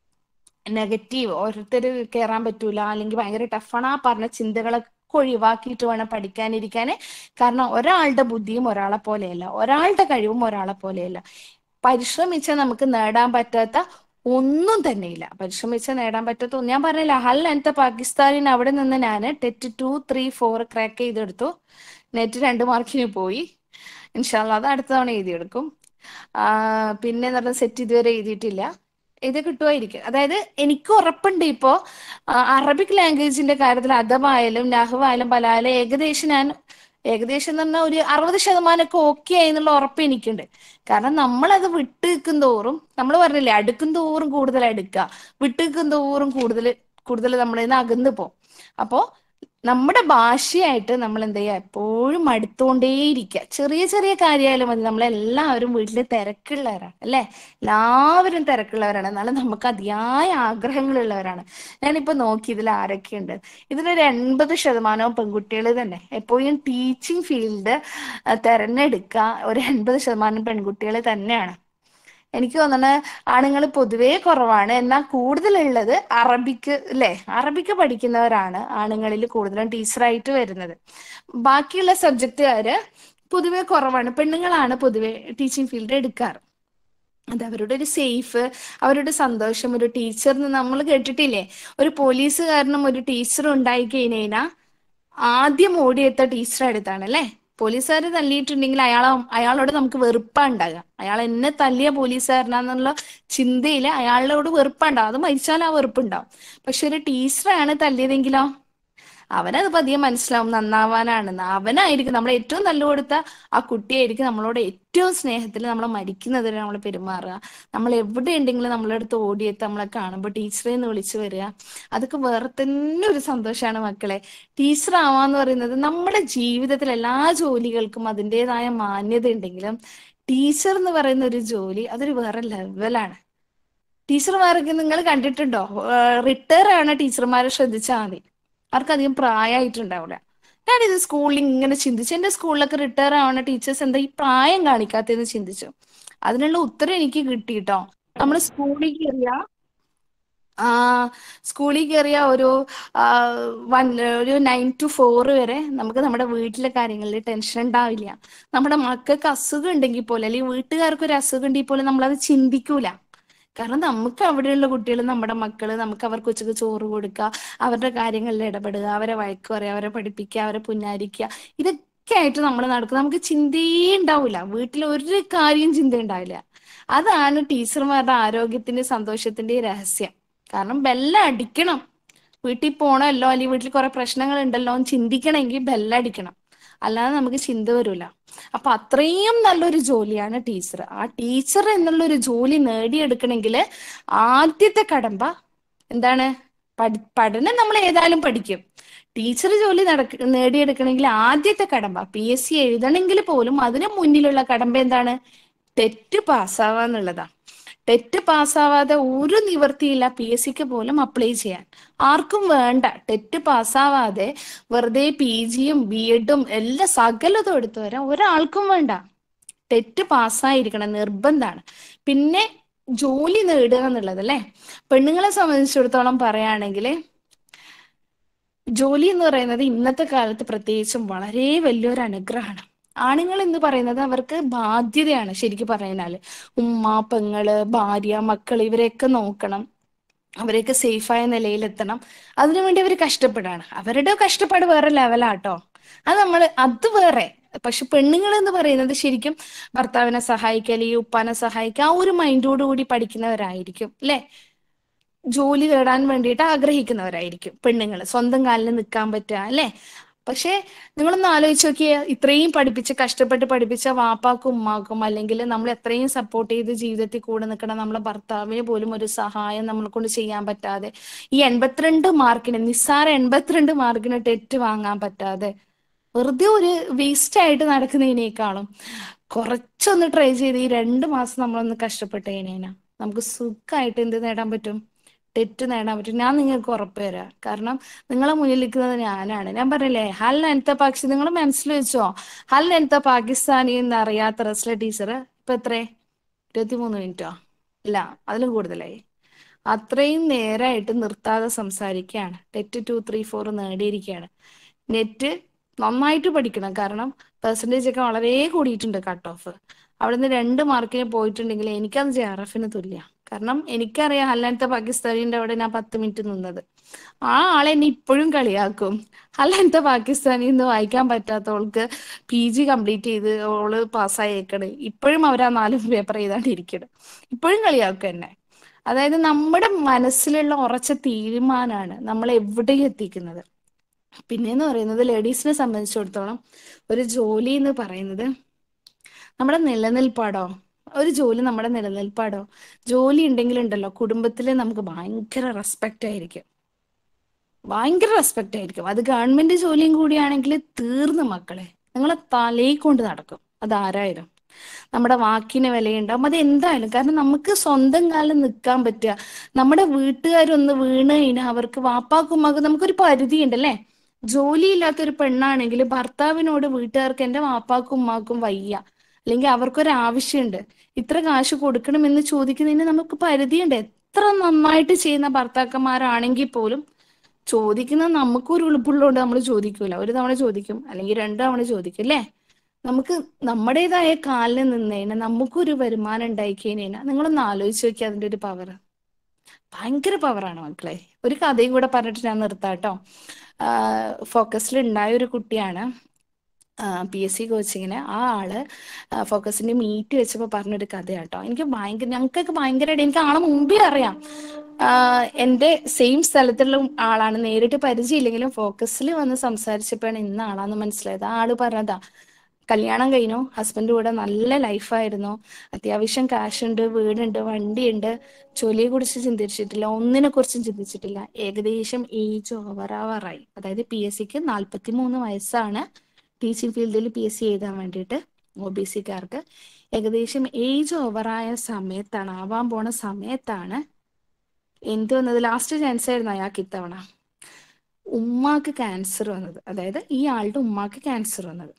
നെഗറ്റീവ് ഓരോരുത്തർ കയറാൻ പറ്റൂല അല്ലെങ്കിൽ ഭയങ്കര ടഫാണ് ആ പറഞ്ഞ ചിന്തകളൊക്കെ ഒഴിവാക്കിയിട്ട് വേണം പഠിക്കാനിരിക്കാന് കാരണം ഒരാളുടെ ബുദ്ധിയും ഒരാളെ പോലെയല്ല ഒരാളുടെ കഴിവും ഒരാളെ പോലെയല്ല പരിശ്രമിച്ചാൽ നമുക്ക് നേടാൻ പറ്റാത്ത ഒന്നും തന്നെയില്ല പരിശ്രമിച്ചാൽ നേടാൻ പറ്റാത്ത ഒന്നും ഞാൻ പറഞ്ഞില്ല ഹൽ എൻത്തെ പാകിസ്ഥാനിന് അവിടെ നിന്ന് ഞാൻ TET two three four crack ചെയ്തെടുത്തു നെറ്റ് രണ്ട് മാർക്കിന് പോയി ഇൻഷാല്ല അത് അടുത്ത തവണ എഴുതിയെടുക്കും ആ, പിന്നെ എന്ന് പറഞ്ഞാൽ സെറ്റ് ഇതുവരെ എഴുതിയിട്ടില്ല ഇത് കിട്ടുമായിരിക്കും അതായത് എനിക്ക് ഉറപ്പുണ്ട് ഇപ്പോ ആ, അറബിക് ലാംഗ്വേജിന്റെ കാര്യത്തിൽ അദബായാലും നഹ്വായാലും ബലായാലും ഏകദേശം ഞാൻ ഏകദേശം എന്ന് പറഞ്ഞാൽ ഒരു അറുപത് ശതമാനമൊക്കെ ഓക്കെ ആയി എന്നുള്ള ഉറപ്പ് എനിക്കുണ്ട് കാരണം നമ്മളത് വിട്ട് നിൽക്കും തോറും നമ്മൾ പറഞ്ഞില്ലേ അടുക്കും തോറും കൂടുതൽ അടുക്കുക വിട്ട് നിൽക്കും തോറും കൂടുതൽ കൂടുതൽ നമ്മളിൽ നിന്ന് അകന്നു പോകും അപ്പോ നമ്മുടെ ഭാഷയായിട്ട് നമ്മൾ എന്ത് ചെയ്യുക എപ്പോഴും അടുത്തുകൊണ്ടേയിരിക്കുക ചെറിയ ചെറിയ കാര്യമായാലും മതി നമ്മളെല്ലാവരും വീട്ടിൽ തിരക്കുള്ളവരാണ് അല്ലേ എല്ലാവരും തിരക്കുള്ളവരാണ് എന്നാലും നമുക്ക് അതിയായ ആഗ്രഹങ്ങളുള്ളവരാണ് ഞാനിപ്പോ നോക്കി ഇതിൽ ആരൊക്കെയുണ്ട് ഇതിലൊരു എൺപത് ശതമാനവും പെൺകുട്ടികൾ തന്നെ എപ്പോഴും ടീച്ചിങ് ഫീൽഡ് തെരഞ്ഞെടുക്കുക ഒരു എൺപത് ശതമാനം പെൺകുട്ടികൾ തന്നെയാണ് എനിക്ക് തോന്നുന്നത് ആണുങ്ങൾ പൊതുവേ കുറവാണ് എന്നാൽ കൂടുതലുള്ളത് അറബിക്ക് അല്ലേ അറബിക്ക് പഠിക്കുന്നവരാണ് ആണുങ്ങളിൽ കൂടുതലും ടീച്ചറായിട്ട് വരുന്നത് ബാക്കിയുള്ള സബ്ജക്റ്റുകാര് പൊതുവേ കുറവാണ് പെണ്ണുങ്ങളാണ് പൊതുവെ ടീച്ചിങ് ഫീൽഡ് എടുക്കാറ് അത് അവരുടെ ഒരു സേഫ് അവരുടെ സന്തോഷം ഒരു ടീച്ചറിന് നമ്മൾ കേട്ടിട്ടില്ലേ ഒരു പോലീസുകാരനും ഒരു ടീച്ചറും ഉണ്ടായി കഴിഞ്ഞാൽ ആദ്യം ഓടിയെത്ത ടീച്ചറെ അടുത്താണ് അല്ലേ പോലീസുകാർ തല്ലിയിട്ടുണ്ടെങ്കിൽ അയാളെ അയാളോട് നമുക്ക് വെറുപ്പാ ഉണ്ടാകുക അയാൾ എന്നെ തല്ലിയ പോലീസുകാരനാന്നുള്ള ചിന്തയിൽ അയാളോട് വെറുപ്പുണ്ടാവും അത് മരിച്ചാൽ ആ വെറുപ്പുണ്ടാവും പക്ഷെ ഒരു ടീച്ചറാണ് തല്ലിയതെങ്കിലോ അവനത് പതിയെ മനസ്സിലാവും നന്നാവാനാണെന്ന് അവനായിരിക്കും നമ്മൾ ഏറ്റവും തല്ലു കൊടുത്ത ആ കുട്ടിയായിരിക്കും നമ്മളോട് ഏറ്റവും സ്നേഹത്തിൽ നമ്മൾ മരിക്കുന്നതിന് നമ്മൾ പെരുമാറുക നമ്മൾ എവിടെ ഉണ്ടെങ്കിലും നമ്മളെ അടുത്ത് ഓടിയെത്തി നമ്മളെ കാണുമ്പോൾ ടീച്ചറെ എന്ന് വിളിച്ചു വരിക അതൊക്കെ വേറെ തന്നെ ഒരു സന്തോഷമാണ് മക്കളെ ടീച്ചർ ആവാന്ന് പറയുന്നത് നമ്മുടെ ജീവിതത്തിൽ എല്ലാ ജോലികൾക്കും അതിൻ്റെതായ മാന്യത ഉണ്ടെങ്കിലും ടീച്ചർ എന്ന് പറയുന്ന ഒരു ജോലി അതൊരു വേറെ ലെവലാണ് ടീച്ചർമാരൊക്കെ നിങ്ങൾ കണ്ടിട്ടുണ്ടോ റിട്ടയർ ആണ് ടീച്ചർമാരെ ശ്രദ്ധിച്ചാൽ മതി അവർക്കധികം പ്രായമായിട്ടുണ്ടാവില്ല ഞാനിത് സ്കൂളിൽ ഇങ്ങനെ ചിന്തിച്ചു എന്റെ സ്കൂളിലൊക്കെ റിട്ടയർ ആവുന്ന ടീച്ചേഴ്സ് എന്താ ഈ പ്രായം കാണിക്കാത്തതെന്ന് ചിന്തിച്ചു അതിനുള്ള ഉത്തരം എനിക്ക് കിട്ടി കേട്ടോ നമ്മൾ സ്കൂളിൽ കയറിയ ആ സ്കൂളിൽ കയറിയ ഒരു ആ, വൺ ഒരു നയൻ ടു ഫോർ വരെ നമുക്ക് നമ്മുടെ വീട്ടിലെ കാര്യങ്ങളിൽ ടെൻഷൻ ഉണ്ടാവില്ല നമ്മുടെ മക്കൾക്ക് അസുഖം ഉണ്ടെങ്കിൽ പോലും അല്ലെങ്കിൽ വീട്ടുകാർക്ക് ഒരു അസുഖം ഉണ്ടെങ്കിൽ പോലും നമ്മളത് ചിന്തിക്കൂല കാരണം നമുക്ക് അവിടെയുള്ള കുട്ടികൾ നമ്മുടെ മക്കള് നമുക്ക് അവർക്ക് ഉച്ചക്ക് ചോറ് കൊടുക്കുക അവരുടെ കാര്യങ്ങളിൽ ഇടപെടുക അവരെ വഴക്ക് പറയുക അവരെ പഠിപ്പിക്കുക അവരെ പുന്നാരിക്കുക ഇതൊക്കെ ആയിട്ട് നമ്മൾ നടക്കുക നമുക്ക് ചിന്തയേ ഉണ്ടാവില്ല വീട്ടിൽ ഒരു കാര്യം ചിന്ത ഉണ്ടാവില്ല അതാണ് ടീച്ചർമാരുടെ ആരോഗ്യത്തിന്റെ സന്തോഷത്തിന്റെ രഹസ്യം കാരണം ബെല്ല അടിക്കണം വീട്ടിൽ പോണല്ലോ അല്ലെങ്കിൽ വീട്ടിൽ കുറെ പ്രശ്നങ്ങൾ ഉണ്ടല്ലോ എന്ന് ചിന്തിക്കണമെങ്കിൽ ബെല്ലടിക്കണം അല്ലാതെ നമുക്ക് ചിന്ത വരില്ല അപ്പൊ അത്രയും നല്ലൊരു ജോലിയാണ് ടീച്ചർ ആ ടീച്ചർ എന്നുള്ളൊരു ജോലി നേടിയെടുക്കണമെങ്കിൽ ആദ്യത്തെ കടമ്പ എന്താണ് പഠി പഠനം നമ്മൾ ഏതായാലും പഠിക്കും ടീച്ചർ ജോലി നടക്ക നേടിയെടുക്കണമെങ്കിൽ ആദ്യത്തെ കടമ്പ പി എസ് സി എഴുതണമെങ്കിൽ പോലും അതിന് മുന്നിലുള്ള കടമ്പ എന്താണ് ടെറ്റ് പാസ്സാവാന്നുള്ളതാ ടെറ്റ് പാസ്സാവാതെ ഒരു നിവൃത്തിയില്ല പി എസ് സിക്ക് പോലും അപ്ലൈ ചെയ്യാൻ ആർക്കും വേണ്ട ടെറ്റ് പാസ്സാവാതെ വെറുതെ പി ജിയും ബി എഡും എല്ലാം സകലതും എടുത്തു വരാൻ ഒരാൾക്കും വേണ്ട ടെറ്റ് പാസ്സായിരിക്കണം നിർബന്ധമാണ് പിന്നെ ജോലി നേടുക എന്നുള്ളത് അല്ലെ പെണ്ണുങ്ങളെ സംബന്ധിച്ചിടത്തോളം പറയുകയാണെങ്കിൽ ജോലി എന്ന് പറയുന്നത് ഇന്നത്തെ കാലത്ത് പ്രത്യേകിച്ചും വളരെ വലിയൊരു അനുഗ്രഹമാണ് ആണുങ്ങൾ എന്ന് പറയുന്നത് അവർക്ക് ബാധ്യതയാണ് ശരിക്കും പറഞ്ഞാല് ഉമ്മ പെങ്ങള് ഭാര്യ മക്കൾ ഇവരെയൊക്കെ നോക്കണം അവരെയൊക്കെ സേഫായ നിലയിലെത്തണം അതിനുവേണ്ടി അവർ കഷ്ടപ്പെടാണ് അവരുടെ കഷ്ടപ്പാട് വേറെ ലെവലാട്ടോ അത് നമ്മൾ അത് വേറെ പക്ഷെ പെണ്ണുങ്ങൾ എന്ന് പറയുന്നത് ശരിക്കും ഭർത്താവിനെ സഹായിക്കുക അല്ലെങ്കിൽ ഉപ്പാനെ സഹായിക്കുക ആ ഒരു മൈൻഡോട് കൂടി പഠിക്കുന്നവരായിരിക്കും അല്ലെ ജോലി നേടാൻ വേണ്ടിയിട്ട് ആഗ്രഹിക്കുന്നവരായിരിക്കും പെണ്ണുങ്ങൾ സ്വന്തം കാലിൽ നിൽക്കാൻ പറ്റുക അല്ലെ പക്ഷെ നിങ്ങളൊന്ന് ആലോചിച്ച് നോക്കിയേ ഇത്രയും പഠിപ്പിച്ച് കഷ്ടപ്പെട്ട് പഠിപ്പിച്ച വാപ്പാക്കും ഉമ്മാക്കും അല്ലെങ്കിൽ നമ്മൾ എത്രയും സപ്പോർട്ട് ചെയ്ത് ജീവിതത്തിൽ കൂടെ നിൽക്കണം നമ്മളെ ഭർത്താവിന് പോലും ഒരു സഹായം നമ്മളെ കൊണ്ട് ചെയ്യാൻ പറ്റാതെ ഈ എൺപത്തിരണ്ട് മാർക്കിന് നിസ്സാര എൺപത്തിരണ്ട് മാർക്കിന് ടെറ്റ് വാങ്ങാൻ പറ്റാതെ വെറുതെ ഒരു വേസ്റ്റ് ആയിട്ട് നടക്കുന്നതിനേക്കാളും കുറച്ചൊന്ന് ട്രൈ ചെയ്ത് ഈ രണ്ട് മാസം നമ്മളൊന്ന് കഷ്ടപ്പെട്ട് കഴിഞ്ഞാൽ നമുക്ക് സുഖമായിട്ട് എന്ത് നേടാൻ പറ്റും ടെറ്റ് നേടാൻ പറ്റും ഞാൻ നിങ്ങൾക്ക് ഉറപ്പ് തരാം കാരണം നിങ്ങളെ മുന്നിൽ നിൽക്കുന്നത് ഞാനാണ് ഞാൻ പറഞ്ഞില്ലേ ഹൽ നനത്ത പാക്ഷി നിങ്ങൾ മനസ്സിൽ വെച്ചോ ഹൽ നനത്ത പാകിസ്ഥാനി എന്ന് അറിയാത്ത റസ്ല ടീച്ചർ ഇപ്പൊ എത്രേ ഇരുപത്തിമൂന്ന് മിനിറ്റോ ഇല്ല അതിലും കൂടുതലായി അത്രയും നേരായിട്ട് നിർത്താതെ സംസാരിക്കുകയാണ് ടെറ്റ് ടു ത്രീ ഫോർ നേടിയിരിക്കുകയാണ് നെറ്റ് നന്നായിട്ട് പഠിക്കണം കാരണം പെർസെൻറ്റേജ് ഒക്കെ വളരെ കൂടിയിട്ടുണ്ട് കട്ട് ഓഫ് അവിടുന്ന് രണ്ട് മാർക്കിന് പോയിട്ടുണ്ടെങ്കിൽ എനിക്കത് ജെ ആർ എഫിന് തുല്യ കാരണം എനിക്കറിയാം അല്ലാത്ത പാകിസ്ഥാനിന്റെ അവിടെ ഞാൻ പത്ത് മിനിറ്റ് നിന്നത് ആ ആളെ എന്നെ ഇപ്പോഴും കളിയാക്കും അല്ലാത്ത പാകിസ്ഥാനിൽ നിന്ന് വായിക്കാൻ പറ്റാത്തവൾക്ക് പി ജി കംപ്ലീറ്റ് ചെയ്ത് ഓള് പാസ്സായേക്കണ് ഇപ്പോഴും അവർ ആ നാല് പേപ്പർ ചെയ്താണ്ട് ഇരിക്കണം ഇപ്പോഴും കളിയാക്കും എന്നെ അതായത് നമ്മുടെ മനസ്സിലുള്ള ഉറച്ച തീരുമാനമാണ് നമ്മളെ എവിടെയും എത്തിക്കുന്നത് പിന്നെന്ന് പറയുന്നത് ലേഡീസിനെ സംബന്ധിച്ചിടത്തോളം ഒരു ജോലി എന്ന് പറയുന്നത് നമ്മുടെ നിലനിൽപ്പാടോ ഒരു ജോലി നമ്മുടെ നിലനിൽപ്പാടോ ജോലി ഉണ്ടെങ്കിൽ ഉണ്ടല്ലോ കുടുംബത്തിൽ നമുക്ക് ഭയങ്കര റെസ്പെക്റ്റ് ആയിരിക്കും ഭയങ്കര റെസ്പെക്റ്റ് ആയിരിക്കും അത് ഗവൺമെന്റ് ജോലിയും കൂടിയാണെങ്കിൽ തീർന്നു മക്കളെ നിങ്ങളെ തലയിൽ കൊണ്ട് നടക്കും അത് ആരായാലും നമ്മുടെ വാക്കിന് വിലയുണ്ടാവും അത് എന്തായാലും കാരണം നമുക്ക് സ്വന്തം കാലിൽ നിൽക്കാൻ പറ്റുക നമ്മുടെ വീട്ടുകാരൊന്ന് വീണ് കഴിഞ്ഞാൽ അവർക്ക് വാപ്പാക്കുമ്മാക്കും നമുക്കൊരു പരിധി ഉണ്ടല്ലേ ജോലിയില്ലാത്ത ഒരു പെണ്ണാണെങ്കിൽ ഭർത്താവിനോട് വീട്ടുകാർക്ക് എന്റെ വാപ്പാക്കും ഉമ്മാക്കും വയ്യ അല്ലെങ്കിൽ അവർക്കൊരു ആവശ്യമുണ്ട് ഇത്ര കാശ് കൊടുക്കണമെന്ന് ചോദിക്കുന്നതിന് നമുക്ക് പരിധിയുണ്ട് എത്ര നന്നായിട്ട് ചെയ്യുന്ന ഭർത്താക്കന്മാരാണെങ്കിൽ പോലും ചോദിക്കുന്നത് നമുക്കൊരു ഉളുപ്പുള്ളതുകൊണ്ട് നമ്മൾ ചോദിക്കൂല ഒരു തവണ ചോദിക്കും അല്ലെങ്കിൽ രണ്ട് തവണ ചോദിക്കും അല്ലേ നമുക്ക് നമ്മുടേതായ കാലിൽ നിന്നതിന് നമുക്കൊരു വരുമാനം ഉണ്ടായി കഴിഞ്ഞാൽ നിങ്ങളൊന്ന് ആലോചിച്ച് നോക്കി അതിന്റെ ഒരു പവർ ഭയങ്കര പവറാണ് മക്കളെ ഒരു കഥയും കൂടെ പറഞ്ഞിട്ട് ഞാൻ നിർത്താട്ടോ ഫോക്കസിൽ ഉണ്ടായ ഒരു കുട്ടിയാണ് പി എസ് സി കോച്ചിങ്ങിന് ആ ആള് ഫോക്കസിന്റെ മീറ്റ് വെച്ചപ്പോൾ പറഞ്ഞൊരു കഥയാട്ടോ എനിക്ക് ഭയങ്കര ഞങ്ങൾക്കൊക്കെ ഭയങ്കരമായിട്ട് എനിക്ക് ആളെ മുമ്പേ അറിയാം ആഹ് എന്റെ സെയിം സ്ഥലത്തുള്ള ആളാണ് നേരിട്ട് പരിചയമില്ലെങ്കിലും ഫോക്കസിൽ വന്ന് സംസാരിച്ചപ്പോഴാണ് ഇന്ന ആളാന്ന് മനസ്സിലായത് ആ ആള് പറഞ്ഞതാ കല്യാണം കഴിഞ്ഞു ഹസ്ബൻഡ് കൂടെ നല്ല ലൈഫായിരുന്നു അത്യാവശ്യം കാശുണ്ട് വീടുണ്ട് വണ്ടിയുണ്ട് ജോലിയെ കുറിച്ച് ചിന്തിച്ചിട്ടില്ല ഒന്നിനെ കുറിച്ചും ചിന്തിച്ചിട്ടില്ല ഏകദേശം ഏജ് ഓവർ ആവാറായി അതായത് പി എസ് സിക്ക് നാൽപ്പത്തി മൂന്ന് വയസ്സാണ് ടീച്ചിങ് ഫീൽഡിൽ പി എസ് സി എഴുതാൻ വേണ്ടിയിട്ട് ഒ ബി സിക്കാർക്ക് ഏകദേശം ഏജ് ഓവറായ സമയത്താണ് ആവാൻ പോണ സമയത്താണ് എന്ത് വന്നത് ലാസ്റ്റ് ചാൻസ് ആയിരുന്നു അയാൾക്ക് ഇത്തവണ ഉമ്മാക്ക് ക്യാൻസർ വന്നത് അതായത് ഈ ആളുടെ ഉമ്മാക്ക് ക്യാൻസർ വന്നത്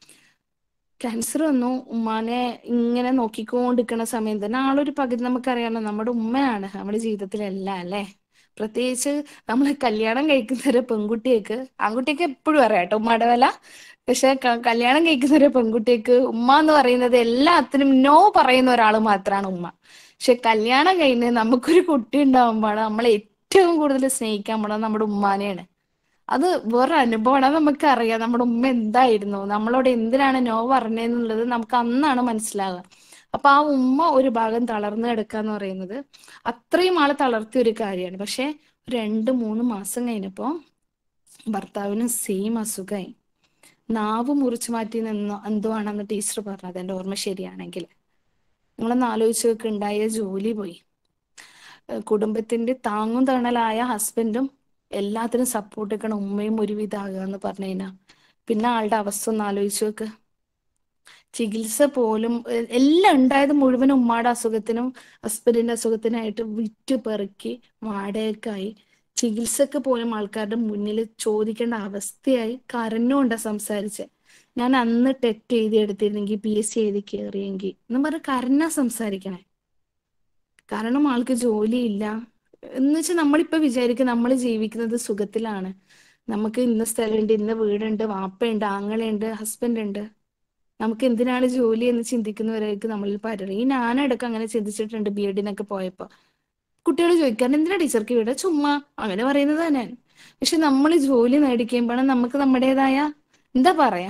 ക്യാൻസർ വന്നു ഉമ്മാനെ ഇങ്ങനെ നോക്കിക്കൊണ്ടിരിക്കുന്ന സമയം തന്നെ ആളൊരു പകുതി നമുക്കറിയാമല്ലോ നമ്മുടെ ഉമ്മയാണ് നമ്മുടെ ജീവിതത്തിലെല്ലാം അല്ലേ പ്രത്യേകിച്ച് നമ്മൾ കല്യാണം കഴിക്കുന്ന ഒരു പെൺകുട്ടിയേക്ക് ആൺകുട്ടിയൊക്കെ എപ്പോഴും അറിയാം കേട്ടോ ഉമ്മയുടെ വില പക്ഷെ ക- കല്യാണം കഴിക്കുന്ന ഒരു പെൺകുട്ടിക്ക് ഉമ്മ എന്ന് പറയുന്നത് എല്ലാത്തിനും നോ പറയുന്ന ഒരാൾ മാത്രമാണ് ഉമ്മ പക്ഷെ കല്യാണം കഴിഞ്ഞ് നമുക്കൊരു കുട്ടി ഉണ്ടാവുമ്പോഴാണ് നമ്മളെ ഏറ്റവും കൂടുതൽ സ്നേഹിക്കാൻ പോണത് നമ്മുടെ ഉമ്മാനെയാണ് അത് വേറെ അനുഭവമാണ് അത് നമുക്കറിയാം നമ്മുടെ ഉമ്മ എന്തായിരുന്നു നമ്മളോട് എന്തിനാണ് നോ പറഞ്ഞതെന്നുള്ളത് നമുക്ക് അന്നാണ് മനസ്സിലാകുക അപ്പൊ ആ ഉമ്മ ഒരു ഭാഗം തളർന്നു കിടക്കുക എന്ന് പറയുന്നത് അത്രയും ആളെ തളർത്തിയ ഒരു കാര്യമാണ് പക്ഷെ രണ്ട് മൂന്ന് മാസം കഴിഞ്ഞപ്പോ ഭർത്താവിന് സെയിം അസുഖമായി നാവ് മുറിച്ചു മാറ്റി നിന്നോ എന്തോ ആണെന്ന് ടീച്ചർ പറഞ്ഞത് എന്റെ ഓർമ്മ ശരിയാണെങ്കിൽ നിങ്ങളൊന്ന് ആലോചിച്ച് നോക്ക് ഉണ്ടായ ജോലി പോയി ഏഹ് കുടുംബത്തിന്റെ താങ്ങും തണലായ ഹസ്ബൻഡും എല്ലാത്തിനും സപ്പോർട്ട് എടുക്കണം ഉമ്മയും ഒരുവിധാകുക എന്ന് പറഞ്ഞു കഴിഞ്ഞാൽ പിന്നെ ആളുടെ അവസ്ഥ ഒന്ന് ആലോചിച്ച് നോക്ക് ചികിത്സ പോലും എ- എല്ലാം ഉണ്ടായത് മുഴുവൻ ഉമ്മാടെ അസുഖത്തിനും ഹസ്ബൻഡിന്റെ അസുഖത്തിനായിട്ട് വിറ്റ് പെറുക്കി വാടകയ്ക്കായി ചികിത്സക്ക് പോലും ആൾക്കാരുടെ മുന്നിൽ ചോദിക്കേണ്ട അവസ്ഥയായി കരഞ്ഞുകൊണ്ടാ സംസാരിച്ചെ ഞാൻ അന്ന് ടെറ്റ് എഴുതി എടുത്തിരുന്നെങ്കിൽ പി എസ് സി എഴുതി കയറിയെങ്കിൽ എന്ന് പറഞ്ഞ് കരഞ്ഞാ സംസാരിക്കണേ കാരണം ആൾക്ക് ജോലിയില്ല എന്ന് വെച്ചാൽ നമ്മളിപ്പോ വിചാരിക്കും നമ്മൾ ജീവിക്കുന്നത് സുഖത്തിലാണ് നമുക്ക് ഇന്ന സ്ഥലമുണ്ട് ഇന്ന വീടുണ്ട് വാപ്പയുണ്ട് ആങ്ങളയുണ്ട് ഹസ്ബൻഡ് ഉണ്ട് നമുക്ക് എന്തിനാണ് ജോലി എന്ന് ചിന്തിക്കുന്നവരായിരിക്കും നമ്മളിൽ പലരും ഈ ഞാനടക്കം അങ്ങനെ ചിന്തിച്ചിട്ടുണ്ട് ബി എഡിനൊക്കെ പോയപ്പോ കുട്ടികൾ ചോദിക്കാൻ എന്തിനാ ടീച്ചർക്ക് ഇവിടെ ചുമ്മാ അങ്ങനെ പറയുന്നതാ ഞാൻ പക്ഷെ നമ്മൾ ജോലി നേടിക്കുമ്പോഴാണ് നമുക്ക് നമ്മുടേതായ എന്താ പറയാ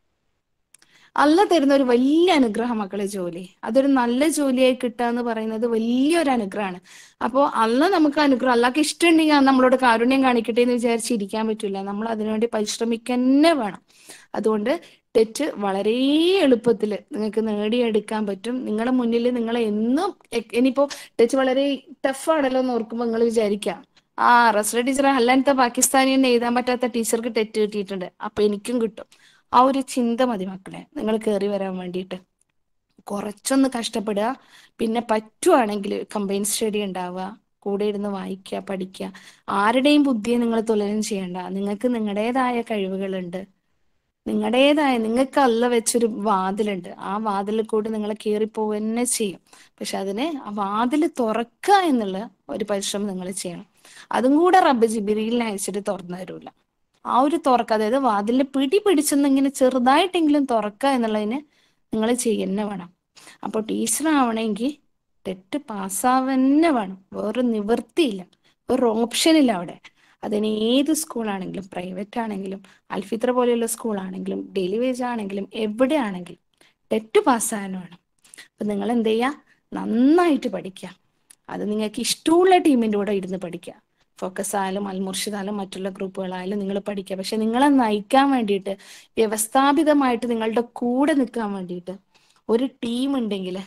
അല്ല തരുന്ന ഒരു വലിയ അനുഗ്രഹം മക്കളെ ജോലി അതൊരു നല്ല ജോലിയായി കിട്ടുക എന്ന് പറയുന്നത് വലിയൊരു അനുഗ്രഹമാണ് അപ്പോൾ അല്ല നമുക്ക് അനുഗ്രഹം അല്ലാക്ക് ഇഷ്ടമുണ്ടെങ്കിൽ നമ്മളോട് കാരുണ്യം കാണിക്കട്ടെ എന്ന് വിചാരിച്ചിരിക്കാൻ പറ്റില്ല നമ്മൾ അതിനുവേണ്ടി പരിശ്രമിക്കുക തന്നെ വേണം അതുകൊണ്ട് തെറ്റ് വളരെ എളുപ്പത്തിൽ നിങ്ങൾക്ക് നേടിയെടുക്കാൻ പറ്റും നിങ്ങളുടെ മുന്നിൽ നിങ്ങളെ എന്നും എ- ഇനിയിപ്പോ തെറ്റ് വളരെ ടഫ് ആണല്ലോ എന്ന് ഓർക്കുമ്പോൾ നിങ്ങൾ വിചാരിക്കാം ആ റസ്ല ടീച്ചർ അല്ലാത്ത പാകിസ്ഥാനി തന്നെ എഴുതാൻ പറ്റാത്ത ടീച്ചർക്ക് തെറ്റ് കിട്ടിയിട്ടുണ്ട് അപ്പൊ എനിക്കും കിട്ടും ആ ഒരു ചിന്ത മതി മക്കളെ നിങ്ങൾ കയറി വരാൻ വേണ്ടിയിട്ട് കുറച്ചൊന്ന് കഷ്ടപ്പെടുക പിന്നെ പറ്റുവാണെങ്കിൽ കമ്പൈൻ സ്റ്റഡി ഉണ്ടാവുക കൂടെ ഇരുന്ന് വായിക്കുക പഠിക്കുക ആരുടെയും ബുദ്ധിയെ നിങ്ങൾ തുലനം ചെയ്യണ്ട നിങ്ങൾക്ക് നിങ്ങളുടേതായ കഴിവുകളുണ്ട് നിങ്ങളുടേതായ നിങ്ങൾക്ക് അല്ല വെച്ചൊരു വാതിലുണ്ട് ആ വാതിലിൽ കൂടി നിങ്ങൾ കയറിപ്പോവുക തന്നെ ചെയ്യും പക്ഷെ അതിന് ആ വാതിൽ തുറക്കുക എന്നുള്ള ഒരു പരിശ്രമം നിങ്ങൾ ചെയ്യണം അതും കൂടെ റബ്ബ് ജിബിരിയിൽ അയച്ചിട്ട് തുറന്നു തരൂല ആ ഒരു തുറക്ക അതായത് വാതിലിൽ പിടി പിടിച്ചെന്നിങ്ങനെ ചെറുതായിട്ടെങ്കിലും തുറക്കുക എന്നുള്ളതിന് നിങ്ങൾ ചെയ്യുന്ന വേണം അപ്പോൾ ടീച്ചർ ആവണമെങ്കിൽ തെറ്റ് പാസ്സാവന്നെ വേണം വേറെ നിവൃത്തിയില്ല വേറെ ഓപ്ഷൻ ഇല്ല അവിടെ അതിന് ഏത് സ്കൂളാണെങ്കിലും പ്രൈവറ്റ് ആണെങ്കിലും അൽഫിത്ര പോലെയുള്ള സ്കൂളാണെങ്കിലും ഡെയിലി വേജ് ആണെങ്കിലും എവിടെയാണെങ്കിലും ടെറ്റ് പാസ്സാകാൻ വേണം അപ്പൊ നിങ്ങൾ എന്ത് ചെയ്യുക നന്നായിട്ട് പഠിക്കുക അത് നിങ്ങൾക്ക് ഇഷ്ടമുള്ള ടീമിൻ്റെ കൂടെ ഇരുന്ന് പഠിക്കുക ഫോക്കസ് ആയാലും അൽമുർഷിദായാലും മറ്റുള്ള ഗ്രൂപ്പുകളായാലും നിങ്ങൾ പഠിക്കുക പക്ഷെ നിങ്ങളെ നയിക്കാൻ വേണ്ടിയിട്ട് വ്യവസ്ഥാപിതമായിട്ട് നിങ്ങളുടെ കൂടെ നിൽക്കാൻ വേണ്ടിയിട്ട് ഒരു ടീം ഉണ്ടെങ്കിൽ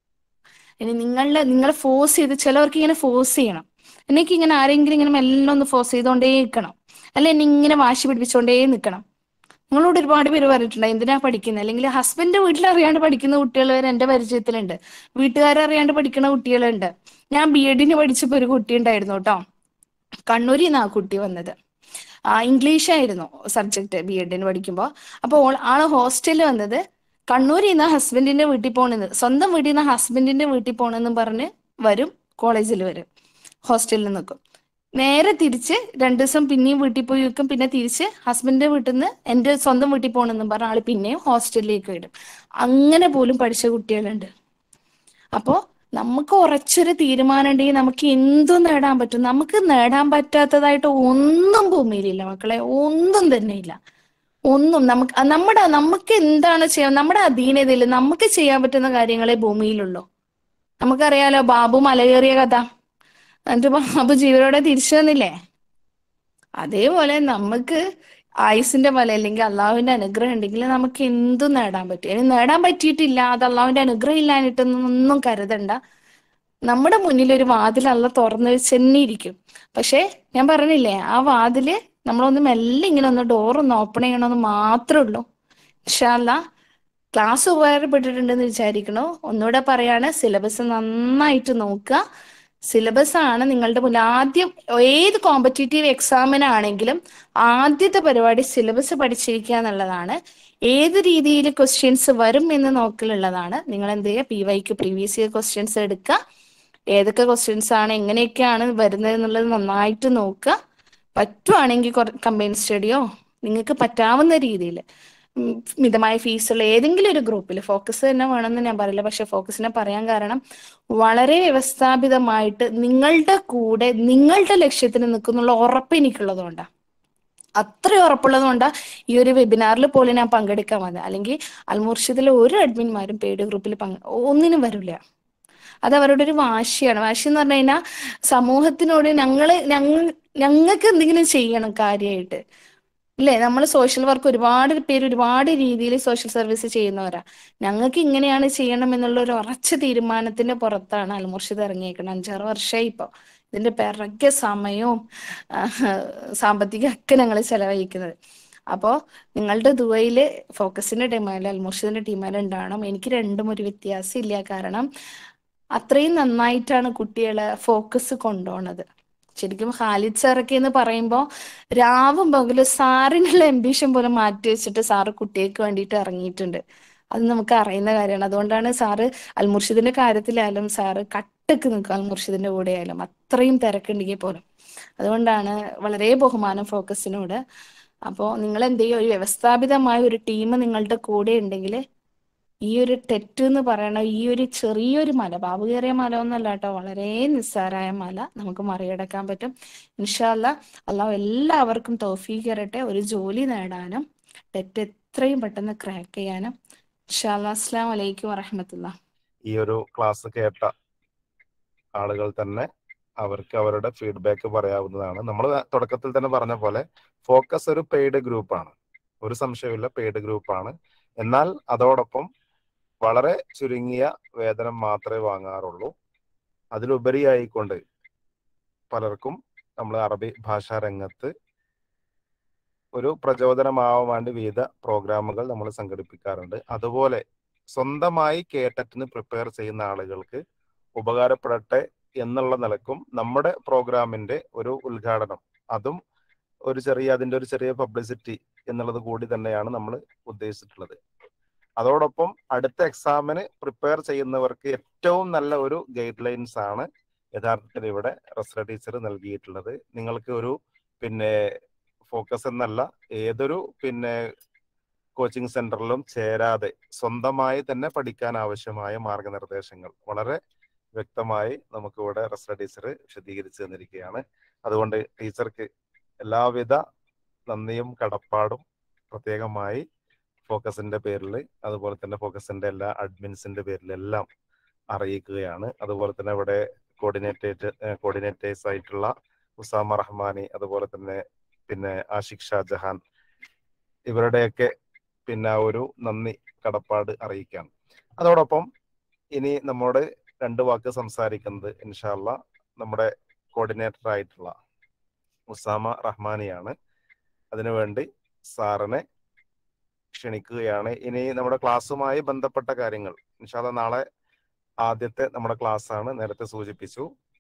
ഇനി നിങ്ങളുടെ നിങ്ങൾ ഫോഴ്സ് ചെയ്ത് ചിലവർക്ക് ഇങ്ങനെ ഫോഴ്സ് ചെയ്യണം എനിക്ക് ഇങ്ങനെ ആരെങ്കിലും ഇങ്ങനെ മെല്ലെ ഒന്ന് ഫോഴ്സ് ചെയ്തുകൊണ്ടേ നിൽക്കണം അല്ലെ എന്നെ ഇങ്ങനെ വാശി പിടിപ്പിച്ചുകൊണ്ടേ നിൽക്കണം നിങ്ങളോട് ഒരുപാട് പേര് പറഞ്ഞിട്ടുണ്ട് എന്തിനാ പഠിക്കുന്നത് അല്ലെങ്കിൽ ഹസ്ബൻഡ് വീട്ടിൽ അറിയാണ്ട് പഠിക്കുന്ന കുട്ടികൾ വരെ എന്റെ പരിചയത്തിലുണ്ട് വീട്ടുകാരെ അറിയാണ്ട് പഠിക്കുന്ന കുട്ടികളുണ്ട് ഞാൻ ബി എഡിന് പഠിച്ചപ്പോ ഒരു കുട്ടി ഉണ്ടായിരുന്നു കേട്ടോ കണ്ണൂരിൽ നിന്നാ ആ കുട്ടി വന്നത് ആ ഇംഗ്ലീഷ് ആയിരുന്നു സബ്ജക്ട് ബി എഡിന് പഠിക്കുമ്പോൾ അപ്പോൾ ഓൾ ആള് ഹോസ്റ്റലിൽ വന്നത് കണ്ണൂരിൽ നിന്ന് ഹസ്ബൻഡിന്റെ വീട്ടിൽ പോണെന്ന് സ്വന്തം വീട്ടിൽ നിന്ന് ഹസ്ബൻഡിന്റെ വീട്ടിൽ പോണെന്നും പറഞ്ഞ് വരും കോളേജിൽ വരും ഹോസ്റ്റലിൽ നിൽക്കും നേരെ തിരിച്ച് രണ്ടു ദിവസം പിന്നെയും വീട്ടിൽ പോയി വെക്കും പിന്നെ തിരിച്ച് ഹസ്ബൻഡിന്റെ വീട്ടിൽ നിന്ന് എന്റെ സ്വന്തം വീട്ടിൽ പോകണമെന്നും പറഞ്ഞ ആള് പിന്നെയും ഹോസ്റ്റലിലേക്ക് വരും അങ്ങനെ പോലും പഠിച്ച കുട്ടികളുണ്ട് അപ്പോ നമുക്ക് ഉറച്ചൊരു തീരുമാനം ഉണ്ടെങ്കിൽ നമുക്ക് എന്തും നേടാൻ പറ്റും നമുക്ക് നേടാൻ പറ്റാത്തതായിട്ട് ഒന്നും ഭൂമിയിലില്ല മക്കളെ ഒന്നും തന്നെ ഇല്ല ഒന്നും നമുക്ക് അ- നമ്മുടെ നമുക്ക് എന്താണ് ചെയ്യാൻ നമ്മുടെ അധീനതയിൽ നമുക്ക് ചെയ്യാൻ പറ്റുന്ന കാര്യങ്ങളെ ഭൂമിയിലുള്ളൂ നമുക്കറിയാലോ ബാബു മലകേറിയ കഥ എന്നിട്ട് ബാബു ജീവനോടെ തിരിച്ചു വന്നില്ലേ അതേപോലെ നമുക്ക് ആയുസിന്റെ ബലം അല്ലെങ്കിൽ അള്ളാഹുവിന്റെ അനുഗ്രഹം ഉണ്ടെങ്കിൽ നമുക്ക് എന്തും നേടാൻ പറ്റും ഇനി നേടാൻ പറ്റിയിട്ടില്ല അത് അള്ളാഹുവിന്റെ അനുഗ്രഹം ഇല്ലാഞ്ഞിട്ടൊന്നും കരുതണ്ട നമ്മുടെ മുന്നിൽ ഒരു വാതിൽ അല്ല തുറന്നു വെച്ച് തന്നെ ഇരിക്കും പക്ഷെ ഞാൻ പറഞ്ഞില്ലേ ആ വാതില് നമ്മളൊന്ന് മെല്ലെ ഇങ്ങനെ ഒന്ന് ഡോർ ഒന്ന് ഓപ്പൺ ചെയ്യണമെന്ന് മാത്രമേ ഉള്ളൂ ഇൻഷാല്ല ക്ലാസ് ഉപകാരപ്പെട്ടിട്ടുണ്ടെന്ന് വിചാരിക്കണു ഒന്നുകൂടെ പറയാണ് സിലബസ് നന്നായിട്ട് നോക്കുക സിലബസ് ആണ് നിങ്ങളുടെ മുന്നിൽ ആദ്യം ഏത് കോമ്പറ്റേറ്റീവ് എക്സാമിനാണെങ്കിലും ആദ്യത്തെ പരിപാടി സിലബസ് പഠിച്ചിരിക്കുക എന്നുള്ളതാണ് ഏത് രീതിയിൽ ക്വസ്റ്റ്യൻസ് വരും എന്ന് നോക്കലുള്ളതാണ് നിങ്ങൾ എന്ത് ചെയ്യുക പി വൈക്ക് പ്രീവിയസ് ഇയർ ക്വസ്റ്റ്യൻസ് എടുക്കുക ഏതൊക്കെ ക്വസ്റ്റ്യൻസ് ആണ് എങ്ങനെയൊക്കെയാണ് വരുന്നത് എന്നുള്ളത് നന്നായിട്ട് നോക്കുക പറ്റുവാണെങ്കിൽ കമ്പൈൻ സ്റ്റഡിയോ നിങ്ങൾക്ക് പറ്റാവുന്ന രീതിയിൽ മിതമായ ഫീസുള്ള ഏതെങ്കിലും ഒരു ഗ്രൂപ്പിൽ ഫോക്കസ് തന്നെ വേണമെന്ന് ഞാൻ പറയില്ല പക്ഷെ ഫോക്കസിനെ പറയാൻ കാരണം വളരെ വ്യവസ്ഥാപിതമായിട്ട് നിങ്ങളുടെ കൂടെ നിങ്ങളുടെ ലക്ഷ്യത്തിന് നിൽക്കുന്നുള്ള ഉറപ്പ് എനിക്കുള്ളതുകൊണ്ടാണ് അത്ര ഉറപ്പുള്ളത് കൊണ്ടാ ഈ ഒരു വെബിനാറിൽ പോലും ഞാൻ പങ്കെടുക്കാൻ വന്നത് അല്ലെങ്കിൽ അൽമുർഷിദിലെ ഒരു അഡ്മിന്മാരും പെയ്ഡ് ഗ്രൂപ്പിൽ പങ്കെ ഒന്നിനും വരില്ല അത് അവരുടെ ഒരു വാശിയാണ് വാശി എന്ന് പറഞ്ഞു കഴിഞ്ഞാൽ സമൂഹത്തിനോട് ഞങ്ങള് ഞങ്ങൾ ഞങ്ങൾക്ക് എന്തെങ്കിലും ചെയ്യണം കാര്യമായിട്ട് ഇല്ലേ നമ്മൾ സോഷ്യൽ വർക്ക് ഒരുപാട് പേര് ഒരുപാട് രീതിയിൽ സോഷ്യൽ സർവീസ് ചെയ്യുന്നവരാ ഞങ്ങൾക്ക് ഇങ്ങനെയാണ് ചെയ്യണം എന്നുള്ള ഒരു ഉറച്ച തീരുമാനത്തിന്റെ പുറത്താണ് അൽമുർഷിദ് ഇറങ്ങിയേക്കുന്നത് അഞ്ചാറ് വർഷമായി ഇപ്പൊ ഇതിന്റെ പിറകെ സമയവും ആഹ്, സാമ്പത്തികമൊക്കെ ഞങ്ങൾ ചെലവഴിക്കുന്നത് അപ്പോൾ നിങ്ങളുടെ ദുബൈയിൽ ഫോക്കസിന്റെ ടീമായാലും അൽമുർഷിദിന്റെ ടീമായാലും ഉണ്ടാവണം എനിക്ക് രണ്ടും ഒരു വ്യത്യാസം ഇല്ല കാരണം അത്രയും നന്നായിട്ടാണ് കുട്ടികളെ ഫോക്കസ് കൊണ്ടുപോണത് ശരിക്കും ഖാലിദ് സാറൊക്കെ എന്ന് പറയുമ്പോൾ രാവും പകലും സാറിനുള്ള എംബിഷൻ പോലും മാറ്റി വെച്ചിട്ട് സാറ് കുട്ടികൾക്ക് വേണ്ടിയിട്ട് ഇറങ്ങിയിട്ടുണ്ട് അത് നമുക്ക് അറിയുന്ന കാര്യമാണ് അതുകൊണ്ടാണ് സാറ് അൽമുർഷിദിന്റെ കാര്യത്തിലായാലും സാറ് കട്ടക്ക് നിൽക്കും അൽമുർഷിദിന്റെ കൂടെ ആയാലും അത്രയും തിരക്കുണ്ടെങ്കിൽ പോലും അതുകൊണ്ടാണ് വളരെ ബഹുമാനം ഫോക്കസിനോട് അപ്പോൾ നിങ്ങൾ എന്ത് ചെയ്യും ഒരു വ്യവസ്ഥാപിതമായ ഒരു ടീം നിങ്ങളുടെ കൂടെ ഉണ്ടെങ്കിൽ ഈ ഒരു തെറ്റ് എന്ന് പറയണ ഈ ഒരു ചെറിയൊരു മല ബാബുകേറിയ മല ഒന്നല്ല കേട്ടോ വളരെ നിസ്സാരായ മല നമുക്ക് മറികടക്കാൻ പറ്റും ഇൻഷാല്ല അള്ളാഹു എല്ലാവർക്കും തൗഫീഖ് തരട്ടെ ഒരു ജോലി നേടാനും തെറ്റ് എത്രയും പെട്ടെന്ന് ക്രാക്ക് ചെയ്യാനും ഇൻഷാല്ല അസ്സാം വലൈക്കും വറഹമത്തുള്ള ഈ ഒരു ക്ലാസ് കേട്ട ആളുകൾ തന്നെ അവർക്ക് അവരുടെ ഫീഡ്ബാക്ക് പറയാവുന്നതാണ് നമ്മൾ തുടക്കത്തിൽ തന്നെ പറഞ്ഞ പോലെ ഫോക്കസ് ഒരു പെയ്ഡ് ഗ്രൂപ്പാണ് ഒരു സംശയമില്ല പെയ്ഡ് ഗ്രൂപ്പാണ് എന്നാൽ അതോടൊപ്പം വളരെ ചുരുങ്ങിയ വേതനം മാത്രമേ വാങ്ങാറുള്ളൂ അതിലുപരിയായിക്കൊണ്ട് പലർക്കും നമ്മൾ അറബി ഭാഷാ രംഗത്ത് ഒരു പ്രചോദനമാവാൻ വേണ്ടി വിവിധ പ്രോഗ്രാമുകൾ നമ്മൾ സംഘടിപ്പിക്കാറുണ്ട് അതുപോലെ സ്വന്തമായി കേട്ടറ്റിന് പ്രിപ്പയർ ചെയ്യുന്ന ആളുകൾക്ക് ഉപകാരപ്പെടട്ടെ എന്നുള്ള നിലക്കും നമ്മുടെ പ്രോഗ്രാമിന്റെ ഒരു ഉദ്ഘാടനം അതും ഒരു ചെറിയ അതിന്റെ ഒരു ചെറിയ പബ്ലിസിറ്റി എന്നുള്ളത് കൂടി തന്നെയാണ് നമ്മൾ ഉദ്ദേശിച്ചിട്ടുള്ളത് അതോടൊപ്പം അടുത്ത എക്സാമിന് പ്രിപ്പയർ ചെയ്യുന്നവർക്ക് ഏറ്റവും നല്ല ഒരു ഗൈഡ് ലൈൻസ് ആണ് യഥാർത്ഥത്തിൽ ഇവിടെ റസ്ല ടീച്ചർ നൽകിയിട്ടുള്ളത് നിങ്ങൾക്ക് ഒരു പിന്നെ ഫോക്കസ് എന്നല്ല ഏതൊരു പിന്നെ കോച്ചിങ് സെന്ററിലും ചേരാതെ സ്വന്തമായി തന്നെ പഠിക്കാൻ ആവശ്യമായ മാർഗനിർദ്ദേശങ്ങൾ വളരെ വ്യക്തമായി നമുക്ക് ഇവിടെ റസ്ല ടീച്ചർ വിശദീകരിച്ചു തന്നിരിക്കുകയാണ് അതുകൊണ്ട് ടീച്ചർക്ക് എല്ലാവിധ നന്ദിയും കടപ്പാടും പ്രത്യേകമായി ഫോക്കസിന്റെ പേരിൽ അതുപോലെ തന്നെ ഫോക്കസിന്റെ എല്ലാ അഡ്മിൻസിന്റെ പേരിലെല്ലാം അറിയിക്കുകയാണ് അതുപോലെ തന്നെ ഇവിടെ കോർഡിനേറ്റേറ്റ് കോർഡിനേറ്റേഴ്സ് ആയിട്ടുള്ള ഉസാമ റഹ്മാനി അതുപോലെ തന്നെ പിന്നെ ആഷിഖ് ഷാജഹാൻ ഇവരുടെയൊക്കെ പിന്നെ ആ ഒരു നന്ദി കടപ്പാട് അറിയിക്കാം അതോടൊപ്പം ഇനി നമ്മോട് രണ്ട് വാക്ക് സംസാരിക്കുന്നത് ഇൻഷാല്ല നമ്മുടെ കോർഡിനേറ്റർ ആയിട്ടുള്ള ഉസാമ റഹ്മാനിയാണ് അതിനുവേണ്ടി സാറിനെ ക്ഷണിക്കുകയാണ് ഇനി നമ്മുടെ ക്ലാസ്സുമായി ബന്ധപ്പെട്ട കാര്യങ്ങൾ ഇൻഷാല്ല നാളെ ആദ്യത്തെ നമ്മുടെ ക്ലാസ് ആണ് നേരത്തെ സൂചിപ്പിച്ചു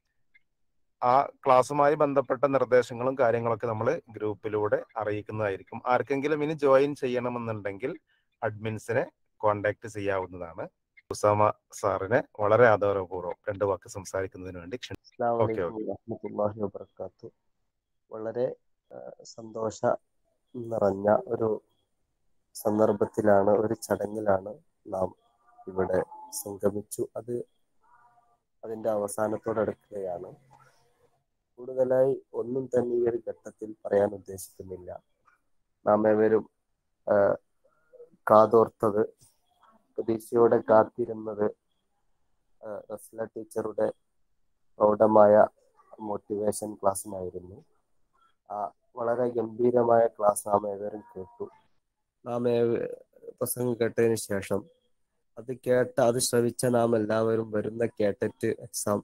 ആ ക്ലാസ്സുമായി ബന്ധപ്പെട്ട നിർദ്ദേശങ്ങളും കാര്യങ്ങളൊക്കെ നമ്മൾ ഗ്രൂപ്പിലൂടെ അറിയിക്കുന്നതായിരിക്കും ആർക്കെങ്കിലും ഇനി ജോയിൻ ചെയ്യണമെന്നുണ്ടെങ്കിൽ അഡ്മിൻസിനെ കോണ്ടാക്ട് ചെയ്യാവുന്നതാണ് ഉസാമ സാറിനെ വളരെ ആദരപൂർവ്വം രണ്ട് വാക്ക് സംസാരിക്കുന്നതിന് വേണ്ടി ക്ഷണി അസ്സാം ഓക്കെ വലൈക്കും വറഹ്മത്തുള്ളാഹി വബർക്കാത്തു വളരെ ആ, സന്തോഷ നിറഞ്ഞ ഒരു സന്ദർഭത്തിലാണ് ഒരു ചടങ്ങിലാണ് നാം ഇവിടെ സംഗമിച്ചു അത് അതിന്റെ അവസാനത്തോടടുക്കുകയാണ് കൂടുതലായി ഒന്നും തന്നെ ഈ ഒരു ഘട്ടത്തിൽ പറയാൻ ഉദ്ദേശിക്കുന്നില്ല നാം ഏവരും ആ, കാതോർത്തത് പ്രതീക്ഷയോടെ കാത്തിരുന്നത് ആ, റസ്ല ടീച്ചറുടെ പ്രൗഢമായ മോട്ടിവേഷൻ ക്ലാസ്സിനായിരുന്നു ആ വളരെ ഗംഭീരമായ ക്ലാസ് നാം ഏവരും കേട്ടു നാം ഏവ- പ്രസംഗം കേട്ടതിന് ശേഷം അത് കേട്ട അത് ശ്രവിച്ച നാം എല്ലാവരും വരുന്ന കേട്ടറ്റ് എക്സാം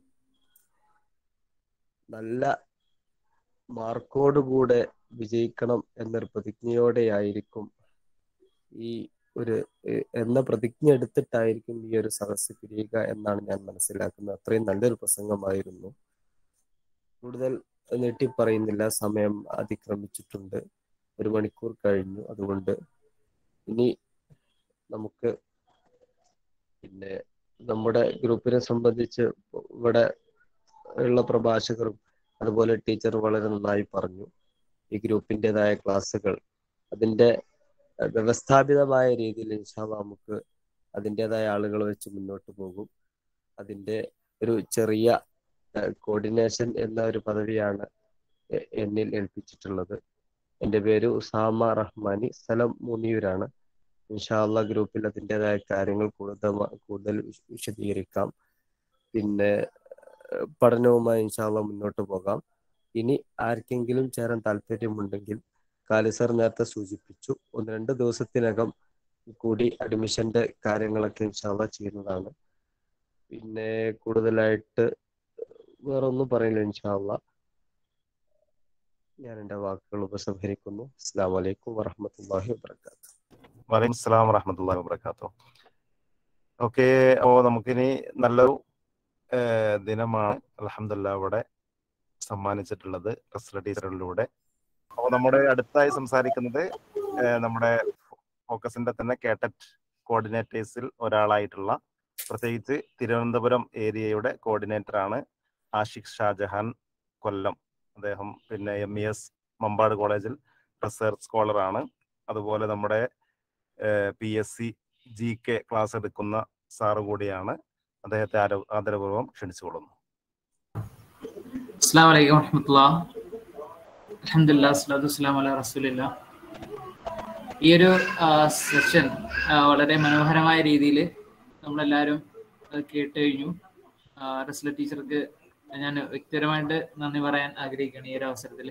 നല്ല മാർക്കോടുകൂടെ വിജയിക്കണം എന്നൊരു പ്രതിജ്ഞയോടെയായിരിക്കും ഈ ഒരു എ- എന്ന പ്രതിജ്ഞ എടുത്തിട്ടായിരിക്കും ഈ ഒരു സദസ്സ് പിരിയുക എന്നാണ് ഞാൻ മനസ്സിലാക്കുന്നത് അത്രയും നല്ലൊരു പ്രസംഗമായിരുന്നു കൂടുതൽ നീട്ടി പറയുന്നില്ല സമയം അതിക്രമിച്ചിട്ടുണ്ട് ഒരു മണിക്കൂർ കഴിഞ്ഞു അതുകൊണ്ട് ഇനി നമുക്ക് പിന്നെ നമ്മുടെ ഗ്രൂപ്പിനെ സംബന്ധിച്ച് ഇവിടെ ഉള്ള പ്രഭാഷകരും അതുപോലെ ടീച്ചർ വളരെ നന്നായി പറഞ്ഞു ഈ ഗ്രൂപ്പിൻ്റെതായ ക്ലാസ്സുകൾ അതിന്റെ അഹ് വ്യവസ്ഥാപിതമായ രീതിയിൽ ഇൻഷാല്ല നമുക്ക് അതിൻ്റെതായ ആളുകൾ വെച്ച് മുന്നോട്ട് പോകും അതിന്റെ ഒരു ചെറിയ കോർഡിനേഷൻ എന്ന ഒരു പദവിയാണ് എ- എന്നിൽ ഏൽപ്പിച്ചിട്ടുള്ളത് എൻ്റെ പേര് ഉസാമ റഹ്മാനി സ്ഥലം മുനിയൂരാണ് ഇൻഷാല്ല ഗ്രൂപ്പിൽ അതിൻ്റെതായ കാര്യങ്ങൾ കൂടുതൽ കൂടുതൽ വിശ- വിശദീകരിക്കാം പിന്നെ ഏഹ് പഠനവുമായി ഇൻഷാല്ല മുന്നോട്ട് പോകാം ഇനി ആർക്കെങ്കിലും ചേരാൻ താല്പര്യമുണ്ടെങ്കിൽ കാലിസർ നേരത്തെ സൂചിപ്പിച്ചു ഒന്ന് രണ്ട് ദിവസത്തിനകം കൂടി അഡ്മിഷന്റെ കാര്യങ്ങളൊക്കെ ഇൻഷാല്ല ചെയ്യുന്നതാണ് പിന്നെ കൂടുതലായിട്ട് വേറെ ഒന്നും പറയില്ല ഇൻഷാല്ല ഞാൻ എൻ്റെ വാക്കുകൾ ഉപസംഹരിക്കുന്നു അസ്സാം വലൈക്കും വറഹമത്തല്ലാഹി വാബർക്കാത്തു വലൈക്കും സ്ലാം വറഹമത്തല്ലാ വബർക്കാത്തു ഓക്കെ അപ്പോൾ നമുക്കിനി നല്ലൊരു ഏഹ്, ദിനമാണ് അലഹമില്ല ഇവിടെ സമ്മാനിച്ചിട്ടുള്ളത് റസ്ല ടീച്ചറിലൂടെ അപ്പോൾ നമ്മുടെ അടുത്തായി സംസാരിക്കുന്നത് ഏഹ്, നമ്മുടെ ഫോക്കസിന്റെ തന്നെ കേട്ടറ്റ് കോർഡിനേറ്റേഴ്സിൽ ഒരാളായിട്ടുള്ള പ്രത്യേകിച്ച് തിരുവനന്തപുരം ഏരിയയുടെ കോർഡിനേറ്റർ ആണ് ആഷിഖ് ഷാജഹാൻ കൊല്ലം അദ്ദേഹം പിന്നെ എം ഇ എസ് മമ്പാട് കോളേജിൽ റിസർച്ച് സ്കോളർ ആണ് അതുപോലെ നമ്മുടെ P S C G K class എടുക്കുന്ന സാറ് കൂടിയാണ് അദ്ദേഹത്തെ ആരോ- ആദരപൂർവ്വം ക്ഷണിച്ചുകൊള്ളുന്നു അസ്സാം വലൈക്കും വറഹമത്തുള്ള അലഹമില്ല സ്വലാത്തു വസ്സലാം അല റസൂലില്ല ഈ ഒരു സെഷൻ വളരെ മനോഹരമായ രീതിയിൽ നമ്മളെല്ലാവരും അത് കേട്ട് കഴിഞ്ഞു റസ്ല ടീച്ചർക്ക് ഞാൻ വ്യക്തിപരമായിട്ട് നന്ദി പറയാൻ ആഗ്രഹിക്കുകയാണ് ഈ ഒരു അവസരത്തിൽ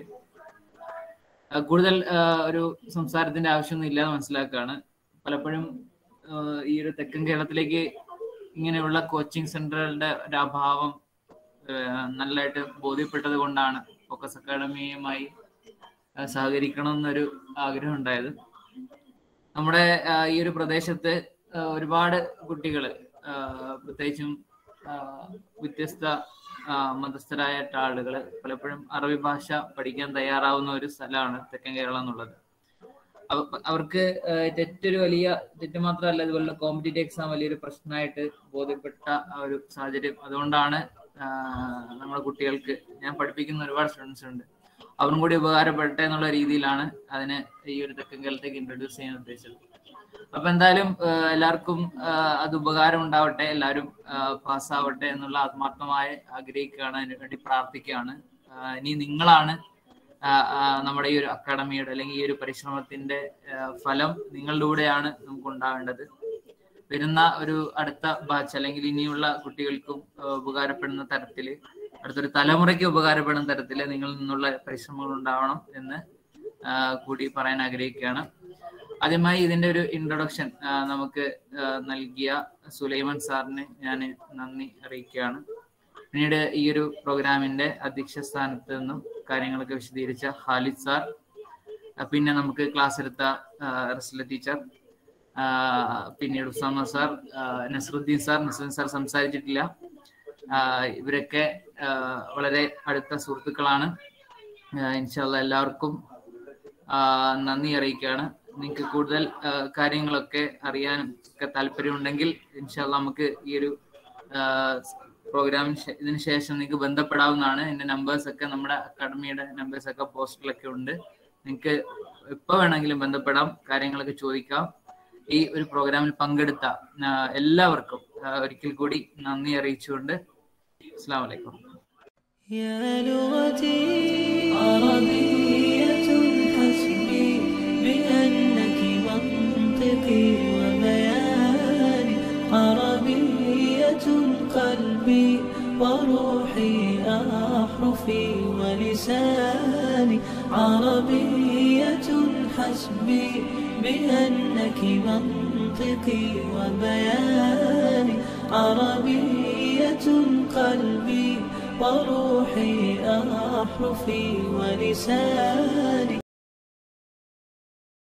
കൂടുതൽ ആ, ഒരു സംസാരത്തിന്റെ ആവശ്യമൊന്നും ഇല്ലാന്ന് മനസ്സിലാക്കുകയാണ് പലപ്പോഴും ആ, ഈ ഒരു തെക്കൻ കേരളത്തിലേക്ക് ഇങ്ങനെയുള്ള കോച്ചിങ് സെന്ററുകളുടെ ഒരു അഭാവം ഏഹ് നല്ലതായിട്ട് ബോധ്യപ്പെട്ടത് കൊണ്ടാണ് ഫോക്കസ് അക്കാഡമിയുമായി ഏഹ് സഹകരിക്കണം എന്നൊരു ആഗ്രഹം ഉണ്ടായത് നമ്മുടെ ആഹ് ഈ ഒരു പ്രദേശത്ത് ആഹ് ഒരുപാട് കുട്ടികൾ പ്രത്യേകിച്ചും ആഹ് വ്യത്യസ്ത ആഹ് മതസ്ഥരായ ആളുകൾ പലപ്പോഴും അറബി ഭാഷ പഠിക്കാൻ തയ്യാറാവുന്ന ഒരു സ്ഥലമാണ് തെക്കൻ കേരളം എന്നുള്ളത് അവ- അവർക്ക് ഏഹ് തെറ്റൊരു വലിയ തെറ്റ് മാത്രമല്ല ഇതുപോലുള്ള കോമ്പറ്റേറ്റീവ് എക്സാം വലിയൊരു പ്രശ്നമായിട്ട് ബോധ്യപ്പെട്ട ആ ഒരു സാഹചര്യം അതുകൊണ്ടാണ് ആഹ് നമ്മുടെ കുട്ടികൾക്ക് ഞാൻ പഠിപ്പിക്കുന്ന ഒരുപാട് സ്റ്റുഡൻസ് ഉണ്ട് അവരും കൂടി ഉപകാരപ്പെടട്ടെ എന്നുള്ള രീതിയിലാണ് അതിനെ ഈ ഒരു തെക്കൻ കേരളത്തേക്ക് ഇൻട്രൊഡ്യൂസ് ചെയ്യാൻ ഉദ്ദേശിച്ചത് അപ്പൊ എന്തായാലും ആഹ് എല്ലാവർക്കും ആഹ് അത് ഉപകാരം ഉണ്ടാവട്ടെ എല്ലാവരും പാസ്സാവട്ടെ എന്നുള്ള ആത്മാർത്ഥമായി ആഗ്രഹിക്കുകയാണ് അതിനു വേണ്ടി പ്രാർത്ഥിക്കുകയാണ് ആഹ് ഇനി നിങ്ങളാണ് ആഹ് ആഹ് നമ്മുടെ ഈ ഒരു അക്കാഡമിയുടെ അല്ലെങ്കിൽ ഈ ഒരു പരിശ്രമത്തിന്റെ ആഹ് ഫലം നിങ്ങളിലൂടെയാണ് നമുക്ക് ഉണ്ടാവേണ്ടത് വരുന്ന ഒരു അടുത്ത ബാച്ച് അല്ലെങ്കിൽ ഇനിയുള്ള കുട്ടികൾക്കും ആഹ് ഉപകാരപ്പെടുന്ന തരത്തില് അടുത്തൊരു തലമുറയ്ക്ക് ഉപകാരപ്പെടുന്ന തരത്തില് നിങ്ങളിൽ നിന്നുള്ള പരിശ്രമങ്ങൾ ഉണ്ടാവണം എന്ന് ആഹ് കൂടി പറയാൻ ആഗ്രഹിക്കുകയാണ് ആദ്യമായി ഇതിന്റെ ഒരു ഇൻട്രൊഡക്ഷൻ നമുക്ക് ആഹ് നൽകിയ സുലൈമാൻ സാറിന് ഞാൻ നന്ദി അറിയിക്കുകയാണ് പിന്നീട് ഈ ഒരു പ്രോഗ്രാമിന്റെ അധ്യക്ഷ സ്ഥാനത്ത് നിന്നും കാര്യങ്ങളൊക്കെ വിശദീകരിച്ച ഖാലിദ് സാർ ആ, പിന്നെ നമുക്ക് ക്ലാസ് എടുത്ത ആ, റസ്ല ടീച്ചർ ആ, പിന്നീട് ഉസാമ സാർ ആ, നസറുദ്ദീൻ സാർ നസറുദ്ദീൻ സാർ സംസാരിച്ചിട്ടില്ല ആ, ഇവരൊക്കെ ആ, വളരെ അടുത്ത സുഹൃത്തുക്കളാണ് ഇൻഷാല്ല എല്ലാവർക്കും ആ, നന്ദി അറിയിക്കുകയാണ് നിങ്ങൾക്ക് കൂടുതൽ ആ, കാര്യങ്ങളൊക്കെ അറിയാനും ഒക്കെ താല്പര്യമുണ്ടെങ്കിൽ ഇൻഷാല്ല നമുക്ക് ഈ ഒരു പ്രോഗ്രാമിന് ശേ- ഇതിന് ശേഷം നിങ്ങൾക്ക് ബന്ധപ്പെടാവുന്നതാണ് എന്റെ നമ്പേഴ്സ് ഒക്കെ നമ്മുടെ അക്കാഡമിയുടെ നമ്പേഴ്സ് ഒക്കെ പോസ്റ്റിലൊക്കെ ഉണ്ട് നിങ്ങൾക്ക് എപ്പോ വേണമെങ്കിലും ബന്ധപ്പെടാം കാര്യങ്ങളൊക്കെ ചോദിക്കാം ഈ ഒരു പ്രോഗ്രാമിൽ പങ്കെടുത്ത ആ, എല്ലാവർക്കും ആ, ഒരിക്കൽ കൂടി നന്ദി അറിയിച്ചുകൊണ്ട് അസ്സാം വലൈക്കും يا لغتي عربية حسبي بأنك منطقي وبياني عربية قلبي وروحي أحرفي ولساني عربية حسبي بأنك منطقي وبياني عربية قلبي وروحي أحرفي ولساني